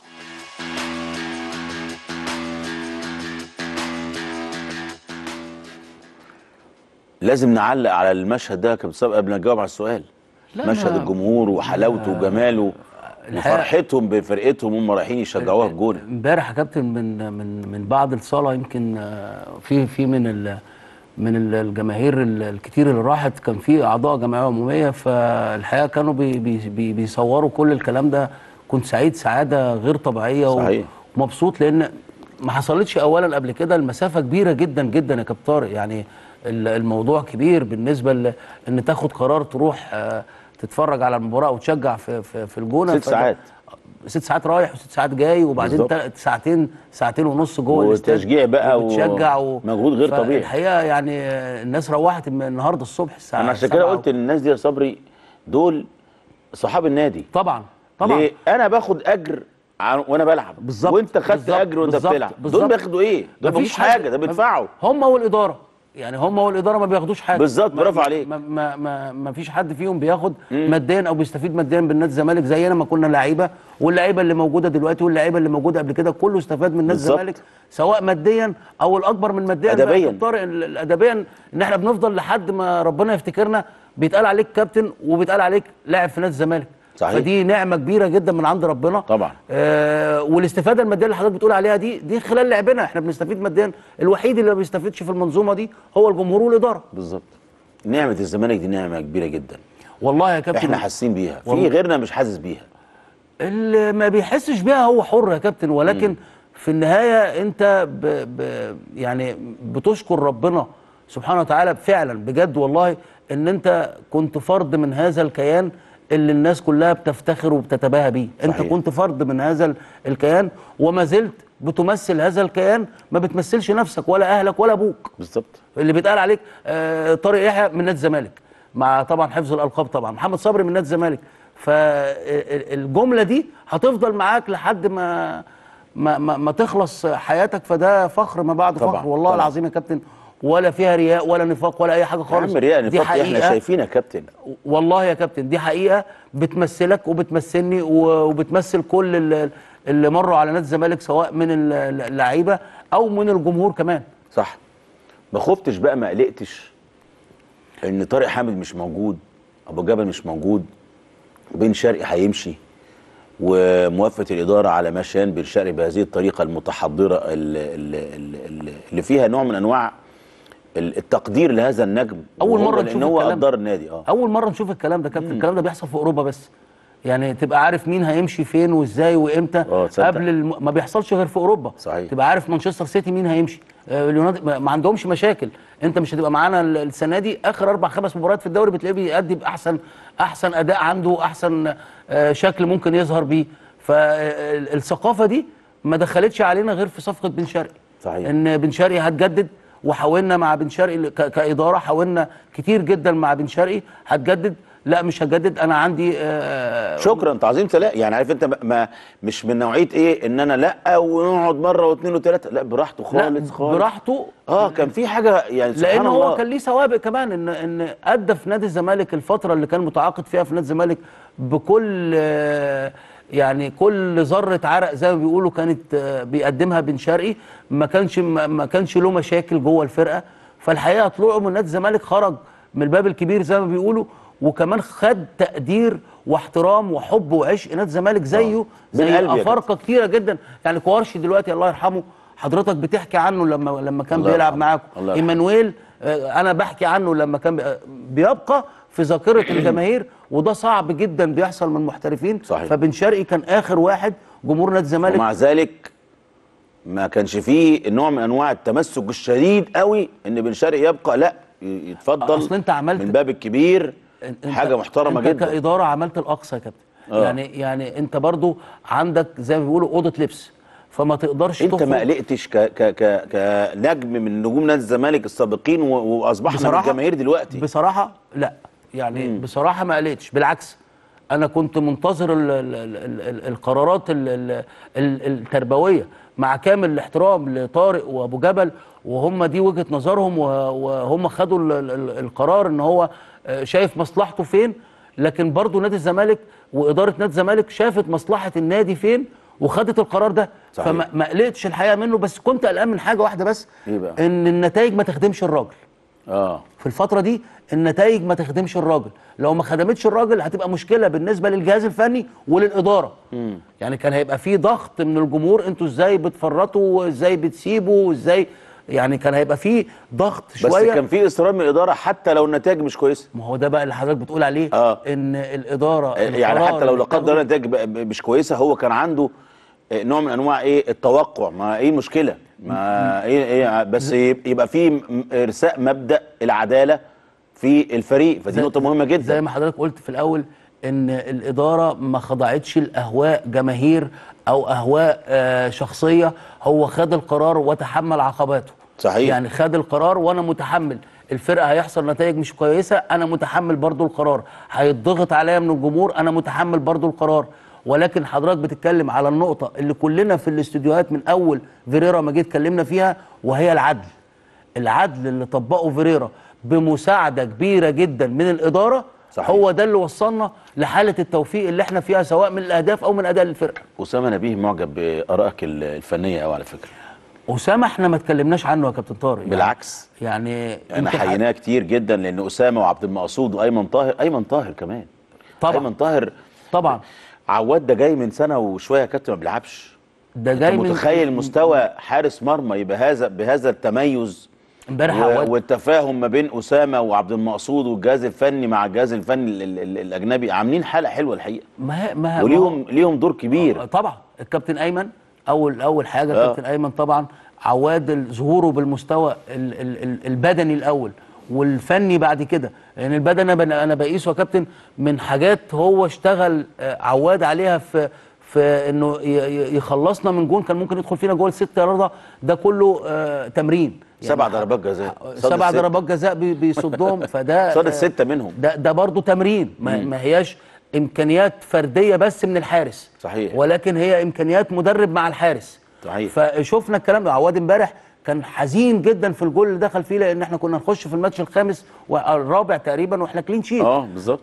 لازم نعلق على المشهد ده يا كابتن صبري قبل ما نجاوب على السؤال لا، مشهد ما- الجمهور وحلاوته وجماله الحقيقة- وفرحتهم بفرقتهم هم رايحين يشجعوها في جون امبارح يا كابتن من من من بعد الصاله يمكن آه، في في من ال من ال- الجماهير ال- الكتير اللي راحت كان في اعضاء جمعيه عموميه فالحقيقه كانوا بي بي بي بيصوروا كل الكلام ده كنت سعيد سعاده غير طبيعيه و- صحيح. ومبسوط لان ما حصلتش اولا قبل كده المسافه كبيره جدا جدا يا كابتن طارق يعني ال- الموضوع كبير بالنسبه ل- ان تاخد قرار تروح آه، تتفرج على المباراه وتشجع في في, في الجونه ست فده- ساعات. ست ساعات رايح وست ساعات جاي وبعدين بالظبط. تلات ساعتين ساعتين ونص جوه الاستاد وتشجيع بقى و- وبتشجع و... مجهود غير طبيعي. الحقيقه يعني آه، الناس روحت من النهارده الصبح الساعه انا عشان كده سبعة قلت للناس دي يا صبري دول صحاب النادي طبعا طبعا ليه؟ انا باخد اجر عن- وانا بلعب بالظبط وانت خدت بالظبط، اجر وانت بالظبط، بتلعب دول بالظبط. بياخدوا ايه دول مفيش مفيش حاجه ده ما- بيدفعوا هم والاداره يعني هم والاداره ما بياخدوش حاجه بالظبط، ما- برافو ما- عليك. ما ما ما, ما فيش حد فيهم بياخد ماديا او بيستفيد ماديا بالنادي الزمالك زينا ما كنا لعيبه واللعيبه اللي موجوده دلوقتي واللعيبه اللي موجوده قبل كده كله استفاد من نادي بالظبط. الزمالك سواء ماديا او الاكبر من ماديا أدبياً. بقى يا كابتن طارق ال- ال- ادبيا ان احنا بنفضل لحد ما ربنا يفتكرنا بيتقال عليك كابتن وبيتقال عليك لاعب في نادي الزمالك صحيح. فدي نعمه كبيره جدا من عند ربنا طبعا آه والاستفاده الماديه اللي حضرتك بتقول عليها دي دي خلال لعبنا احنا بنستفيد ماديا الوحيد اللي ما بيستفيدش في المنظومه دي هو الجمهور والاداره بالظبط نعمه الزمالك دي نعمه كبيره جدا والله يا كابتن احنا حاسين بيها في والله. غيرنا مش حاسس بيها اللي ما بيحسش بيها هو حر يا كابتن ولكن م. في النهايه انت ب ب يعني بتشكر ربنا سبحانه وتعالى فعلا بجد والله ان انت كنت فرد من هذا الكيان اللي الناس كلها بتفتخر وبتتباهى بيه انت صحيح. كنت فرد من هذا ال- الكيان وما زلت بتمثل هذا الكيان ما بتمثلش نفسك ولا اهلك ولا ابوك بالظبط اللي بيتقال عليك آه طارق يحيى من نادي الزمالك مع طبعا حفظ الالقاب طبعا محمد صبري من نادي الزمالك فالجمله دي هتفضل معاك لحد ما ما, ما, ما تخلص حياتك فده فخر ما بعد طبعاً، فخر والله طبعاً. العظيم يا كابتن ولا فيها رياء ولا نفاق ولا اي حاجه يا خالص عم رياء دي نفاق احنا حقيقه شايفين يا كابتن والله يا كابتن دي حقيقه بتمثلك وبتمثلني و- وبتمثل كل ال- اللي مروا على نادي الزمالك سواء من ال- اللعيبه او من الجمهور كمان صح ما خفتش بقى ما قلقتش ان طارق حامد مش موجود ابو جبل مش موجود وبن شرقي هيمشي وموافقه الاداره على مشيان بن شرقي بهذه الطريقه المتحضره اللي, اللي, اللي فيها نوع من انواع ال- التقدير لهذا النجم اول وهو مره لان نشوف هو الكلام قدر النادي اه اول مره نشوف الكلام ده كابتن الكلام ده بيحصل في اوروبا بس يعني تبقى عارف مين هيمشي فين وازاي وامتى تصدق. قبل الم... ما بيحصلش غير في اوروبا صحيح. تبقى عارف مانشستر سيتي مين هيمشي آه، اليونايتد ما ما عندهمش مشاكل انت مش هتبقى معانا ال- السنه دي اخر اربع خمس مباريات في الدوري بتلاقيه بيأدي باحسن احسن اداء عنده احسن آه، شكل ممكن يظهر بيه فالثقافه دي ما دخلتش علينا غير في صفقه بن شرقي صحيح. ان بن شرقي هتجدد وحاولنا مع بن شرقي ك- كاداره حاولنا كتير جدا مع بن شرقي هتجدد لا مش هتجدد انا عندي آه، شكرا تعظيم سلام يعني عارف انت ما- ما مش من نوعيه ايه ان انا لا ونقعد مره واثنين وثلاثه لا براحته خالص خالص براحته اه كان في حاجه يعني سبحان لان الله هو كان ليه سوابق كمان ان ان ادى في نادي الزمالك الفتره اللي كان متعاقد فيها في نادي الزمالك بكل آه، يعني كل ذره عرق زي ما بيقولوا كانت آه، بيقدمها بن شرقي ما كانش ما ما كانش له مشاكل جوه الفرقه فالحقيقه طلوعه من نادي الزمالك خرج من الباب الكبير زي ما بيقولوا وكمان خد تقدير واحترام وحب وعشق نادي الزمالك زيه زي بالقلب يا افارقه كتيره جدا يعني كوارشي دلوقتي الله يرحمه حضرتك بتحكي عنه لما لما كان الله بيلعب يرحمه. معاكم الله يرحمه. ايمانويل آه، انا بحكي عنه لما كان بي- بيبقى في ذاكره الجماهير وده صعب جدا بيحصل من محترفين صحيح. فبن شرقي كان اخر واحد جمهور نادي الزمالك ومع ذلك ما كانش فيه نوع من انواع التمسك الشديد قوي ان بن شرقي يبقى لا ي- يتفضل اصل انت عملت من باب الكبير انت- حاجه محترمه انت جدا كاداره عملت الاقصى يا كابتن آه. يعني يعني انت برضو عندك زي ما بيقولوا اوضه لبس فما تقدرش انت تخرج ما قلقتش ك ك ك كنجم من نجوم نادي الزمالك السابقين و- واصبحنا من الجماهير دلوقتي بصراحه لا يعني مم. بصراحه ما قلقتش بالعكس انا كنت منتظر ال ال ال ال القرارات ال ال ال التربويه مع كامل الاحترام لطارق وابو جبل وهم دي وجهه نظرهم وه- وهم خدوا ال ال ال القرار ان هو آه، شايف مصلحته فين لكن برضو نادي الزمالك واداره نادي الزمالك شافت مصلحه النادي فين وخدت القرار ده صحيح. فما ما قلقتش الحقيقه منه بس كنت قلقان من حاجه واحده بس ايه بقى؟ ان النتائج ما تخدمش الراجل اه في الفتره دي النتائج ما تخدمش الراجل لو ما خدمتش الراجل هتبقى مشكله بالنسبه للجهاز الفني وللاداره مم. يعني كان هيبقى في ضغط من الجمهور انتوا ازاي بتفرطوا وازاي بتسيبوا وازاي يعني كان هيبقى في ضغط بس شويه كان في اصرار من الاداره حتى لو النتائج مش كويسه ما هو ده بقى اللي حضرتك بتقول عليه آه. ان الاداره يعني القرار حتى لو اللي لا قدر الله بتاخده- النتائج بقى- ب- مش كويسه هو كان عنده آه، نوع من انواع ايه التوقع ما ايه المشكله ما ايه ايه بس يب- يبقى في م- ارساء مبدا العداله في الفريق فدي زي- نقطه مهمه جدا زي ما حضرتك قلت في الاول ان الاداره ما خضعتش لاهواء جماهير او اهواء آه، شخصيه هو خد القرار وتحمل عقباته صحيح. يعني خد القرار وانا متحمل الفرقه هيحصل نتائج مش كويسه انا متحمل برضو القرار هيتضغط عليا من الجمهور انا متحمل برضو القرار ولكن حضرتك بتتكلم على النقطه اللي كلنا في الاستوديوهات من اول فيريرا ما جيت اتكلمنا فيها وهي العدل العدل اللي طبقه فيريرا بمساعده كبيره جدا من الاداره صحيح. هو ده اللي وصلنا لحاله التوفيق اللي احنا فيها سواء من الاهداف او من اداء الفرقه اسامه نبيه معجب بارائك ال- الفنيه قوي على فكره اسامه احنا ما اتكلمناش عنه يا كابتن طارق يعني بالعكس يعني انا يمكن حييناه كتير جدا لان اسامه وعبد المقصود وايمن طاهر ايمن طاهر كمان طبعا ايمن طاهر طبعا عواد ده جاي من سنه وشويه يا كابتن ما بيلعبش ده انت جاي من متخيل مستوى حارس مرمى يبقى هذا بهذا التميز امبارح و- عواد والتفاهم ما بين اسامه وعبد المقصود والجهاز الفني مع الجهاز الفني ال- ال- ال- الاجنبي عاملين حلقه حلوه الحقيقه ما هي- ما هي- وليهم ليهم دور كبير طبعا الكابتن ايمن اول اول حاجه آه. الكابتن ايمن طبعا عواد ال- ظهوره بالمستوى ال ال ال البدني الاول والفني بعد كده لان يعني البدني انا بن- انا بقيسه يا كابتن من حاجات هو اشتغل آه، عواد عليها في في انه ي- ي- يخلصنا من جون كان ممكن يدخل فينا جول ست يارده ده كله آه تمرين سبع ضربات جزاء صد سبع الستة. ضربات جزاء بي- بيصدهم فده صاد آه، الستة منهم ده ده برضه تمرين ما, مم. ما هياش امكانيات فرديه بس من الحارس صحيح ولكن هي امكانيات مدرب مع الحارس صحيح فشفنا الكلام ده عواد امبارح كان حزين جدا في الجول اللي دخل فيه لان احنا كنا نخش في الماتش الخامس والرابع تقريبا واحنا كلين شيت اه بالظبط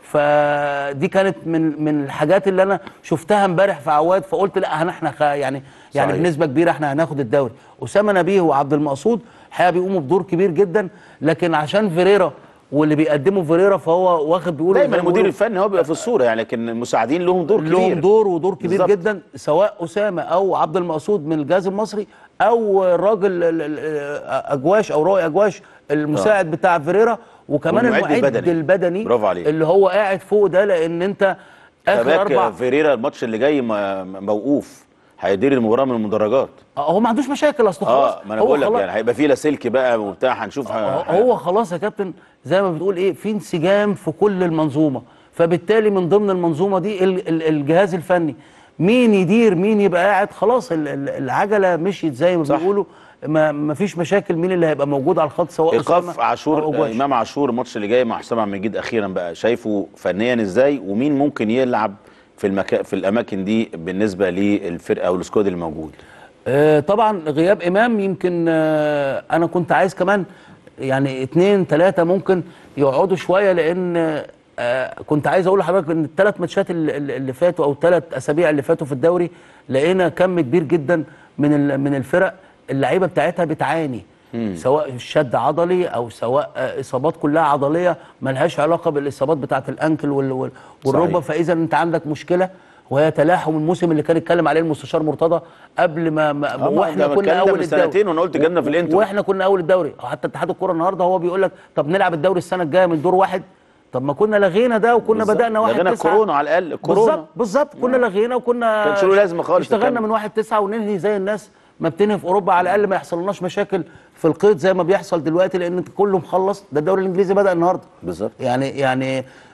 فدي كانت من من الحاجات اللي انا شفتها امبارح في عواد فقلت لا هن- احنا خ- يعني يعني صحيح. بنسبه كبيره احنا هناخد الدوري اسامه نبيه وعبد المقصود الحقيقه بيقوموا بدور كبير جدا لكن عشان فيريرا واللي بيقدمه فيريرا فهو واخد بيقولوا دايما زي ما المدير بيقولوا الفني هو بيبقى في الصوره يعني لكن المساعدين لهم دور كبير لهم دور ودور كبير بالظبط. جدا سواء اسامه او عبد المقصود من الجهاز المصري او الراجل ال- ال- اجواش او رائي اجواش المساعد بتاع فيريرا وكمان والمعد المعد البدني. البدني برافو عليك. اللي هو قاعد فوق ده لان انت اخر خباك اربع فيريرا الماتش اللي جاي م- موقوف هيدير المباراه من المدرجات هو ما عندوش مشاكل اصل خلاص اه ما انا هو بقول لك خلاص- يعني هيبقى فيه لاسلكي بقى وبتاع هنشوف ه- هو خلاص يا كابتن زي ما بتقول ايه في انسجام في كل المنظومه فبالتالي من ضمن المنظومه دي ال- ال- الجهاز الفني مين يدير مين يبقى قاعد خلاص ال- ال- العجله مشيت زي ما بيقولوا ما ما فيش مشاكل مين اللي هيبقى موجود على الخط سواء ايقاف أسامة عاشور أو أجواش. امام عاشور الماتش اللي جاي مع حسام عبد المجيد اخيرا بقى شايفه فنيا ازاي ومين ممكن يلعب في المكان في الاماكن دي بالنسبه للفرقه او السكواد اللي موجود آه، طبعا غياب امام يمكن آه، انا كنت عايز كمان يعني اتنين تلاته ممكن يقعدوا شويه لان آه، كنت عايز اقول لحضرتك ان الثلاث ماتشات اللي- اللي اللي فاتوا او الثلاث اسابيع اللي فاتوا في الدوري لقينا كم كبير جدا من ال- من الفرق اللعيبه بتاعتها بتعاني سواء شد عضلي او سواء آه، اصابات كلها عضليه ملهاش علاقه بالاصابات بتاعه الانكل وال- وال- والركبه صحيح. فاذا انت عندك مشكله وهي تلاحم الموسم اللي كان اتكلم عليه المستشار مرتضى قبل ما, ما ما واحنا ده كنا الكلام ده اول من الدوري سنتين وأنا قلت جالنا في الانترو. واحنا كنا اول الدوري حتى اتحاد الكره النهارده هو بيقول لك طب نلعب الدوري السنه الجايه من دور واحد طب ما كنا لغينا ده وكنا بالظبط. بدانا واحد لغينا تسعة. الكورونا على الأقل، الكورونا. بالظبط بالظبط كنا لغينا وكنا كانش له لازمة خالص اشتغلنا نكمل. من واحد تسعة وننهي زي الناس ما بتنهي في اوروبا على الاقل ما يحصلناش مشاكل في القيد زي ما بيحصل دلوقتي لان كله مخلص ده الدوري الانجليزي بدا النهارده بالظبط يعني يعني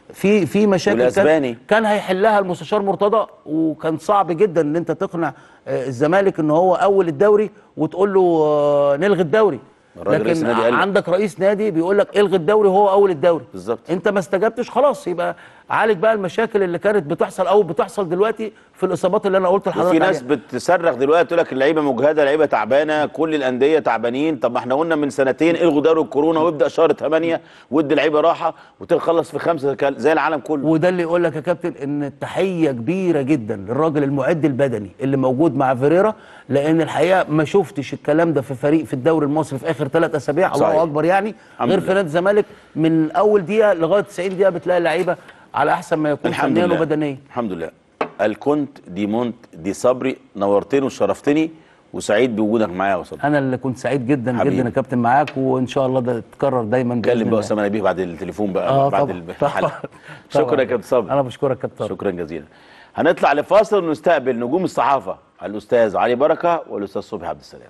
في في مشاكل والأسباني. كان, كان هيحلها المستشار مرتضى وكان صعب جدا ان انت تقنع آه، الزمالك ان هو اول الدوري وتقول له آه، نلغي الدوري الراجل رئيس لكن النادي قال له. عندك رئيس نادي بيقول لك الغي الدوري وهو اول الدوري بالظبط انت ما استجبتش خلاص يبقى عالج بقى المشاكل اللي كانت بتحصل او بتحصل دلوقتي في الاصابات اللي انا قلت لحضرتك وفي ناس عليها. بتصرخ دلوقتي تقول لك اللعيبه مجهده اللعيبه تعبانه كل الانديه تعبانين طب ما احنا قلنا من سنتين الغوا دوري الكورونا وابدا شهر 8 وادي اللعيبه راحه وتخلص في خمسه كال- زي العالم كله وده اللي يقول لك يا كابتن ان التحيه كبيره جدا للراجل المعد البدني اللي موجود مع فيريرا لان الحقيقه ما شفتش الكلام ده في فريق في الدوري المصري في اخر ثلاث اسابيع صحيح. الله اكبر يعني الحمد غير لله. في نادي الزمالك من اول دقيقه لغايه 90 دقيقه بتلاقي اللعيبه على احسن ما يكون الحمد فنيا لله وبدنيا الحمد لله الكنت دي مونت دي صبري نورتني وشرفتني وسعيد بوجودك معايا يا استاذ انا اللي كنت سعيد جدا حبيبي. جدا يا كابتن معاك وان شاء الله ده يتكرر دايما بإذن اتكلم بقى الله. اسامه نبيه بعد التليفون بقى آه بعد طبعاً، الحلقه طبعاً. شكرا يا كابتن صبري انا بشكرك كابتن شكرا جزيلا هنطلع لفاصل ونستقبل نجوم الصحافه الاستاذ علي بركه والاستاذ صبحي عبد السلام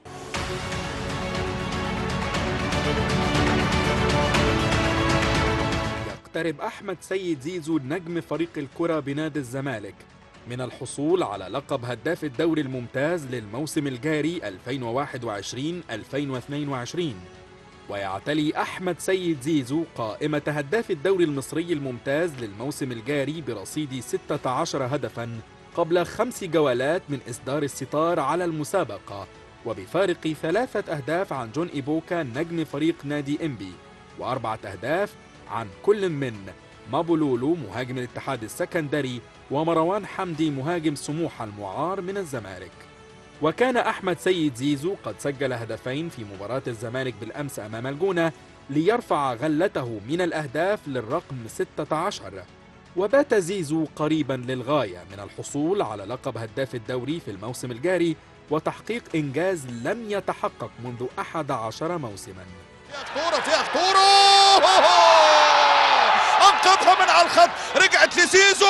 يقترب أحمد سيد زيزو نجم فريق الكرة بنادي الزمالك من الحصول على لقب هداف الدوري الممتاز للموسم الجاري 2021-2022 ويعتلي أحمد سيد زيزو قائمة هداف الدوري المصري الممتاز للموسم الجاري برصيد 16 هدفا قبل خمس جولات من إصدار الستار على المسابقة وبفارق ثلاثة أهداف عن جون إيبوكا نجم فريق نادي إنبي وأربعة أهداف عن كل من مابولولو مهاجم الاتحاد السكندري ومروان حمدي مهاجم سموحة المعار من الزمالك وكان أحمد سيد زيزو قد سجل هدفين في مباراة الزمالك بالأمس أمام الجونة ليرفع غلته من الأهداف للرقم 16 وبات زيزو قريبا للغاية من الحصول على لقب هداف الدوري في الموسم الجاري وتحقيق إنجاز لم يتحقق منذ 11 موسما خطورة فيها خطورة انقذها من على الخط رجعت لزيزو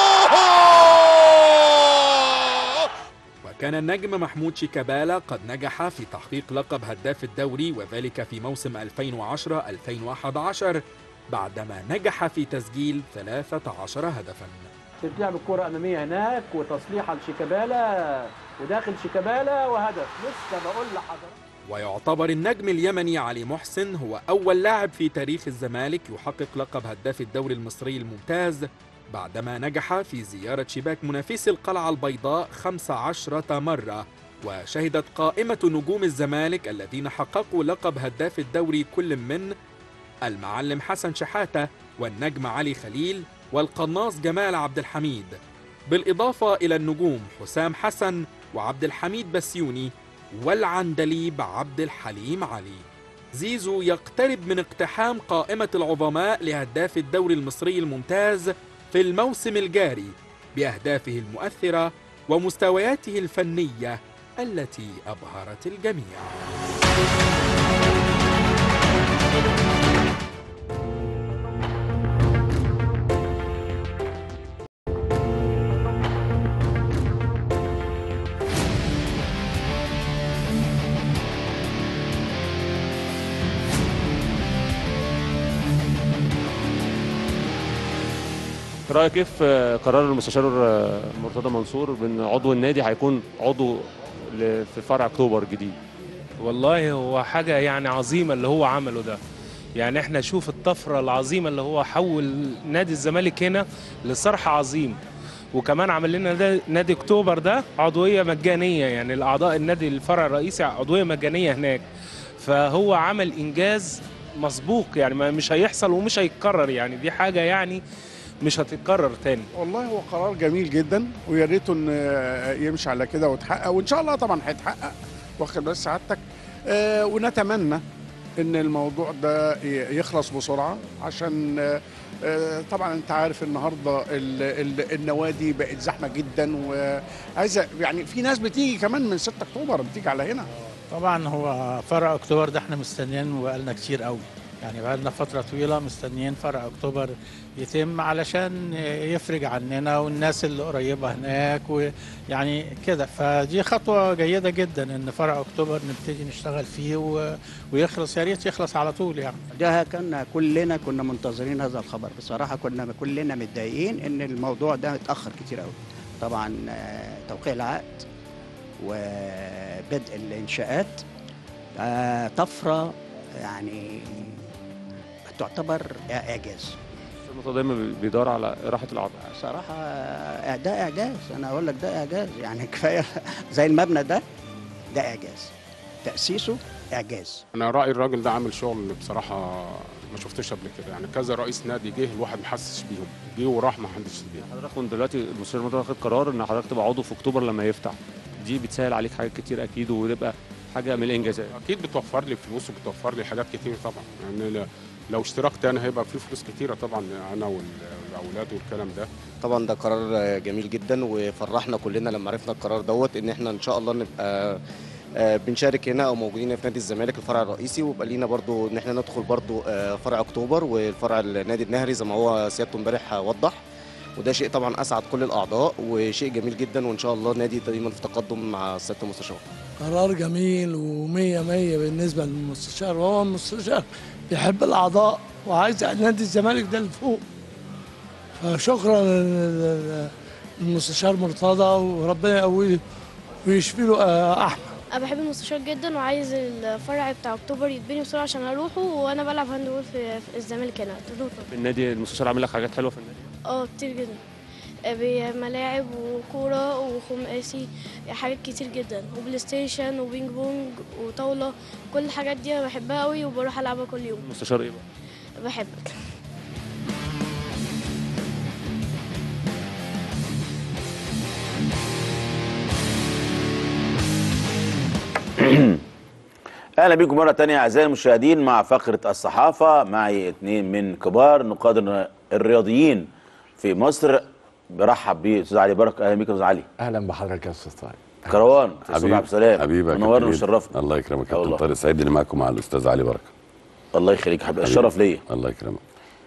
وكان النجم محمود شيكابالا قد نجح في تحقيق لقب هداف الدوري وذلك في موسم 2010-2011 بعدما نجح في تسجيل 13 هدفاً تتلعب الكرة أمامية هناك وتصليحة لشيكابالا وداخل شيكابالا وهدف لسه بقول لحضرتك ويعتبر النجم اليمني علي محسن هو أول لاعب في تاريخ الزمالك يحقق لقب هداف الدوري المصري الممتاز بعدما نجح في زيارة شباك منافسي القلعة البيضاء 15 مرة وشهدت قائمة نجوم الزمالك الذين حققوا لقب هداف الدوري كل من المعلم حسن شحاتة والنجم علي خليل والقناص جمال عبد الحميد بالإضافة إلى النجوم حسام حسن وعبد الحميد بسيوني والعندليب عبد الحليم علي زيزو يقترب من اقتحام قائمة العظماء لهداف الدوري المصري الممتاز في الموسم الجاري بأهدافه المؤثرة ومستوياته الفنية التي أبهرت الجميع رايك كيف آه، قرار المستشار آه، مرتضى منصور بان عضو النادي هيكون عضو ل- في فرع اكتوبر الجديد والله هو حاجة يعني عظيمة اللي هو عمله ده يعني احنا شوف الطفرة العظيمة اللي هو حول نادي الزمالك هنا لصرح عظيم وكمان عمل لنا ده نادي اكتوبر ده عضوية مجانية يعني الاعضاء النادي الفرع الرئيسي عضوية مجانية هناك فهو عمل انجاز مسبوق يعني ما مش هيحصل ومش هيتكرر يعني دي حاجة يعني مش هتتكرر تاني والله هو قرار جميل جدا ويا ريته ان يمشي على كده ويتحقق وان شاء الله طبعا هيتحقق واخد بس سعادتك آه، ونتمنى ان الموضوع ده ي- يخلص بسرعه عشان آه، آه، طبعا انت عارف النهارده ال- ال- النوادي بقت زحمه جدا وعايزه يعني في ناس بتيجي كمان من 6 اكتوبر بتيجي على هنا طبعا هو فرع اكتوبر ده احنا مستنيينه بقالنا كتير قوي يعني بقالنا فترة طويلة مستنيين فرع أكتوبر يتم علشان يفرج عننا والناس اللي قريبة هناك ويعني كده فدي خطوة جيدة جدا إن فرع أكتوبر نبتدي نشتغل فيه و- ويخلص يا ريت يخلص على طول يعني ده كنا كلنا كنا منتظرين هذا الخبر بصراحة كنا كلنا متضايقين ان الموضوع ده اتأخر كتير قوي طبعا آه، توقيع العقد وبدء الإنشاءات آه، طفرة يعني تعتبر إعجاز الموضوع دايما بيدور على راحه الاعضاء صراحة آه، ده إعجاز أنا أقول لك ده إعجاز يعني كفاية زي المبنى ده ده إعجاز تأسيسه إعجاز انا رايي الراجل ده عامل شغل بصراحه ما شفتوش قبل كده يعني كذا رئيس نادي جه الواحد ما حسش بيهم جه وراح ما حدش بيهم حضرتك من دلوقتي المستشار المرتضى واخد قرار ان حضرتك تبقى عضو في اكتوبر لما يفتح دي بتسهل عليك حاجات كتير اكيد وتبقى حاجه من الانجازات اكيد بتوفر لي فلوس وبتوفر لي حاجات كتير طبعا يعني ل- لو اشتراك تاني هيبقى فيه فلوس كتيره طبعا انا وال- والاولاد والكلام ده طبعا ده قرار جميل جدا وفرحنا كلنا لما عرفنا القرار دوت ان احنا ان شاء الله نبقى آه، بنشارك هنا او موجودين في نادي الزمالك الفرع الرئيسي ويبقى لينا برضو ان احنا ندخل برضو آه، فرع اكتوبر والفرع النادي النهري زي ما هو سيادته امبارح وضح وده شيء طبعا اسعد كل الاعضاء وشيء جميل جدا وان شاء الله النادي دايما في تقدم مع سياده المستشار قرار جميل ومية مية بالنسبة للمستشار وهو المستشار بيحب الأعضاء وعايز نادي الزمالك ده لفوق فشكرا لل- للمستشار مرتضى وربنا يقويه ويشفي له آه، أحمد انا بحب المستشار جدا وعايز الفرع بتاع اكتوبر يتبني بسرعه عشان اروحه وانا بلعب هاندبول في في الزمالك هنا تروتو في النادي المستشار عامل لك حاجات حلوه في النادي اه كتير جدا آه، بملاعب وكوره وخماسي حاجات كتير جدا وبلاي ستيشن وبينج بونج وطاوله كل الحاجات دي انا بحبها قوي وبروح العبها كل يوم المستشار ايه بقى بحبك اهلا بكم مره تانية اعزائي المشاهدين مع فقره الصحافه معي اثنين من كبار نقاد الرياضيين في مصر برحب باستاذ علي بركه اهلا بك يا استاذ علي اهلا بحضرتك يا استاذ طارق كروان استاذ حبيبي- عبد السلام حبيبي يا منورنا كابتن وشرفنا الله يكرمك يا كابتن الله. طارق سعيد اني معاكم مع الاستاذ علي بركه الله يخليك حبيبي حبيبي. الشرف ليا الله يكرمك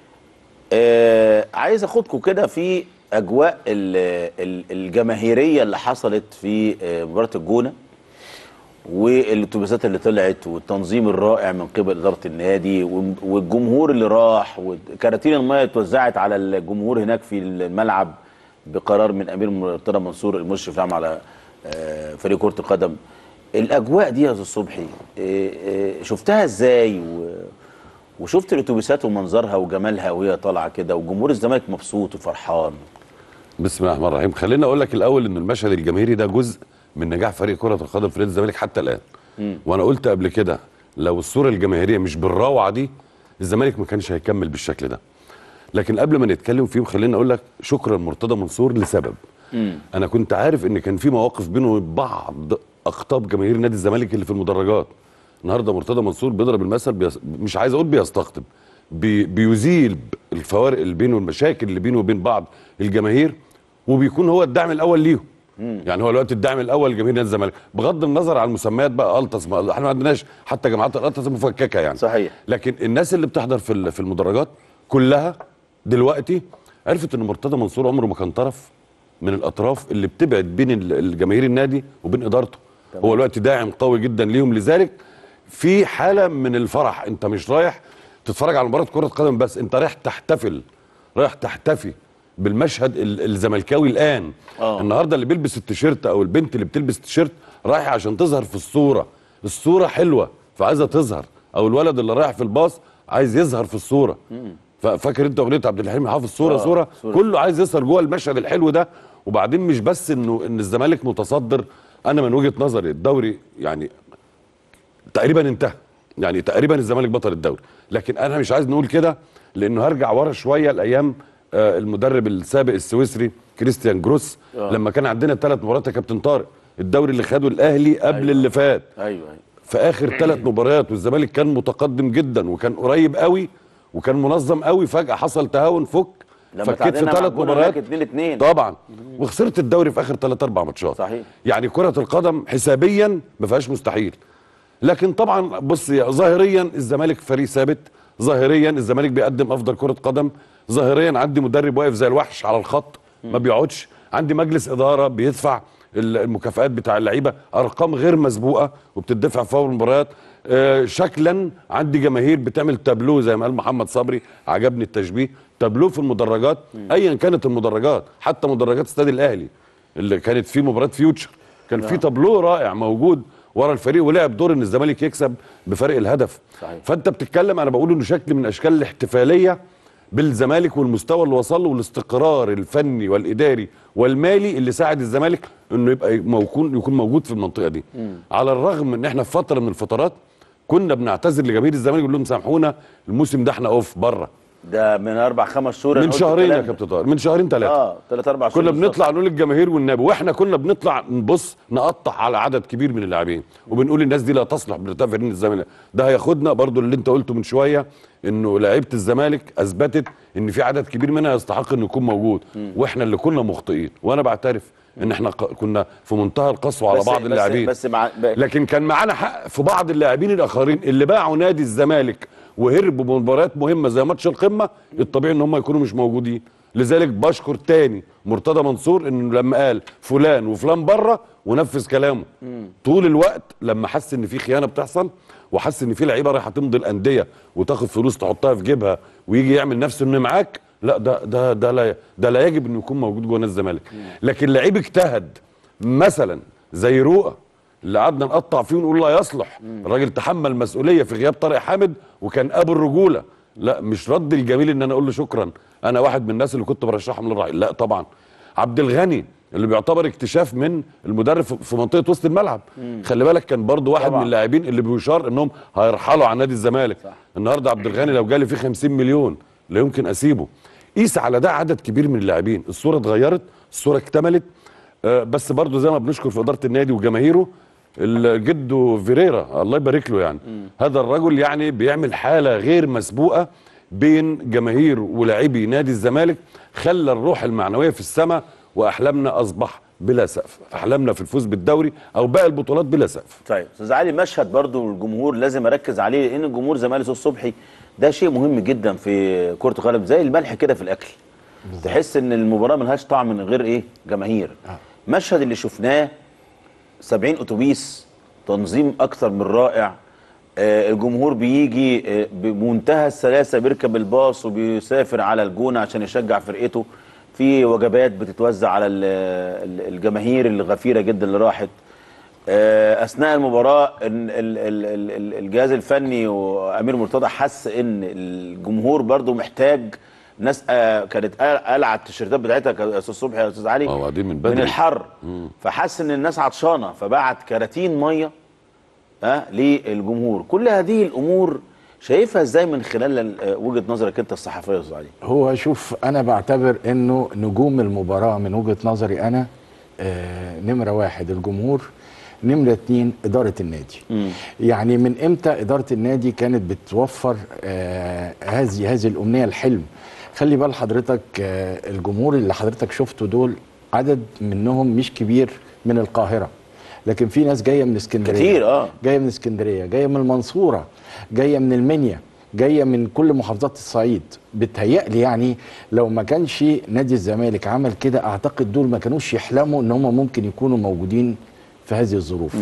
آه عايز اخدكم كده في اجواء ال- ال- الجماهيريه اللي حصلت في آه، مباراه الجونه والاتوبيسات اللي طلعت والتنظيم الرائع من قبل اداره النادي وال- والجمهور اللي راح وكراتين الميه اتوزعت على الجمهور هناك في الملعب بقرار من امير مرتضى منصور المشرف العام على آه، فريق كره القدم الاجواء دي يا استاذ صبحي آه، آه، شفتها ازاي و وشفت الاتوبيسات ومنظرها وجمالها وهي طالعه كده وجمهور الزمالك مبسوط وفرحان بسم الله الرحمن الرحيم خليني اقول لك الاول ان المشهد الجماهيري ده جزء من نجاح فريق كره القدم في نادي الزمالك حتى الان مم. وانا قلت قبل كده لو الصوره الجماهيريه مش بالروعه دي الزمالك ما كانش هيكمل بالشكل ده لكن قبل ما نتكلم فيهم خليني اقول لك شكرا مرتضى منصور لسبب انا كنت عارف ان كان في مواقف بينه وبين بعض اقطاب جماهير نادي الزمالك اللي في المدرجات النهارده مرتضى منصور بيضرب المثل بيس... مش عايز اقول بيستقطب بي... بيزيل الفوارق اللي بينه والمشاكل اللي بينه وبين بعض الجماهير وبيكون هو الدعم الاول ليهم يعني هو الوقت الدعم الاول لجماهير نادي الزمالك بغض النظر عن المسميات بقى الطس ما احنا ما عندناش حتى جماعات الالطس مفككه يعني صحيح لكن الناس اللي بتحضر في ال- في المدرجات كلها دلوقتي عرفت ان مرتضى منصور عمره ما كان طرف من الاطراف اللي بتبعد بين ال- الجماهير النادي وبين ادارته تمام. هو الوقت داعم قوي جدا ليهم لذلك في حاله من الفرح انت مش رايح تتفرج على مباراه كره قدم بس انت رايح تحتفل رايح تحتفي بالمشهد ال- الزملكاوي الان آه. النهارده اللي بيلبس التيشيرت او البنت اللي بتلبس التيشيرت رايحه عشان تظهر في الصوره الصوره حلوه فعايزه تظهر او الولد اللي رايح في الباص عايز يظهر في الصوره ف- فاكر انت اغنيه عبد الحليم حافظ صوره آه، صوره صورة. كله عايز يظهر جوه المشهد الحلو ده وبعدين مش بس انه ان الزمالك متصدر انا من وجهه نظري الدوري يعني تقريبا انتهى يعني تقريبا الزمالك بطل الدوري لكن انا مش عايز نقول كده لانه هرجع ورا شويه لايام آه، المدرب السابق السويسري كريستيان جروس آه. لما كان عندنا ثلاث مباريات يا كابتن طارق الدوري اللي خده الاهلي قبل أيوة. اللي فات ايوه ايوه في اخر ثلاث مباريات والزمالك كان متقدم جدا وكان قريب قوي وكان منظم قوي فجاه حصل تهاون فك لما فكيت في تعادلنا مع ثلاث الجونة مباريات هناك 2 2 طبعا وخسرت الدوري في اخر ثلاث اربع ماتشات صحيح يعني كره القدم حسابيا ما فيهاش مستحيل لكن طبعا بص يا- ظاهريا الزمالك فريق ثابت ظاهريا الزمالك بيقدم افضل كره قدم ظاهريا عندي مدرب واقف زي الوحش على الخط ما بيقعدش عندي مجلس اداره بيدفع ال- المكافآت بتاع اللعيبه ارقام غير مسبوقه وبتدفع في اول المباريات آه، شكلا عندي جماهير بتعمل تابلو زي ما قال محمد صبري عجبني التشبيه تابلو في المدرجات ايا كانت المدرجات حتى مدرجات استاد الاهلي اللي كانت في مباراه فيوتشر كان في نعم. تابلو رائع موجود ورا الفريق ولعب دور ان الزمالك يكسب بفرق الهدف صحيح. فانت بتتكلم انا بقول انه شكل من اشكال الاحتفاليه بالزمالك والمستوى اللي وصل له والاستقرار الفني والاداري والمالي اللي ساعد الزمالك انه يبقى موكون يكون موجود في المنطقه دي على الرغم ان احنا في فتره من الفترات كنا بنعتذر لجماهير الزمالك نقول لهم سامحونا الموسم ده احنا اوف بره ده من اربع خمس شهور أنا من قلت شهرين يا الكلام ده. كابتن طاهر من شهرين ثلاثه اه ثلاث اربع شهور كنا بالظبط. بنطلع نقول للجماهير والنبي واحنا كنا بنطلع نبص نقطع على عدد كبير من اللاعبين وبنقول الناس دي لا تصلح بارتفاع فريق الزمالك ده هياخدنا برضو اللي انت قلته من شويه انه لعيبه الزمالك اثبتت ان في عدد كبير منها يستحق انه يكون موجود واحنا اللي كنا مخطئين وانا بعترف ان احنا ق- كنا في منتهى القسوه على بس- بعض بس- اللاعبين بس مع ب- لكن كان معانا حق في بعض اللاعبين الاخرين اللي باعوا نادي الزمالك وهربوا من مباريات مهمه زي ماتش القمه الطبيعي ان هم يكونوا مش موجودين لذلك بشكر تاني مرتضى منصور انه لما قال فلان وفلان بره ونفذ كلامه طول الوقت لما حس ان في خيانه بتحصل وحس ان في لعيبه رايحه تمضي الانديه وتاخد فلوس تحطها في جيبها ويجي يعمل نفسه انه معاك لا ده ده ده لا ده لا يجب انه يكون موجود جوه نادي الزمالك لكن لعيب اجتهد مثلا زي رؤى اللي قعدنا نقطع فيه ونقول لا يصلح الراجل تحمل مسؤوليه في غياب طارق حامد وكان ابو الرجوله لا مش رد الجميل ان انا اقول له شكرا انا واحد من الناس اللي كنت برشحهم للرحيل لا طبعا عبد الغني اللي بيعتبر اكتشاف من المدرب في- في منطقه وسط الملعب مم. خلي بالك كان برضو واحد طبعا. من اللاعبين اللي بيشار انهم هيرحلوا عن نادي الزمالك النهارده عبد الغني لو جالي فيه 50 مليون لا يمكن اسيبه قيس على ده عدد كبير من اللاعبين الصوره اتغيرت الصوره اكتملت آه، بس برضو زي ما بنشكر في اداره النادي وجماهيره ال- جده فيريرا الله يبارك له يعني هذا الرجل يعني بيعمل حاله غير مسبوقه بين جماهير ولاعبي نادي الزمالك خلى الروح المعنويه في السماء واحلامنا اصبح بلا سقف احلامنا في الفوز بالدوري او باقي البطولات بلا سقف طيب استاذ علي مشهد برضو الجمهور لازم اركز عليه لان الجمهور زي ما قال الاستاذ صبحي ده شيء مهم جدا في كره القدم زي الملح كده في الاكل تحس ان المباراه ملهاش طعم من غير ايه جماهير مشهد اللي شفناه 70 اتوبيس تنظيم اكثر من رائع آه الجمهور بيجي آه بمنتهى السلاسه بيركب الباص وبيسافر على الجونه عشان يشجع فرقته في وجبات بتتوزع على ال- ال- الجماهير الغفيره جدا اللي راحت آه، اثناء المباراه ال- ال- ال- ال- ال- الجهاز الفني وامير مرتضى حس ان الجمهور برضو محتاج ناس آه، كانت قال- قلعه التيشيرتات بتاعتها يا استاذ صبحي يا استاذ علي اه وبعدين من من بدري الحر مم. فحس ان الناس عطشانه فبعت كراتين ميه ها للجمهور كل هذه الامور شايفها ازاي من خلال ال- آه، وجهه نظرك انت الصحفيه يا استاذ علي هو شوف انا بعتبر انه نجوم المباراه من وجهه نظري انا آه نمره واحد الجمهور نمره اتنين اداره النادي يعني من امتى اداره النادي كانت بتوفر آه هذه هذه الامنيه الحلم خلي بال حضرتك آه الجمهور اللي حضرتك شفته دول عدد منهم مش كبير من القاهره لكن في ناس جايه من اسكندريه كتير، آه. جايه من اسكندريه جايه من المنصوره جايه من المنيا جايه من كل محافظات الصعيد بتهيألي يعني لو ما كانش نادي الزمالك عمل كده اعتقد دول ما كانوش يحلموا ان هم ممكن يكونوا موجودين في هذه الظروف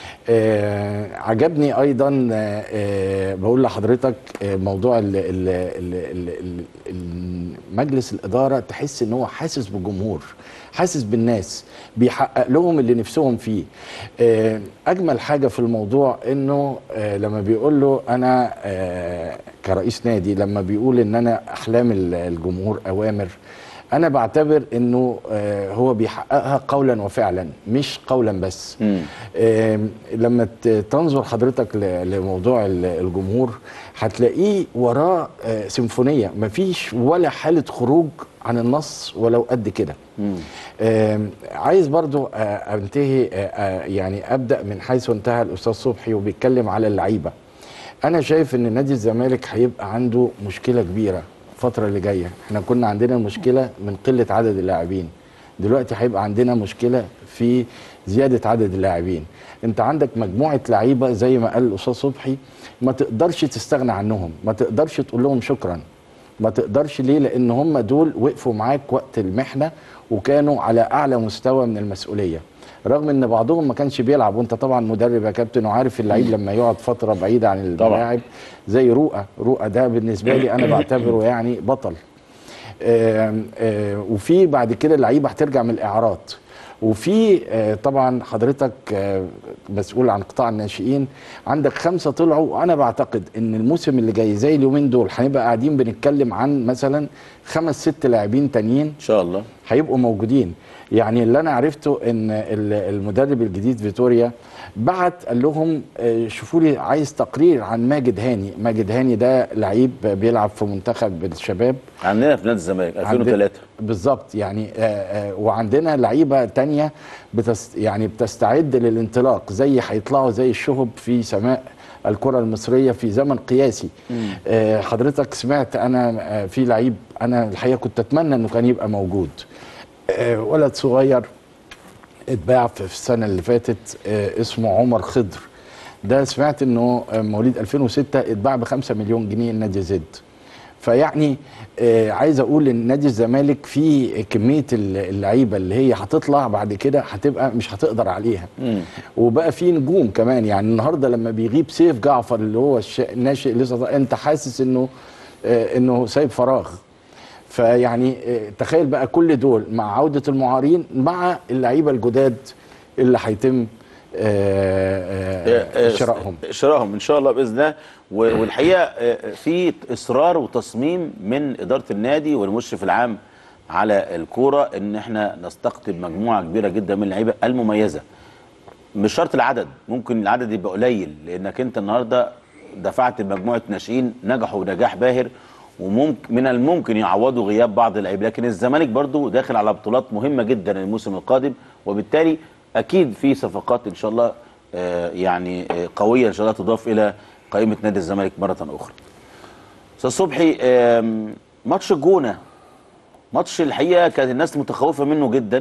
آه عجبني ايضا آه آه بقول لحضرتك آه موضوع ال ال ال ال ال ال مجلس الاداره تحس ان هو حاسس بالجمهور حاسس بالناس بيحقق لهم اللي نفسهم فيه آه اجمل حاجه في الموضوع انه آه لما بيقول له انا آه كرئيس نادي لما بيقول ان انا احلام ال- الجمهور اوامر انا بعتبر انه آه هو بيحققها قولا وفعلا مش قولا بس آم، لما ت- تنظر حضرتك ل- لموضوع ال- الجمهور هتلاقيه وراه آه، سيمفونيه مفيش ولا حاله خروج عن النص ولو قد كده آم، عايز برضو آه، انتهي آه، آه، يعني ابدا من حيث انتهى الاستاذ صبحي وبيتكلم على اللعيبه انا شايف ان نادي الزمالك هيبقى عنده مشكله كبيره الفتره اللي جايه احنا كنا عندنا مشكله من قله عدد اللاعبين دلوقتي هيبقى عندنا مشكله في زياده عدد اللاعبين انت عندك مجموعه لعيبه زي ما قال الاستاذ صبحي ما تقدرش تستغنى عنهم ما تقدرش تقول لهم شكرا ما تقدرش ليه لان هم دول وقفوا معاك وقت المحنه وكانوا على اعلى مستوى من المسؤوليه رغم ان بعضهم ما كانش بيلعب وانت طبعا مدرب يا كابتن وعارف اللعيب لما يقعد فتره بعيده عن الملاعب زي رؤى رؤى ده بالنسبه لي انا بعتبره يعني بطل آم، آه، وفي بعد كده اللعيبه هترجع من الاعراض وفي آه، طبعا حضرتك آه، مسؤول عن قطاع الناشئين عندك خمسه طلعوا وانا بعتقد ان الموسم اللي جاي زي اليومين دول هنبقى قاعدين بنتكلم عن مثلا خمس ست لاعبين تانيين ان شاء الله هيبقوا موجودين يعني اللي انا عرفته ان ال- المدرب الجديد فيتوريا بعت قال لهم آه، شوفوا لي عايز تقرير عن ماجد هاني ماجد هاني ده لعيب بيلعب في منتخب الشباب عندنا في نادي الزمالك 2003 بالظبط يعني آه، آه، وعندنا لعيبه تانية بتست يعني بتستعد للانطلاق زي هيطلعوا زي الشهب في سماء الكره المصريه في زمن قياسي آه، حضرتك سمعت انا آه، في لعيب انا الحقيقه كنت اتمنى انه كان يبقى موجود آه، ولد صغير اتباع في في السنه اللي فاتت آه، اسمه عمر خضر ده سمعت انه آه، مواليد 2006 اتباع ب 5 مليون جنيه النادي زد فيعني آه عايز اقول ان نادي الزمالك فيه كميه ال- اللعيبه اللي هي هتطلع بعد كده هتبقى مش هتقدر عليها وبقى في نجوم كمان يعني النهارده لما بيغيب سيف جعفر اللي هو الش- الناشئ لسه طالع، انت حاسس انه آه انه سايب فراغ فيعني آه، تخيل بقى كل دول مع عوده المعارين مع اللعيبه الجداد اللي هيتم آه، آه، شرائهم شرائهم ان شاء الله باذن الله و- والحقيقه آه، في اصرار وتصميم من اداره النادي والمشرف العام على الكوره ان احنا نستقطب مجموعه كبيره جدا من اللعيبه المميزه مش شرط العدد ممكن العدد يبقى قليل لانك انت النهارده دفعت مجموعه ناشئين نجحوا نجاح باهر وممكن من الممكن يعوضوا غياب بعض اللعيبه لكن الزمالك برضو داخل على بطولات مهمه جدا الموسم القادم وبالتالي اكيد في صفقات ان شاء الله آه، يعني آه، قويه ان شاء الله تضاف الى قائمه نادي الزمالك مره اخرى. استاذ صبحي آم، ماتش الجونه ماتش الحقيقه كانت الناس متخوفه منه جدا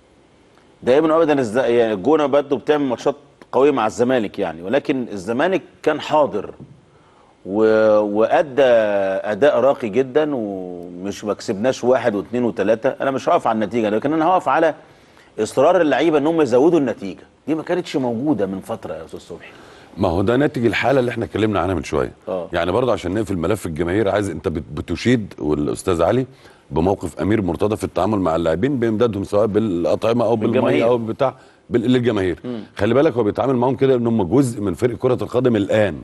دائما ابدا الز- يعني الجونه برضه بتعمل ماتشات قويه مع الزمالك يعني ولكن الزمالك كان حاضر و... وادى اداء راقي جدا ومش ما كسبناش واحد واثنين وثلاثه انا مش هقف على النتيجه لكن انا هقف على اصرار اللعيبه ان هم يزودوا النتيجه دي ما كانتش موجوده من فتره يا استاذ صبحي ما هو ده ناتج الحاله اللي احنا اتكلمنا عنها من شويه اه يعني برضه عشان نقفل ملف الجماهير عايز انت بت- بتشيد والاستاذ علي بموقف امير مرتضى في التعامل مع اللاعبين بامدادهم سواء بالاطعمه او بالميه بالجماهير. او بتاع بال- للجماهير خلي بالك هو بيتعامل معاهم كده ان هم جزء من فريق كره القدم الان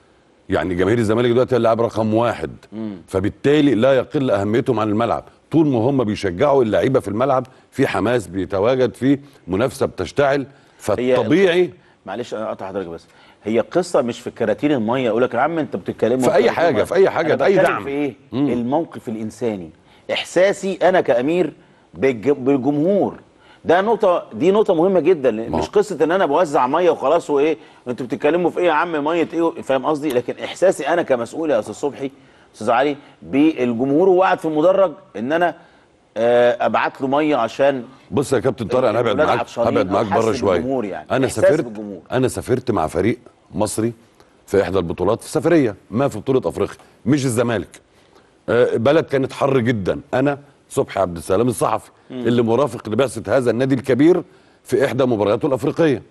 يعني جماهير الزمالك دلوقتي هي اللاعب رقم واحد فبالتالي لا يقل اهميتهم عن الملعب طول ما هم بيشجعوا اللعيبه في الملعب في حماس بيتواجد في منافسه بتشتعل فالطبيعي معلش انا اقطع حضرتك بس هي قصه مش في كراتين الميه يقول لك يا عم انت بتتكلموا في أي كراتين حاجة، مية. في أي حاجة، أنا أي بتكلم دعم. في ايه الموقف الانساني احساسي انا كامير بالج- بالجمهور ده نقطة دي نقطة مهمة جدا لأن مش قصة إن أنا بوزع مية وخلاص وإيه أنتوا بتتكلموا في إيه يا عم مية إيه فاهم قصدي لكن إحساسي أنا كمسؤول يا أستاذ صبحي أستاذ علي بالجمهور وقعد في المدرج إن أنا آه، أبعت له مية عشان بص يا كابتن طارق انا هبعد الولاد معاك عطشانين هبعد أو معاك حاسس بره شويه بالجمهور يعني. انا إحساس سافرت بالجمهور. انا سافرت مع فريق مصري في احدى البطولات في سفريه ما في بطوله افريقيا مش الزمالك آه، بلد كانت حر جدا انا صبحي عبد السلام الصحفي مم. اللي مرافق لبعثه هذا النادي الكبير في احدى مبارياته الافريقيه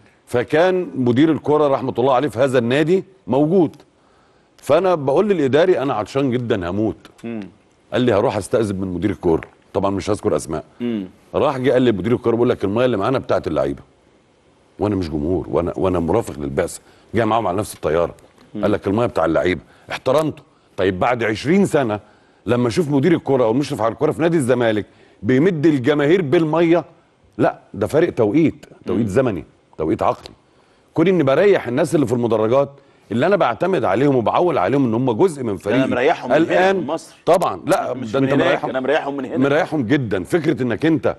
فكان مدير الكره رحمه الله عليه في هذا النادي موجود فانا بقول للاداري انا عطشان جدا هموت قال لي هروح استاذن من مدير الكوره طبعا مش هذكر اسماء راح جه قال لي مدير الكوره بيقول لك الميه اللي معانا بتاعت اللعيبه وانا مش جمهور وانا وانا مرافق للبعثه جاي معاهم على نفس الطياره قال لك الميه بتاع اللعيبه احترمته طيب بعد 20 سنه لما اشوف مدير الكوره او المشرف على الكوره في نادي الزمالك بيمد الجماهير بالميه لا ده فارق توقيت توقيت زمني توقيت عقلي كون اني بريح الناس اللي في المدرجات اللي انا بعتمد عليهم وبعول عليهم ان هم جزء من فريقي أنا مريحهم من هنا من مصر طبعا لا مش ده من انت هناك، مريحهم أنا مريحهم من هنا مريحهم جدا فكره انك انت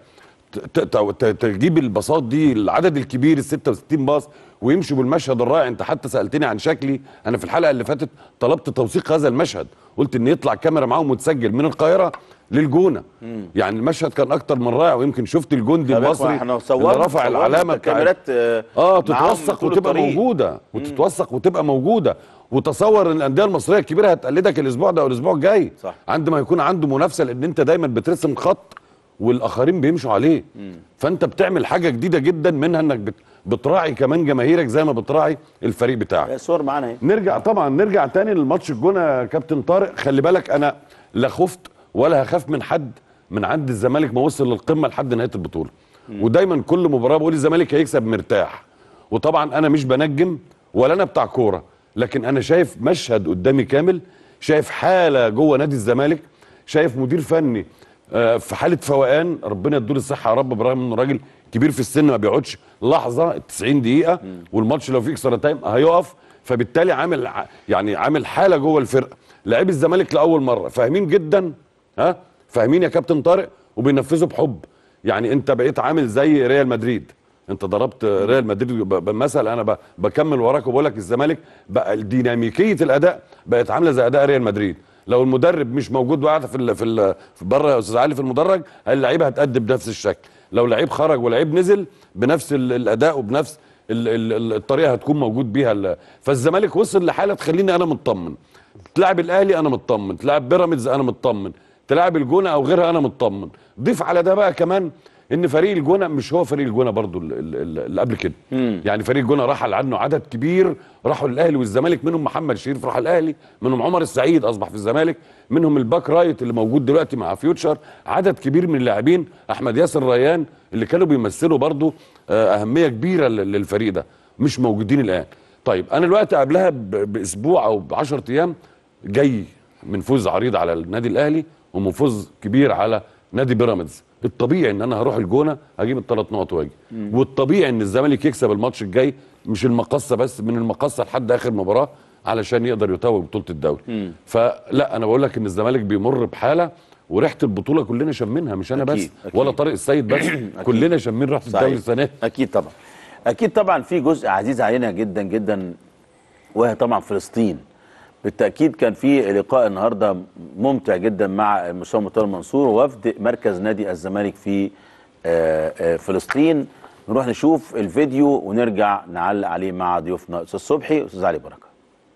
ت- ت- ت- تجيب الباصات دي العدد الكبير ال 66 باص ويمشوا بالمشهد الرائع انت حتى سالتني عن شكلي انا في الحلقه اللي فاتت طلبت توثيق هذا المشهد قلت ان يطلع كاميرا معاهم وتسجل من القاهره للجونه يعني المشهد كان اكتر من رائع ويمكن شفت الجندي خلي بالك المصري احنا اللي صورنا- رفع صورنا العلامه بتاعت- كاميرات آه، اه معاهم تتوثق طول وتبقى الطريق. موجوده وتتوثق وتبقى موجوده وتصور ان الانديه المصريه الكبيره هتقلدك الاسبوع ده او الاسبوع الجاي صح. عندما يكون عنده منافسه لان انت دايما بترسم خط والاخرين بيمشوا عليه فانت بتعمل حاجه جديده جدا منها انك بت- بتراعي كمان جماهيرك زي ما بتراعي الفريق بتاعك صور معانا اهي نرجع طبعا نرجع تاني للماتش الجونه يا كابتن طارق خلي بالك انا لا خفت ولا هخاف من حد من عند الزمالك ما وصل للقمه لحد نهايه البطوله ودايما كل مباراه بقول الزمالك هيكسب مرتاح وطبعا انا مش بنجم ولا انا بتاع كوره لكن انا شايف مشهد قدامي كامل شايف حاله جوه نادي الزمالك شايف مدير فني آه، في حاله فوقان ربنا يديله الصحه يا رب برغم انه راجل كبير في السن ما بيقعدش لحظه 90 دقيقه والماتش لو فيه اكسترا تايم هيقف فبالتالي عامل ع- يعني عامل حاله جوه الفرقه لاعبي الزمالك لاول مره فاهمين جدا ها فاهمين يا كابتن طارق وبينفذوا بحب يعني انت بقيت عامل زي ريال مدريد انت ضربت ريال مدريد ب- بمثل انا ب- بكمل وراك وبقول لك الزمالك بقى ديناميكيه الاداء بقت عامله زي اداء ريال مدريد لو المدرب مش موجود وقاعد في ال في, ال في بره يا استاذ علي في المدرج اللعيبه هتأدي بنفس الشكل لو لعيب خرج ولعيب نزل بنفس ال- الاداء وبنفس ال- ال- ال- الطريقه هتكون موجود بيها ال- فالزمالك وصل لحاله تخليني انا مطمن تلعب الاهلي انا مطمن تلعب بيراميدز انا مطمن تلعب الجونه او غيرها انا مطمن ضيف على ده بقى كمان ان فريق الجونه مش هو فريق الجونه برضو ال- ال- ال- اللي قبل كده يعني فريق الجونه رحل عنه عدد كبير راحوا الاهلي والزمالك منهم محمد شريف راح الاهلي منهم عمر السعيد اصبح في الزمالك منهم الباك رايت اللي موجود دلوقتي مع فيوتشر عدد كبير من اللاعبين احمد ياسر ريان اللي كانوا بيمثلوا برضو آه، اهميه كبيره لل- للفريق ده مش موجودين الان طيب انا الوقت قبلها ب- باسبوع او ب 10 ايام جاي من فوز عريض على النادي الاهلي ومن فوز كبير على نادي بيراميدز الطبيعي ان انا هروح الجونه هجيب الثلاث نقط واجي والطبيعي ان الزمالك يكسب الماتش الجاي مش المقصه بس من المقصه لحد اخر مباراه علشان يقدر يتوج بطوله الدوري فلا انا بقول لك ان الزمالك بيمر بحاله وريحه البطوله كلنا شامينها مش انا بس أكيد، أكيد. ولا طارق السيد بس كلنا شامين ريحه الدوري صحيح. السنه دي. اكيد طبعا اكيد طبعا في جزء عزيز علينا جدا جدا وهي طبعا فلسطين بالتاكيد كان في لقاء النهارده ممتع جدا مع المستشار مرتضى منصور ووفد مركز نادي الزمالك في آه، آه، فلسطين نروح نشوف الفيديو ونرجع نعلق عليه مع ضيوفنا استاذ صبحي واستاذ علي بركه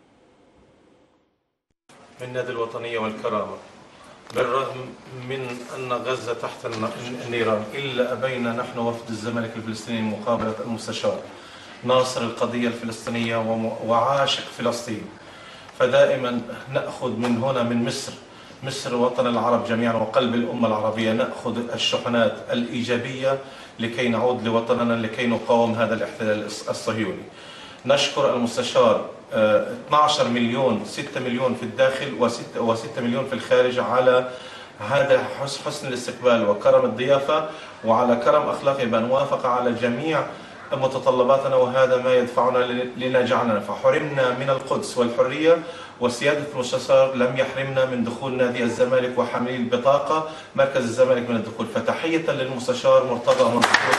من نادي الوطنية والكرامة بالرغم من أن غزة تحت الن- النيران إلا أبينا نحن وفد الزمالك الفلسطيني مقابلة المستشار ناصر القضية الفلسطينية وم- وعاشق فلسطين فدائما نأخذ من هنا من مصر مصر وطن العرب جميعا وقلب الأمة العربية نأخذ الشحنات الإيجابية لكي نعود لوطننا لكي نقاوم هذا الاحتلال الص- الصهيوني نشكر المستشار آه، 12 مليون 6 مليون في الداخل و6 و6 مليون في الخارج على هذا حس- حسن الاستقبال وكرم الضيافة وعلى كرم أخلاقي بأن وافق على جميع متطلباتنا وهذا ما يدفعنا ل- لنجعلنا فحرمنا من القدس والحرية وسيادة المستشار لم يحرمنا من دخول نادي الزمالك وحمل البطاقة مركز الزمالك من الدخول فتحية للمستشار مرتضى منصور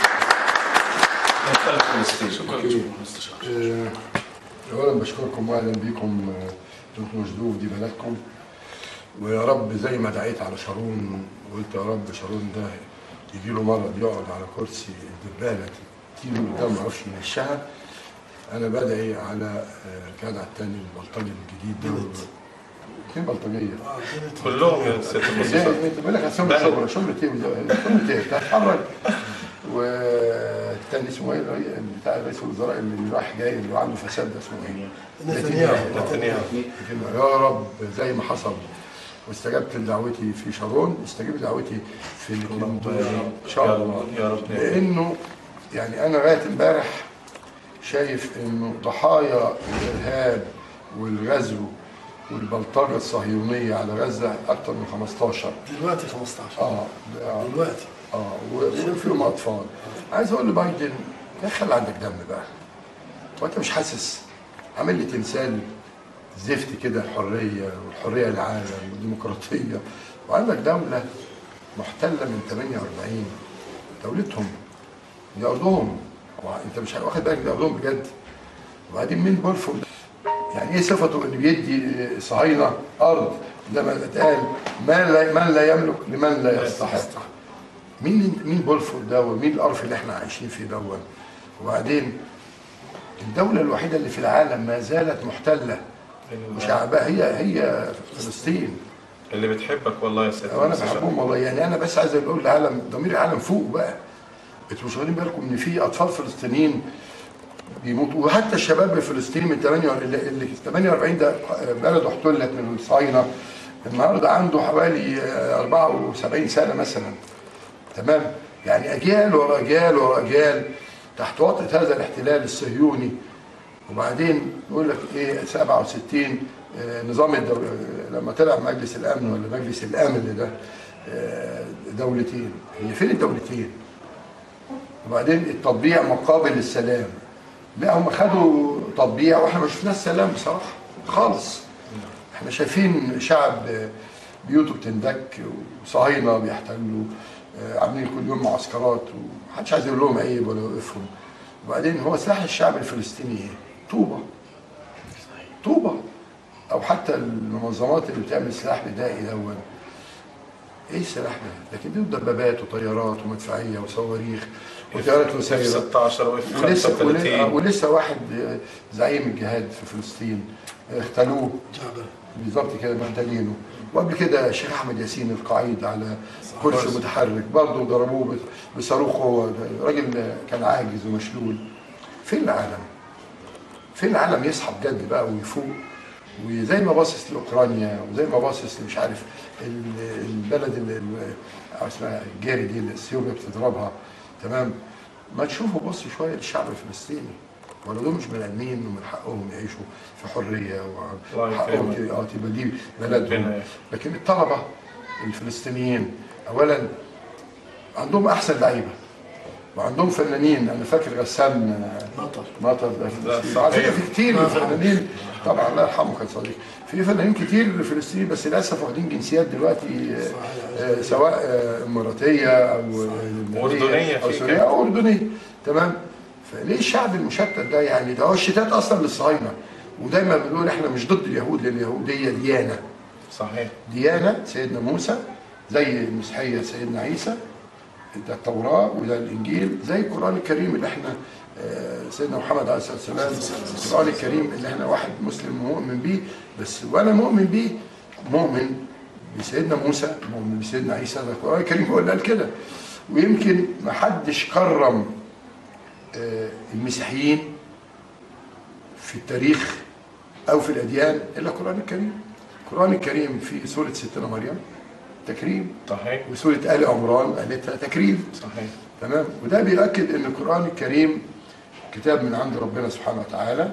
من قلب فلسطين شكرا آه، اولا بشكركم واهلا بيكم آه، انتم مجدوب دي بلدكم ويا رب زي ما دعيت على شارون وقلت يا رب شارون ده يجي له مرض يقعد على كرسي الدبانه تيجي له قدام ما يعرفش يمشيها انا بدعي على آه، الجدع التاني البلطجي الجديد ده اثنين بلطجيه كلهم يا سيادة المستشار. بقول لك اسامه شغل شغل ايه ده شغل ايه بتتحرك والتاني اسمه ايه الرئي- بتاع رئيس الوزراء اللي راح جاي اللي عنده فساد ده اسمه ايه؟ نتنياهو. نتنياهو. يا رب زي ما حصل واستجبت لدعوتي في شارون استجيب لدعوتي في الاثنين دول ان شاء يا الله رب- يا رب. لانه يعني انا لغايه امبارح شايف انه ضحايا الارهاب والغزو والبلطجه الصهيونيه على غزه اكثر من 15 دلوقتي 15 اه آه. دلوقتي اه وفيهم اطفال عايز اقول لبايدن يا أخي خلي عندك دم بقى وانت مش حاسس عامل لي تمثال زفت كده الحريه والحريه العالم والديمقراطيه وعندك دوله محتله من 48 دولتهم دي ارضهم هو انت مش واخد بالك دي ارضهم بجد وبعدين مين بولفورد يعني ايه صفته ان بيدي صهاينه ارض زي ما اتقال من لا من لا يملك لمن لا يستحق مين مين بولفورد ده ومين القرف اللي احنا عايشين فيه دون وبعدين الدولة الوحيدة اللي في العالم ما زالت محتلة وشعبها هي هي فلسطين اللي بتحبك والله يا سيدي وانا بحبهم والله يعني انا بس عايز اقول العالم ضمير العالم فوق بقى انتوا مش واخدين بالكم ان في اطفال فلسطينيين بيموتوا وحتى الشباب الفلسطيني من 48 اللي اللي 48 ده بلده احتلت من الصهاينه النهارده عنده حوالي آه، 74 سنه مثلا تمام يعني اجيال ورا اجيال ورا اجيال تحت وطأة هذا الاحتلال الصهيوني وبعدين يقول لك ايه 67 آه، نظام الدو... آه، لما طلع مجلس الامن ولا مجلس الامن ده آه، دولتين هي فين الدولتين؟ وبعدين التطبيع مقابل للسلام لا هم خدوا تطبيع واحنا ما شفناش سلام بصراحه خالص احنا شايفين شعب آه، بيوته بتندك وصهاينه بيحتلوا آه، عاملين كل يوم معسكرات ومحدش عايز يقول لهم عيب ولا يوقفهم وبعدين هو سلاح الشعب الفلسطيني ايه؟ طوبه طوبه او حتى المنظمات اللي بتعمل سلاح بدائي دون ايه السلاح ده؟ لكن دي دبابات وطيارات ومدفعيه وصواريخ وطيارات مسيره 16 واف ولسه 35 ولسه واحد زعيم الجهاد في فلسطين اغتالوه بالظبط كده محتلينه وقبل كده الشيخ احمد ياسين القعيد على كرسي متحرك برضه ضربوه بس- بصاروخ هو راجل كان عاجز ومشلول فين العالم؟ فين العالم يصحى بجد بقى ويفوق وزي ما باصص لاوكرانيا وزي ما باصص مش عارف ال- البلد اللي اللي اسمها الجاري دي اللي اثيوبيا بتضربها تمام ما تشوفوا بصوا شويه للشعب الفلسطيني ولا دول مش بني ادمين ومن حقهم يعيشوا في حريه الله وحقهم يكرمك. اه تبقى دي بلدهم لكن الطلبه الفلسطينيين اولا عندهم احسن لعيبه وعندهم فنانين انا فاكر غسان مطر مطر ده فلسطيني. صحيح. على فكره في كتير فنانين طبعا الله يرحمه كان صديق في فنانين كتير فلسطينيين بس للاسف واخدين جنسيات دلوقتي آه، آه، سواء آه، اماراتيه او لبنانية أردنية او في سوريه كده. او اردنيه تمام فليه الشعب المشتت ده يعني ده هو الشتات اصلا للصهاينه ودايما بنقول احنا مش ضد اليهود لان اليهوديه ديانه صحيح ديانه سيدنا موسى زي المسيحيه سيدنا عيسى ده التوراه وده الانجيل زي القران الكريم اللي احنا آه، سيدنا محمد عليه الصلاه والسلام القران الكريم اللي احنا واحد مسلم مؤمن بيه بس وانا مؤمن بيه مؤمن بسيدنا موسى مؤمن بسيدنا عيسى ده القران الكريم هو اللي قال كده ويمكن ما حدش كرم آه، المسيحيين في التاريخ او في الاديان الا القران الكريم القران الكريم في سوره ستنا مريم تكريم صحيح وسوره ال عمران قالتها تكريم صحيح تمام وده بيؤكد ان القران الكريم كتاب من عند ربنا سبحانه وتعالى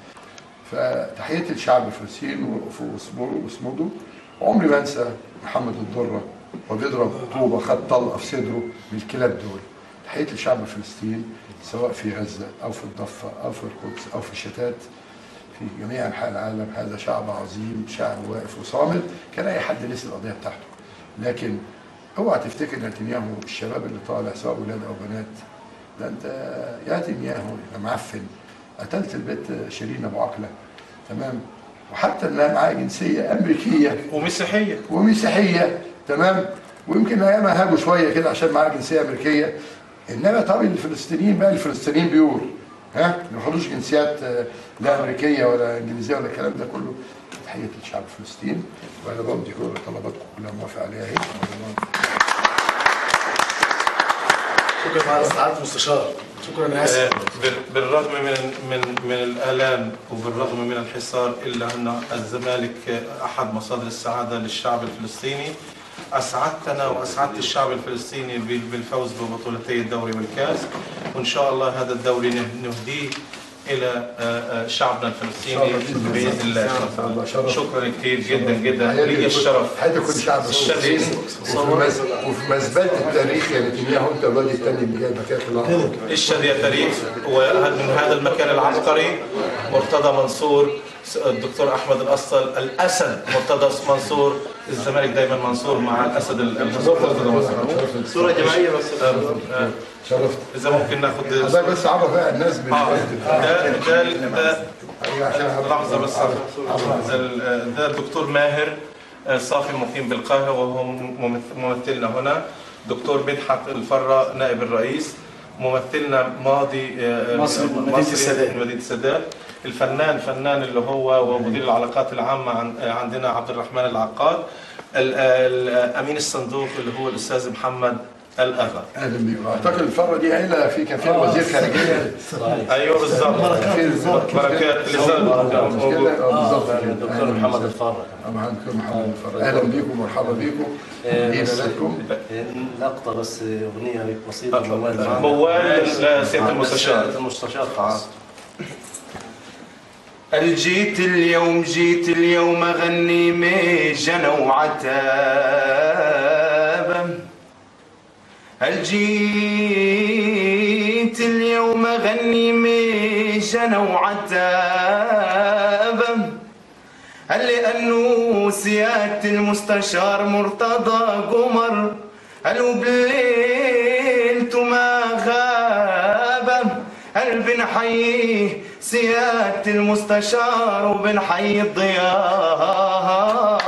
فتحيه الشعب الفلسطيني وقفوا واصبروا واصمدوا عمري ما انسى محمد الدره وبيضرب طوبه خد طلقه في صدره من الكلاب دول تحيه الشعب الفلسطيني سواء في غزه او في الضفه او في القدس او في الشتات في جميع انحاء العالم هذا شعب عظيم شعب واقف وصامد كان اي حد نسي القضيه بتاعته لكن اوعى تفتكر نتنياهو الشباب اللي طالع سواء ولاد او بنات ده انت يا نتنياهو يا معفن قتلت البيت شيرين ابو عقله تمام وحتى انها معاها جنسيه امريكيه ومسيحيه ومسيحيه تمام ويمكن ايامها هاجوا شويه كده عشان معاها جنسيه امريكيه انما طب الفلسطينيين بقى الفلسطينيين بيور ها ما بياخدوش جنسيات آه، لا امريكيه ولا انجليزيه ولا الكلام ده كله تحيه للشعب الفلسطيني وانا بمضي كل طلباتكم كلها موافق عليها اهي شكرا على سعاده المستشار شكرا يا اسف آه، بال- بالرغم من من من الالام وبالرغم من الحصار الا ان الزمالك آه، احد مصادر السعاده للشعب الفلسطيني اسعدتنا واسعدت الشعب الفلسطيني بال- بالفوز ببطولتي الدوري والكاس وان شاء الله هذا الدوري نه- نهديه الى آه، آه، شعبنا الفلسطيني باذن الله شكرا كثير جدا جدا لي الشرف هذا كل شعب الشديد وفي مصر وفي مزبله التاريخ يا نتنياهو انت الواد الثاني اللي جاي مكانك النهارده اشهد يا تاريخ ومن هذا المكان العبقري مرتضى منصور الدكتور احمد الاسطل الاسد مرتضى منصور الزمالك دايما منصور مع الاسد المنصور مرتضى منصور صورة جماعية بس. شرفت اذا ممكن ناخد حضرتك بس عرف بقى الناس اه ده ده ده لحظه بس ال- ده الدكتور ماهر آه، صافي مقيم بالقاهره وهو ممث- ممثلنا هنا دكتور مدحت الفرة نائب الرئيس ممثلنا ماضي آه، مصري من مدينة مصري السادات. من مدينه السادات الفنان فنان اللي هو ومدير العلاقات العامه عن- آه، عندنا عبد الرحمن العقاد ال- آه، امين الصندوق اللي هو الاستاذ محمد الاغا اهلا بيكم اعتقد الفره دي عيله في كان فيها وزير خارجيه ايوه بالظبط بركات مش كده؟ آه، بالظبط كده. الدكتور أهلاً محمد وسهلاً. الفرج آه، محمد محمد الفرج اهلا بيكم ومرحبا بيكم آه، دي بس- بلدكم آه، لقطة بس أغنية بسيطة موال معنا. موال لسيادة آه، المستشار. سيادة المستشار خاص الجيت اليوم جيت اليوم اغني ميجنة وعتاب الجيت اليوم اغني ميجنة وعتاب هل لانه سيادة المستشار مرتضى قمر هل وبالليل ما غاب هل بنحييه سيادة المستشار وبنحيي الضياف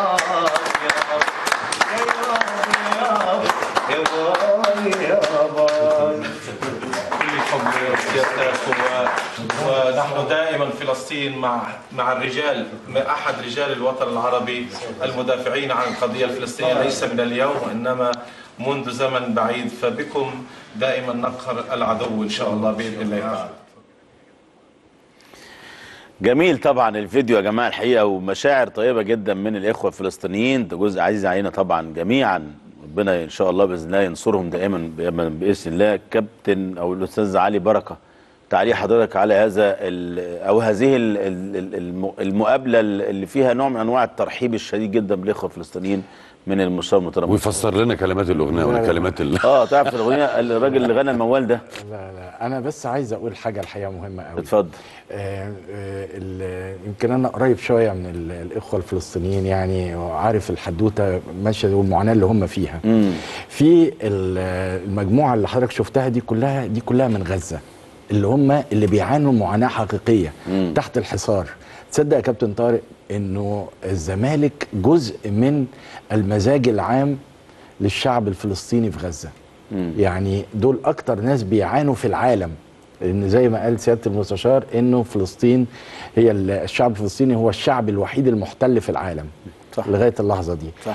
يا باي يا باي كل الحب سيادتك و- ونحن دائما فلسطين مع مع الرجال احد رجال الوطن العربي المدافعين عن القضيه الفلسطينيه ليس من اليوم وانما منذ زمن بعيد فبكم دائما نقهر العدو ان شاء الله باذن الله تعالى جميل طبعا الفيديو يا جماعه الحقيقه ومشاعر طيبه جدا من الاخوه الفلسطينيين ده جزء عزيز علينا طبعا جميعا ربنا ان شاء الله باذن الله ينصرهم دائما باذن الله كابتن او الاستاذ علي بركه تعليق حضرتك على هذا ال- او هذه ال- ال- ال- الم- المقابله اللي فيها نوع من انواع الترحيب الشديد جدا بالاخوه الفلسطينيين من المستوى المحترم ويفسر لنا كلمات الاغنيه ولا كلمات ال... اه تعرف الاغنيه الراجل اللي غنى الموال ده لا لا انا بس عايز اقول حاجه الحقيقه مهمه قوي اتفضل آه آه ال- يمكن انا قريب شويه من ال- الاخوه الفلسطينيين يعني وعارف الحدوته ماشيه والمعاناه اللي هم فيها في ال- المجموعه اللي حضرتك شفتها دي كلها دي كلها من غزه اللي هم اللي بيعانوا معاناه حقيقيه مم. تحت الحصار تصدق يا كابتن طارق انه الزمالك جزء من المزاج العام للشعب الفلسطيني في غزه يعني دول اكتر ناس بيعانوا في العالم لان زي ما قال سياده المستشار انه فلسطين هي ال- الشعب الفلسطيني هو الشعب الوحيد المحتل في العالم صح. لغايه اللحظه دي صح.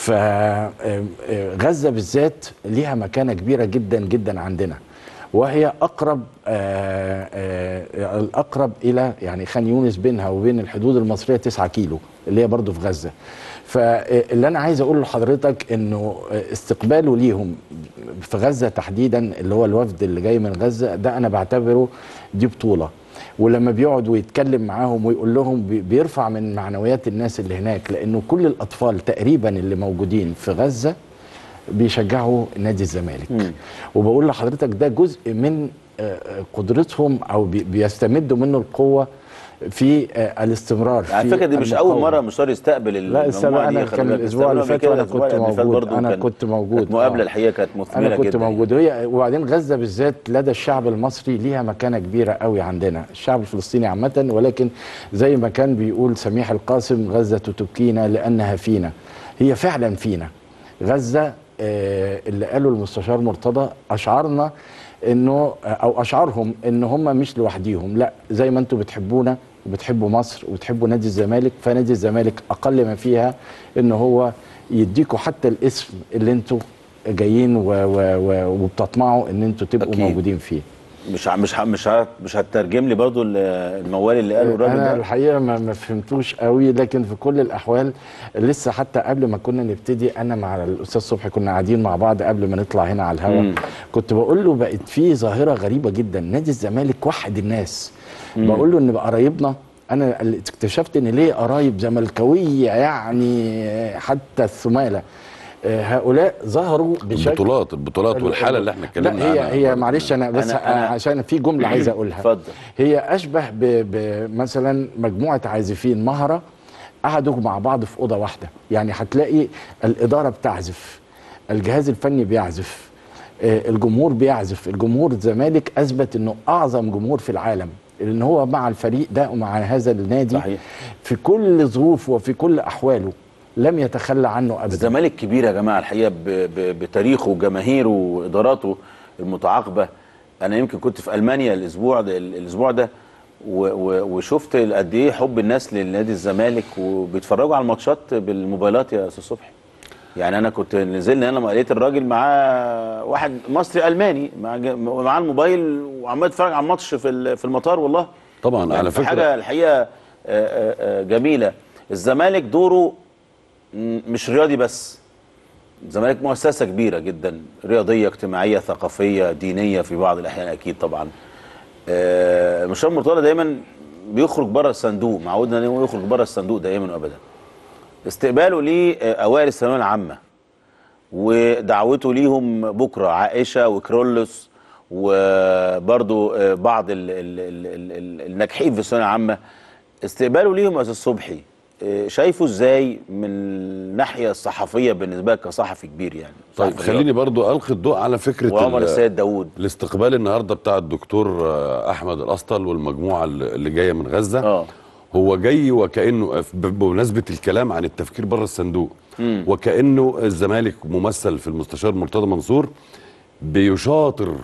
فغزه بالذات ليها مكانه كبيره جدا جدا عندنا وهي اقرب آه، آه، الاقرب الى يعني خان يونس بينها وبين الحدود المصريه 9 كيلو اللي هي برضو في غزه فاللي انا عايز اقوله لحضرتك انه استقباله ليهم في غزه تحديدا اللي هو الوفد اللي جاي من غزه ده انا بعتبره دي بطوله ولما بيقعد ويتكلم معاهم ويقول لهم بي- بيرفع من معنويات الناس اللي هناك لانه كل الاطفال تقريبا اللي موجودين في غزه بيشجعوا نادي الزمالك وبقول لحضرتك ده جزء من آه، آه، قدرتهم او بي- بيستمدوا منه القوه في آه، الاستمرار على في فكره دي مش اول المقاومة. مره مشوار يستقبل لا المجموعه السبب دي انا خلي كان بالك. الاسبوع اللي استقبلوا فات قبل وانا كده، الأسبوع كنت اللي فات موجود برضو انا كان- كنت موجود كانت مقابله آه. الحقيقه كانت مثمره انا كنت جدا موجود وهي وبعدين غزه بالذات لدى الشعب المصري ليها مكانه كبيره قوي عندنا الشعب الفلسطيني عامه ولكن زي ما كان بيقول سميح القاسم غزه تبكينا لانها فينا هي فعلا فينا غزه آه، اللي قاله المستشار مرتضى اشعرنا انه او اشعرهم ان هم مش لوحديهم لا زي ما انتم بتحبونا وبتحبوا مصر وبتحبوا نادي الزمالك فنادي الزمالك اقل ما فيها ان هو يديكوا حتى الاسم اللي انتوا جايين و- و- و- وبتطمعوا ان انتوا تبقوا أكيد. موجودين فيه مش ع- مش ع- مش ع- مش هتترجم لي برضو ال- الموال اللي قاله الراجل انا ده الحقيقه ما, ما فهمتوش قوي لكن في كل الاحوال لسه حتى قبل ما كنا نبتدي انا مع الاستاذ صبحي كنا قاعدين مع بعض قبل ما نطلع هنا على الهواء مم. كنت بقول له بقت في ظاهره غريبه جدا نادي الزمالك وحد الناس مم. بقول له ان بقى قرايبنا انا اللي اكتشفت ان ليه قرايب زملكاويه يعني حتى الثماله آه، هؤلاء ظهروا بشكل البطولات البطولات ال- والحاله اللي احنا اتكلمنا لا هي عنها هي معلش انا بس أنا- أنا أنا- عشان في جمله عايز اقولها اتفضل. هي اشبه ب- بمثلا مجموعه عازفين مهره قعدوا مع بعض في اوضه واحده يعني هتلاقي الاداره بتعزف الجهاز الفني بيعزف آه، الجمهور بيعزف الجمهور الزمالك اثبت انه اعظم جمهور في العالم لان هو مع الفريق ده ومع هذا النادي صحيح. في كل ظروفه وفي كل احواله لم يتخلى عنه ابدا الزمالك كبير يا جماعه الحقيقه ب- ب- بتاريخه وجماهيره واداراته المتعاقبه انا يمكن كنت في المانيا الاسبوع ده الاسبوع ده و- و- وشفت قد ايه حب الناس لنادي الزمالك وبيتفرجوا على الماتشات بالموبايلات يا استاذ صبحي يعني انا كنت نزلنا هنا لقيت الراجل معاه واحد مصري الماني مع ج- معاه الموبايل وعمال يتفرج على الماتش في ال- في المطار والله طبعا يعني على في فكره حاجه الحقيقه آه، آه، آه، جميله الزمالك دوره م- مش رياضي بس الزمالك مؤسسه كبيره جدا رياضيه اجتماعيه ثقافيه دينيه في بعض الاحيان اكيد طبعا آه، مشوار مرتضى دايما بيخرج بره الصندوق معودنا ان هو يخرج بره الصندوق دائما وابدا استقباله لاوائل الثانويه العامه ودعوته ليهم بكره عائشه وكرولوس وبرضو آه، بعض ال ال ال ال ال الناجحين في الثانويه العامه استقباله ليهم يا استاذ صبحي آه، شايفه ازاي من الناحيه الصحفيه بالنسبه لك كصحفي كبير يعني طيب صحفي خليني برضو القي الضوء على فكره وعمر ال- السيد داوود الاستقبال النهارده بتاع الدكتور آه، احمد الاسطل والمجموعه اللي اللي جايه من غزه اه هو جاي وكانه ب- بمناسبه الكلام عن التفكير بره الصندوق مم. وكانه الزمالك ممثل في المستشار مرتضى منصور بيشاطر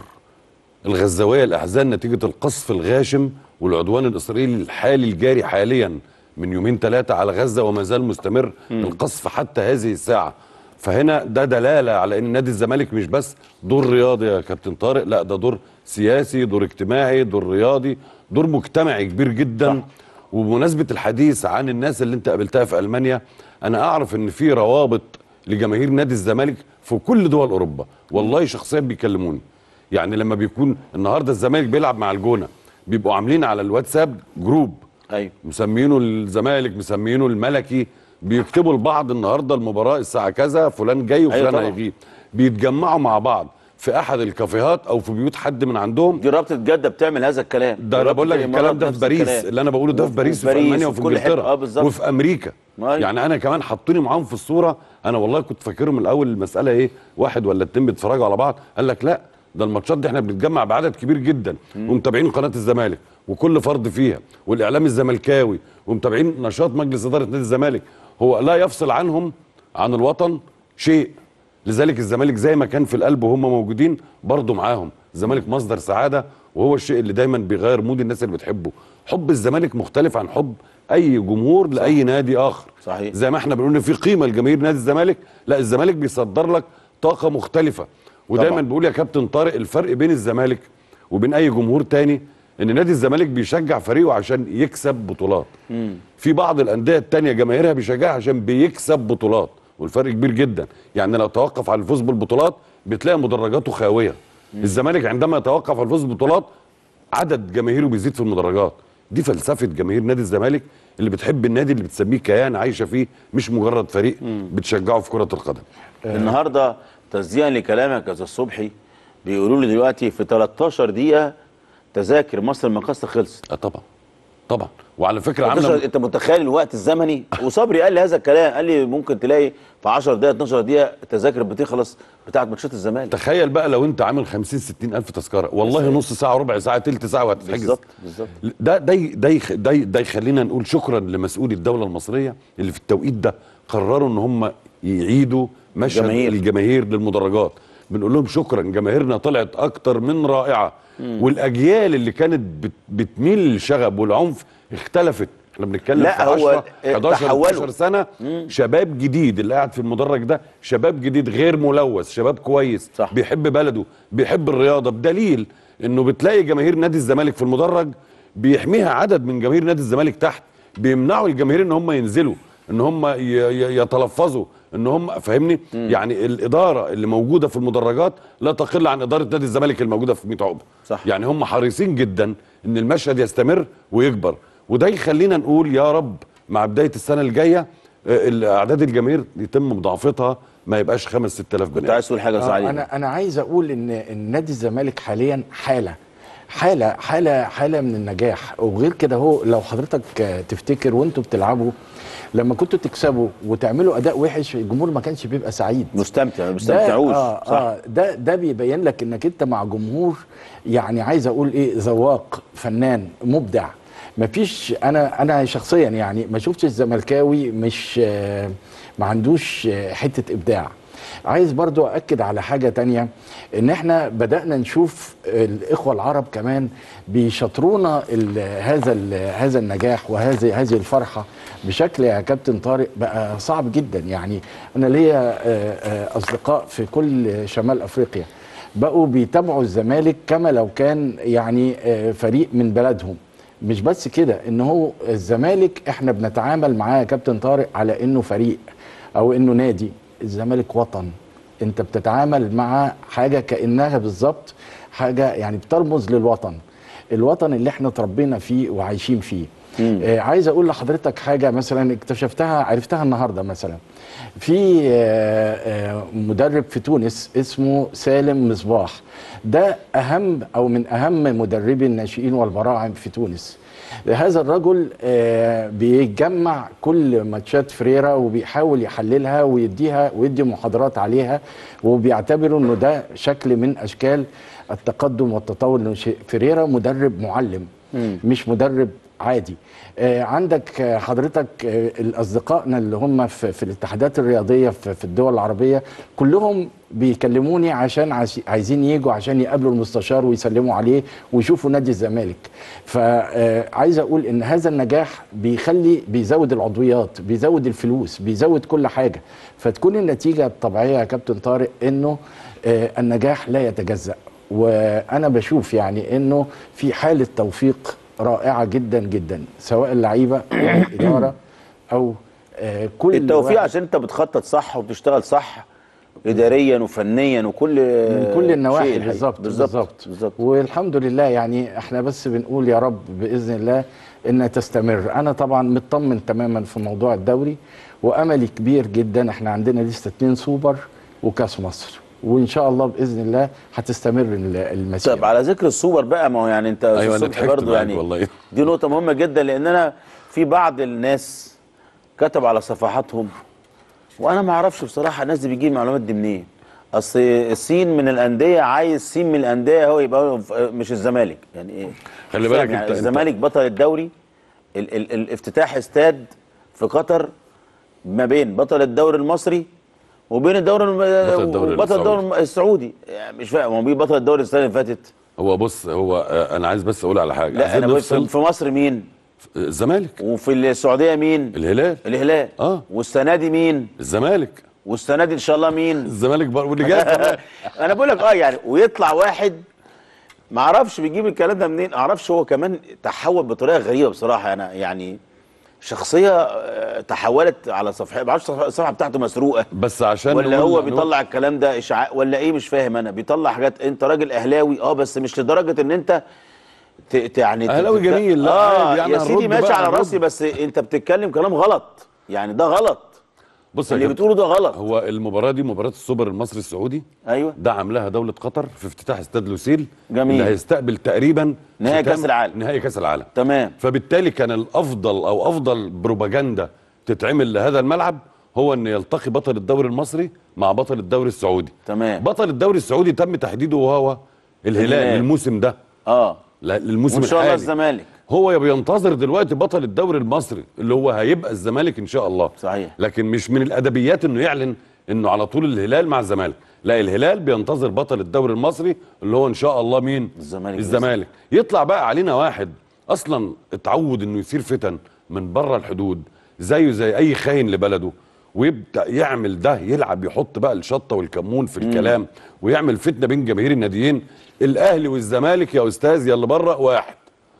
الغزاويه الاحزان نتيجه القصف الغاشم والعدوان الاسرائيلي الحالي الجاري حاليا من يومين ثلاثه على غزه وما زال مستمر مم. القصف حتى هذه الساعه فهنا ده دلاله على ان نادي الزمالك مش بس دور رياضي يا كابتن طارق لا ده دور سياسي دور اجتماعي دور رياضي دور مجتمعي كبير جدا صح. وبمناسبه الحديث عن الناس اللي انت قابلتها في المانيا انا اعرف ان في روابط لجماهير نادي الزمالك في كل دول اوروبا والله شخصيا بيكلموني يعني لما بيكون النهارده الزمالك بيلعب مع الجونه بيبقوا عاملين على الواتساب جروب ايوه مسمينه الزمالك مسمينه الملكي بيكتبوا لبعض النهارده المباراه الساعه كذا فلان جاي وفلان أيوة طبعا. هيغيب بيتجمعوا مع بعض في احد الكافيهات او في بيوت حد من عندهم دي رابطه جده بتعمل هذا الكلام ده انا رابطة بقول لك الإمارات الكلام ده في نفس باريس الكلام. اللي انا بقوله ده في وفي باريس وفي باريس المانيا وفي وفي كل حتة. انجلترا اه بالظبط. وفي امريكا أيوة. يعني انا كمان حطوني معاهم في الصوره انا والله كنت فاكرهم من الاول المساله ايه واحد ولا اتنين بيتفرجوا على بعض قال لك لا ده الماتشات دي احنا بنتجمع بعدد كبير جدا ومتابعين قناه الزمالك وكل فرد فيها والاعلام الزملكاوي ومتابعين نشاط مجلس اداره نادي الزمالك هو لا يفصل عنهم عن الوطن شيء لذلك الزمالك زي ما كان في القلب وهم موجودين برضه معاهم الزمالك مصدر سعاده وهو الشيء اللي دايما بيغير مود الناس اللي بتحبه حب الزمالك مختلف عن حب اي جمهور لاي نادي اخر صحيح زي ما احنا بنقول ان في قيمه لجماهير نادي الزمالك لا الزمالك بيصدر لك طاقه مختلفه ودايما طبعا. بقول يا كابتن طارق الفرق بين الزمالك وبين اي جمهور تاني ان نادي الزمالك بيشجع فريقه عشان يكسب بطولات مم. في بعض الانديه التانية جماهيرها بيشجعها عشان بيكسب بطولات والفرق كبير جدا يعني لو توقف على الفوز بالبطولات بتلاقي مدرجاته خاويه الزمالك عندما يتوقف على الفوز بالبطولات عدد جماهيره بيزيد في المدرجات دي فلسفه جماهير نادي الزمالك اللي بتحب النادي اللي بتسميه كيان عايشه فيه مش مجرد فريق بتشجعه في كره القدم النهارده تصديقا لكلامك يا استاذ صبحي بيقولوا لي دلوقتي في 13 دقيقه تذاكر مصر المقاصه خلصت اه طبعا طبعا وعلى فكره 13 عامله انت متخيل الوقت الزمني وصبري قال لي هذا الكلام قال لي ممكن تلاقي في 10 دقائق 12 دقيقه التذاكر بتخلص بتاعت ماتشات الزمالك تخيل بقى لو انت عامل 50 60 الف تذكره والله نص ساعه ربع ساعه تلت ساعه وهتتحجز بالظبط بالظبط ده ده ده يخ- ده ده يخلينا نقول شكرا لمسؤولي الدوله المصريه اللي في التوقيت ده قرروا ان هم يعيدوا مشهد جماهير. الجماهير للمدرجات بنقول لهم شكرا جماهيرنا طلعت اكتر من رائعه والاجيال اللي كانت بت بتميل للشغب والعنف اختلفت احنا بنتكلم لا، في هو 10 11 تحولوا. 12 سنه شباب جديد اللي قاعد في المدرج ده شباب جديد غير ملوث شباب كويس صح. بيحب بلده بيحب الرياضه بدليل انه بتلاقي جماهير نادي الزمالك في المدرج بيحميها عدد من جماهير نادي الزمالك تحت بيمنعوا الجماهير ان هم ينزلوا ان هم ي- ي- يتلفظوا ان هم فاهمني يعني الاداره اللي موجوده في المدرجات لا تقل عن اداره نادي الزمالك الموجوده في 100 عقبه صح. يعني هم حريصين جدا ان المشهد يستمر ويكبر وده يخلينا نقول يا رب مع بدايه السنه الجايه آه، الاعداد الجماهير يتم مضاعفتها ما يبقاش 5 6000 بني كنت عايز تقول حاجه يا آه، استاذ علي انا انا عايز اقول ان إن نادي الزمالك حاليا حاله حاله حاله حاله من النجاح وغير كده هو لو حضرتك آه، تفتكر وانتوا بتلعبوا لما كنتوا تكسبوا وتعملوا اداء وحش الجمهور ما كانش بيبقى سعيد مستمتع ما ده بيستمتعوش آه صح آه ده ده بيبين لك انك انت مع جمهور يعني عايز اقول ايه ذواق فنان مبدع مفيش انا انا شخصيا يعني ما شفتش الزملكاوي مش آه ما عندوش آه حته ابداع عايز برضو أكد على حاجة تانية إن إحنا بدأنا نشوف الإخوة العرب كمان بيشطرونا ال هذا ال هذا النجاح وهذه هذه الفرحة بشكل يا كابتن طارق بقى صعب جدا يعني أنا ليا آه، آه، أصدقاء في كل شمال أفريقيا بقوا بيتابعوا الزمالك كما لو كان يعني آه، فريق من بلدهم مش بس كده ان هو الزمالك احنا بنتعامل معاه يا كابتن طارق على انه فريق او انه نادي الزمالك وطن انت بتتعامل مع حاجه كانها بالظبط حاجه يعني بترمز للوطن الوطن اللي احنا اتربينا فيه وعايشين فيه آه عايز اقول لحضرتك حاجه مثلا اكتشفتها عرفتها النهارده مثلا في آه آه مدرب في تونس اسمه سالم مصباح ده اهم او من اهم مدربي الناشئين والبراعم في تونس هذا الرجل آه، بيجمع كل ماتشات فريرا وبيحاول يحللها ويديها ويدي محاضرات عليها وبيعتبر انه ده شكل من اشكال التقدم والتطور لأن شيء- فريرا مدرب معلم مش مدرب عادي آه، عندك آه، حضرتك آه، الاصدقائنا اللي هم في, في الاتحادات الرياضيه في, في الدول العربيه كلهم بيكلموني عشان عايز- عايزين يجوا عشان يقابلوا المستشار ويسلموا عليه ويشوفوا نادي الزمالك فعايز اقول ان هذا النجاح بيخلي بيزود العضويات بيزود الفلوس بيزود كل حاجه فتكون النتيجه الطبيعيه يا كابتن طارق انه آه، النجاح لا يتجزأ وانا بشوف يعني انه في حاله توفيق رائعه جدا جدا سواء اللعيبه او الاداره او آه، كل التوفيق واحد عشان انت بتخطط صح وبتشتغل صح اداريا وفنيا وكل من كل شيء النواحي الحقيقة. بالظبط بالظبط بالظبط والحمد لله يعني احنا بس بنقول يا رب باذن الله انها تستمر انا طبعا مطمن تماما في موضوع الدوري واملي كبير جدا احنا عندنا لسه اتنين سوبر وكاس مصر وان شاء الله باذن الله هتستمر ال- المسيره طب على ذكر السوبر بقى ما هو يعني انت أستاذ أيوة، أنا صبحي ضحكت برضو معاك يعني والله. دي نقطة مهمة جدا لأن أنا في بعض الناس كتب على صفحاتهم وأنا ما أعرفش بصراحة الناس دي بيجيب المعلومات دي منين أصل السين من الأندية عايز سين من الأندية هو يبقى هو ف- مش الزمالك يعني إيه خلي مش بالك فاهم يعني أنت- أنت- الزمالك بطل الدوري ال ال الافتتاح استاد في قطر ما بين بطل الدوري المصري وبين الدوري الم... بطل الدوري وبطل السعودي. الدوري السعودي يعني مش فاهم هو مين بطل الدوري السنة اللي فاتت هو بص هو آه، انا عايز بس اقول على حاجه لا عايزين انا بقول في نفصل في مصر مين الزمالك وفي السعوديه مين الهلال الهلال اه والسنه دي مين الزمالك والسنه دي ان شاء الله مين الزمالك برضه واللي جاي كمان. انا بقول لك اه يعني ويطلع واحد ما اعرفش بيجيب الكلام ده منين اعرفش هو كمان تحول بطريقه غريبه بصراحه انا يعني شخصيه آه، تحولت على صفحه ما اعرفش الصفحه بتاعته مسروقه بس عشان ولا نقول- هو نقول- بيطلع الكلام ده اشاعات ولا ايه مش فاهم انا بيطلع حاجات انت راجل اهلاوي اه بس مش لدرجه ان انت ت... ت... يعني ت- أهلاوي ت- جميل، لا اه عادي، يعني يا سيدي هنرد ماشي بقى، على هنرد. راسي بس انت بتتكلم كلام غلط يعني ده غلط بص يا اللي كابتن، بتقوله ده غلط هو المباراه دي مباراه السوبر المصري السعودي ايوه ده عاملاها دوله قطر في افتتاح استاد لوسيل جميل. اللي هيستقبل تقريبا نهائي ختام كأس العالم. نهائي كاس العالم تمام فبالتالي كان الافضل او افضل بروباجندا تتعمل لهذا الملعب هو ان يلتقي بطل الدوري المصري مع بطل الدوري السعودي تمام بطل الدوري السعودي تم تحديده وهو الهلال الهلال. للموسم ده اه لا للموسم وان شاء الله الحالي الزمالك هو بينتظر دلوقتي بطل الدوري المصري اللي هو هيبقى الزمالك ان شاء الله صحيح لكن مش من الادبيات انه يعلن انه على طول الهلال مع الزمالك لا الهلال بينتظر بطل الدوري المصري اللي هو ان شاء الله مين الزمالك الزمالك يطلع بقى علينا واحد اصلا اتعود انه يثير فتن من بره الحدود زيه زي اي خاين لبلده ويبدا يعمل ده يلعب يحط بقى الشطه والكمون في الكلام ويعمل فتنه بين جماهير الناديين الاهلي والزمالك يا استاذ يا اللي بره واحد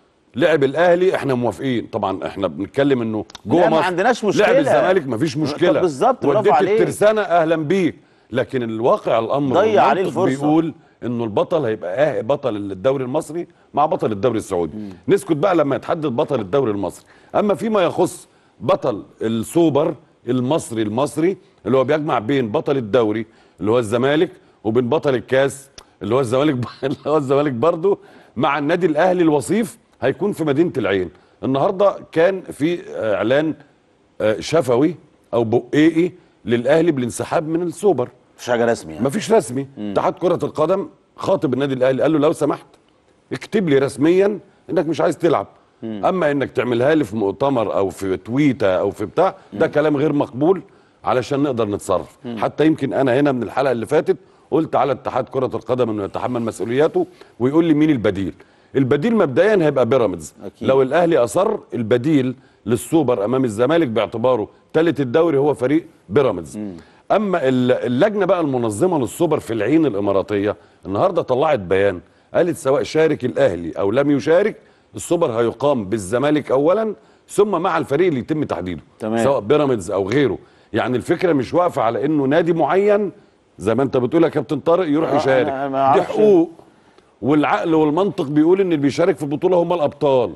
لعب الاهلي احنا موافقين طبعا احنا بنتكلم انه جوه لا، ما مصر عندناش مشكلة. لعب الزمالك مفيش مشكله طب بالظبط، برافو وديت عليك. الترسانه اهلا بيك لكن الواقع الامر ضيع عليه والمنطق الفرصة. بيقول انه البطل هيبقى آه بطل الدوري المصري مع بطل الدوري السعودي نسكت بقى لما يتحدد بطل الدوري المصري اما فيما يخص بطل السوبر المصري المصري اللي هو بيجمع بين بطل الدوري اللي هو الزمالك وبين بطل الكاس اللي هو الزمالك اللي هو الزمالك برضه مع النادي الاهلي الوصيف هيكون في مدينه العين النهارده كان في اعلان آه، شفوي او بقيقي للاهلي بالانسحاب من السوبر مفيش حاجه رسمي يعني مفيش رسمي اتحاد كره القدم خاطب النادي الاهلي قال له لو سمحت اكتب لي رسميا انك مش عايز تلعب اما انك تعملها لي في مؤتمر او في تويته او في بتاع ده كلام غير مقبول علشان نقدر نتصرف حتى يمكن انا هنا من الحلقه اللي فاتت قلت على اتحاد كره القدم انه يتحمل مسؤولياته ويقول لي مين البديل البديل مبدئيا هيبقى بيراميدز لو الاهلي اصر البديل للسوبر امام الزمالك باعتباره ثالث الدوري هو فريق بيراميدز اما ال- اللجنه بقى المنظمه للسوبر في العين الاماراتيه النهارده طلعت بيان قالت سواء شارك الاهلي او لم يشارك السوبر هيقام بالزمالك اولا ثم مع الفريق اللي يتم تحديده تمام. سواء بيراميدز او غيره يعني الفكره مش واقفه على انه نادي معين زي ما انت بتقول يا كابتن طارق يروح آه، يشارك أنا ما دي أعرفش. حقوق والعقل والمنطق بيقول ان اللي بيشارك في البطوله هم الابطال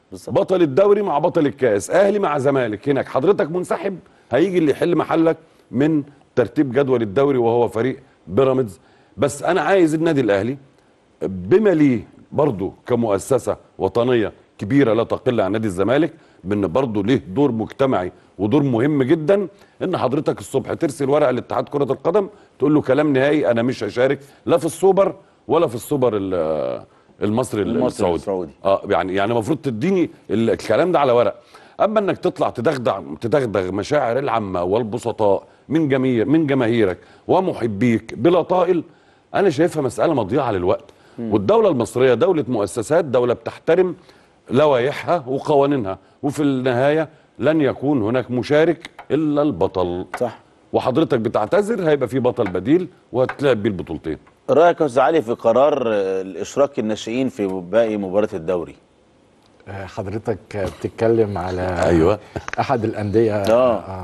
بطل الدوري مع بطل الكاس اهلي مع زمالك هناك حضرتك منسحب هيجي اللي يحل محلك من ترتيب جدول الدوري وهو فريق بيراميدز بس انا عايز النادي الاهلي بما ليه برضه كمؤسسه وطنيه كبيره لا تقل عن نادي الزمالك بان برضه ليه دور مجتمعي ودور مهم جدا ان حضرتك الصبح ترسل ورقه لاتحاد كره القدم تقول له كلام نهائي انا مش هشارك لا في السوبر ولا في السوبر ال- المصري المصري السعودي السعودي. اه يعني يعني المفروض تديني ال- الكلام ده على ورق اما انك تطلع تدغدغ تدغدغ مشاعر العامه والبسطاء من جميع من جماهيرك ومحبيك بلا طائل انا شايفها مساله مضيعه للوقت والدوله المصريه دوله مؤسسات دوله بتحترم لوائحها وقوانينها وفي النهايه لن يكون هناك مشارك الا البطل صح وحضرتك بتعتذر هيبقى في بطل بديل وهتلعب بيه البطولتين رايك يا استاذ علي في قرار آه، الاشراك الناشئين في باقي مباراه الدوري آه، حضرتك بتتكلم على أيوة. احد الانديه اه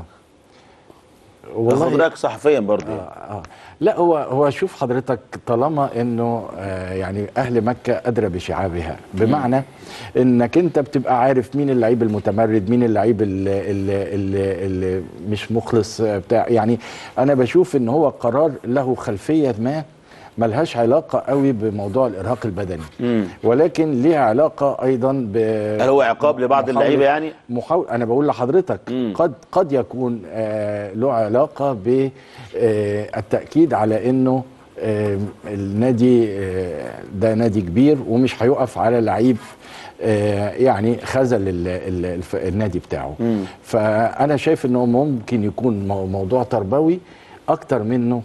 والله رايك صحفيا برضه آه آه. لا هو هو شوف حضرتك طالما انه آه يعني اهل مكه ادرى بشعابها بمعنى انك انت بتبقى عارف مين اللعيب المتمرد مين اللعيب اللي, اللي, اللي, اللي مش مخلص آه، بتاع يعني انا بشوف ان هو قرار له خلفيه ما ملهاش علاقه قوي بموضوع الارهاق البدني ولكن ليها علاقه ايضا ب هل هو عقاب لبعض محاولة- اللعيبه يعني محاول انا بقول لحضرتك قد قد يكون آه له علاقه بالتاكيد على انه آه النادي آه ده نادي كبير ومش هيقف على لعيب آه يعني خذل ال- ال- الف- النادي بتاعه فانا شايف انه ممكن يكون مو- موضوع تربوي اكتر منه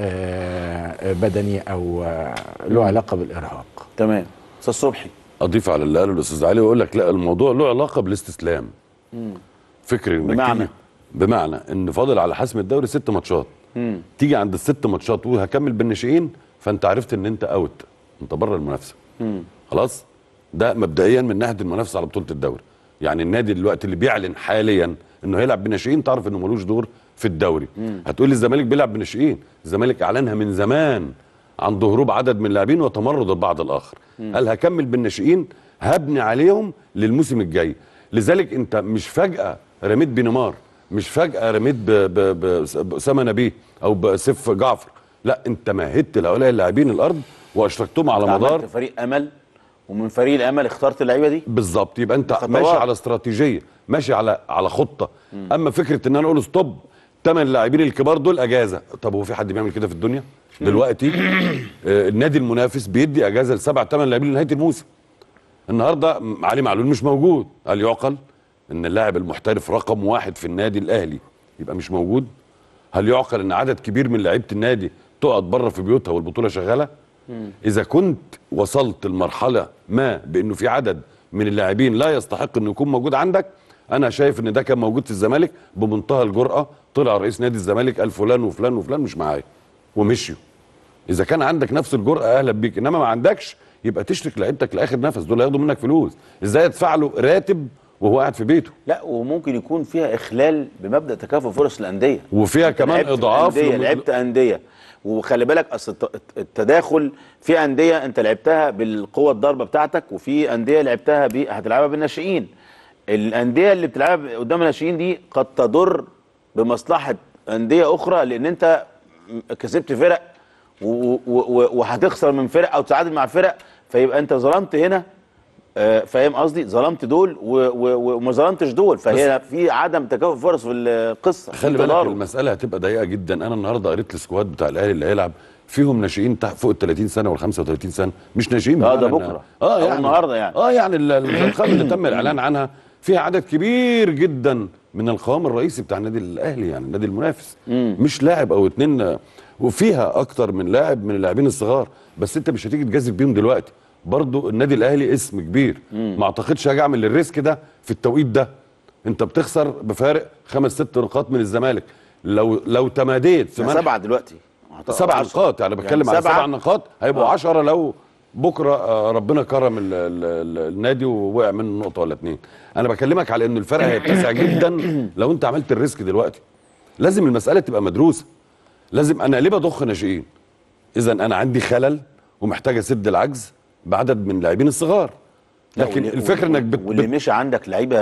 آه بدني او آه له علاقه بالارهاق تمام استاذ صبحي اضيف على اللي قاله الاستاذ علي واقول لك لا الموضوع له علاقه بالاستسلام فكر انك بمعنى؟ تيجي- بمعنى ان فاضل على حسم الدوري ست ماتشات مم. تيجي عند الست ماتشات وهكمل بالناشئين فانت عرفت ان انت اوت انت بره المنافسه مم. خلاص ده مبدئيا من ناحيه المنافسه على بطوله الدوري يعني النادي دلوقتي اللي بيعلن حاليا انه هيلعب بناشئين تعرف انه ملوش دور في الدوري هتقول لي الزمالك بيلعب بناشئين الزمالك اعلنها من زمان عند هروب عدد من اللاعبين وتمرد البعض الاخر مم. قال هكمل بالناشئين هبني عليهم للموسم الجاي لذلك انت مش فجاه رميت بنيمار مش فجاه رميت ب- ب- ب- باسامه نبيه او بسيف جعفر لا انت مهدت لهؤلاء اللاعبين الارض واشركتهم على أنت مدار عملت فريق امل ومن فريق الامل اخترت اللعيبه دي بالظبط يبقى انت خطوات. ماشي على استراتيجيه ماشي على على خطه اما فكره ان انا اقول ستوب ثمان لاعبين الكبار دول اجازه طب هو في حد بيعمل كده في الدنيا دلوقتي آه النادي المنافس بيدي اجازه لسبع ثمان لاعبين لنهايه الموسم النهارده م- علي معلول مش موجود هل يعقل ان اللاعب المحترف رقم واحد في النادي الاهلي يبقى مش موجود هل يعقل ان عدد كبير من لعيبه النادي تقعد بره في بيوتها والبطوله شغاله اذا كنت وصلت لمرحله ما بانه في عدد من اللاعبين لا يستحق انه يكون موجود عندك انا شايف ان ده كان موجود في الزمالك بمنتهى الجرأه طلع رئيس نادي الزمالك قال فلان وفلان وفلان مش معايا ومشيوا اذا كان عندك نفس الجرأه اهلا بيك انما ما عندكش يبقى تشرك لعيبتك لاخر نفس دول هياخدوا منك فلوس ازاي ادفع له راتب وهو قاعد في بيته لا وممكن يكون فيها اخلال بمبدا تكافؤ فرص الانديه وفيها كمان لعبت اضعاف انديه لم- لعبت انديه وخلي بالك اصل الت- التداخل في انديه انت لعبتها بالقوه الضربه بتاعتك وفي انديه لعبتها ب... هتلعبها بالناشئين الانديه اللي بتلعبها قدام الناشئين دي قد تضر بمصلحه انديه اخرى لان انت كسبت فرق و- و- و- وهتخسر من فرق او تتعادل مع فرق فيبقى انت ظلمت هنا آه، فاهم قصدي ظلمت دول و- و- وما ظلمتش دول فهي في عدم تكافؤ فرص في القصه في خلي بالك تضارب. المساله هتبقى ضيقه جدا انا النهارده قريت السكواد بتاع الاهلي اللي هيلعب فيهم ناشئين تحت فوق ال 30 سنه وال 35 سنه مش ناشئين اه ده بمعنى إن- بكره اه أو يعني النهارده يعني اه يعني ال- الانتخاب اللي تم الاعلان عنها فيها عدد كبير جدا من القوام الرئيسي بتاع النادي الاهلي يعني النادي المنافس مش لاعب او اتنين آه، وفيها اكتر من لاعب من اللاعبين الصغار بس انت مش هتيجي تجازف بيهم دلوقتي برضو النادي الاهلي اسم كبير ما اعتقدش هاجي اعمل الريسك ده في التوقيت ده انت بتخسر بفارق خمس ست نقاط من الزمالك لو لو تماديت في منح- سبعه دلوقتي سبع نقاط يعني بتكلم على سبعة. سبع نقاط هيبقوا آه. 10 لو بكره آه، ربنا كرم ال ال ال النادي ووقع منه نقطه ولا اتنين انا بكلمك على ان الفرق هيتسع جدا لو انت عملت الريسك دلوقتي لازم المساله تبقى مدروسه لازم انا ليه بضخ ناشئين اذا انا عندي خلل ومحتاج اسد العجز بعدد من اللاعبين الصغار لا، لكن واللي- الفكره انك بت واللي مش عندك لعيبه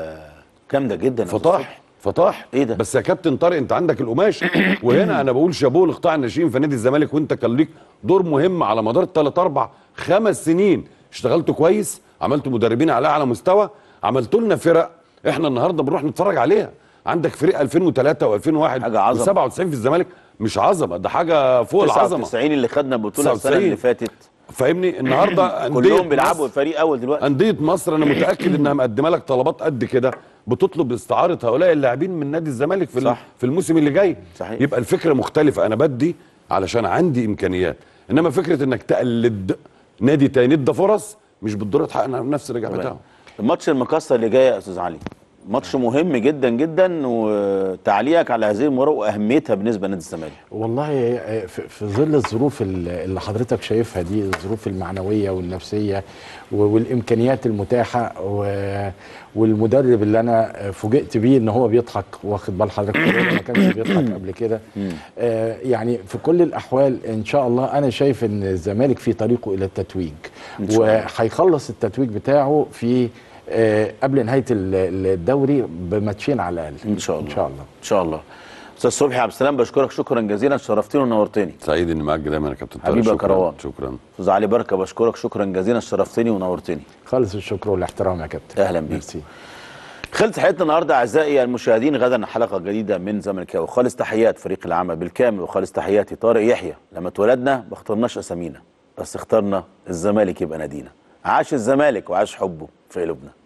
جامده جدا يا أستاذ فطاح فطاح ايه ده بس يا كابتن طارق انت عندك القماش وهنا انا بقول شابوه لقطاع الناشئين في نادي الزمالك وانت كان ليك دور مهم على مدار ثلاث اربع خمس سنين اشتغلتوا كويس عملتوا مدربين على اعلى مستوى عملتوا لنا فرق احنا النهارده بنروح نتفرج عليها عندك فريق 2003 و2001 حاجه عظمة. 97 في الزمالك مش عظمه ده حاجه فوق العظمه 99 اللي خدنا بطوله السنه 99. اللي فاتت فاهمني النهارده أندية كلهم بيلعبوا مصر- فريق اول دلوقتي انديه مصر انا متاكد انها مقدمه لك طلبات قد كده بتطلب استعاره هؤلاء اللاعبين من نادي الزمالك في صح. في الموسم اللي جاي صحيح. يبقى الفكره مختلفه انا بدي علشان عندي امكانيات انما فكره انك تقلد نادي تاني ادى فرص مش بالضروره تحقق نفس الرجع تمام. بتاعه الماتش المكسر اللي جاي يا استاذ علي ماتش مهم جدا جدا وتعليقك على هذه المباراه واهميتها بالنسبه لنادي الزمالك والله آه، في في ظل الظروف ال- اللي حضرتك شايفها دي الظروف المعنويه والنفسيه و- والامكانيات المتاحه و- والمدرب اللي انا فوجئت بيه ان هو بيضحك واخد بال حضرتك ما كانش بيضحك قبل كده آه، يعني في كل الاحوال ان شاء الله انا شايف ان الزمالك في طريقه الى التتويج إن شاء الله. وهيخلص التتويج بتاعه في آه، قبل نهايه ال- الدوري بماتشين على الاقل ان شاء الله ان شاء الله ان شاء الله استاذ صبحي عبد السلام بشكرك شكرا جزيلا شرفتني ونورتني سعيد اني معاك دايما يا كابتن طارق. حبيبي يا شكراً. كروان شكرا استاذ علي بركه بشكرك شكرا جزيلا شرفتني ونورتني خالص الشكر والاحترام يا كابتن اهلا بيك خلصت حلقتنا النهارده اعزائي المشاهدين غدا حلقه جديده من زملكاوي خالص تحيات فريق العمل بالكامل وخالص تحياتي طارق يحيى لما اتولدنا ما اخترناش اسامينا بس اخترنا الزمالك يبقى نادينا عاش الزمالك وعاش حبه في قلوبنا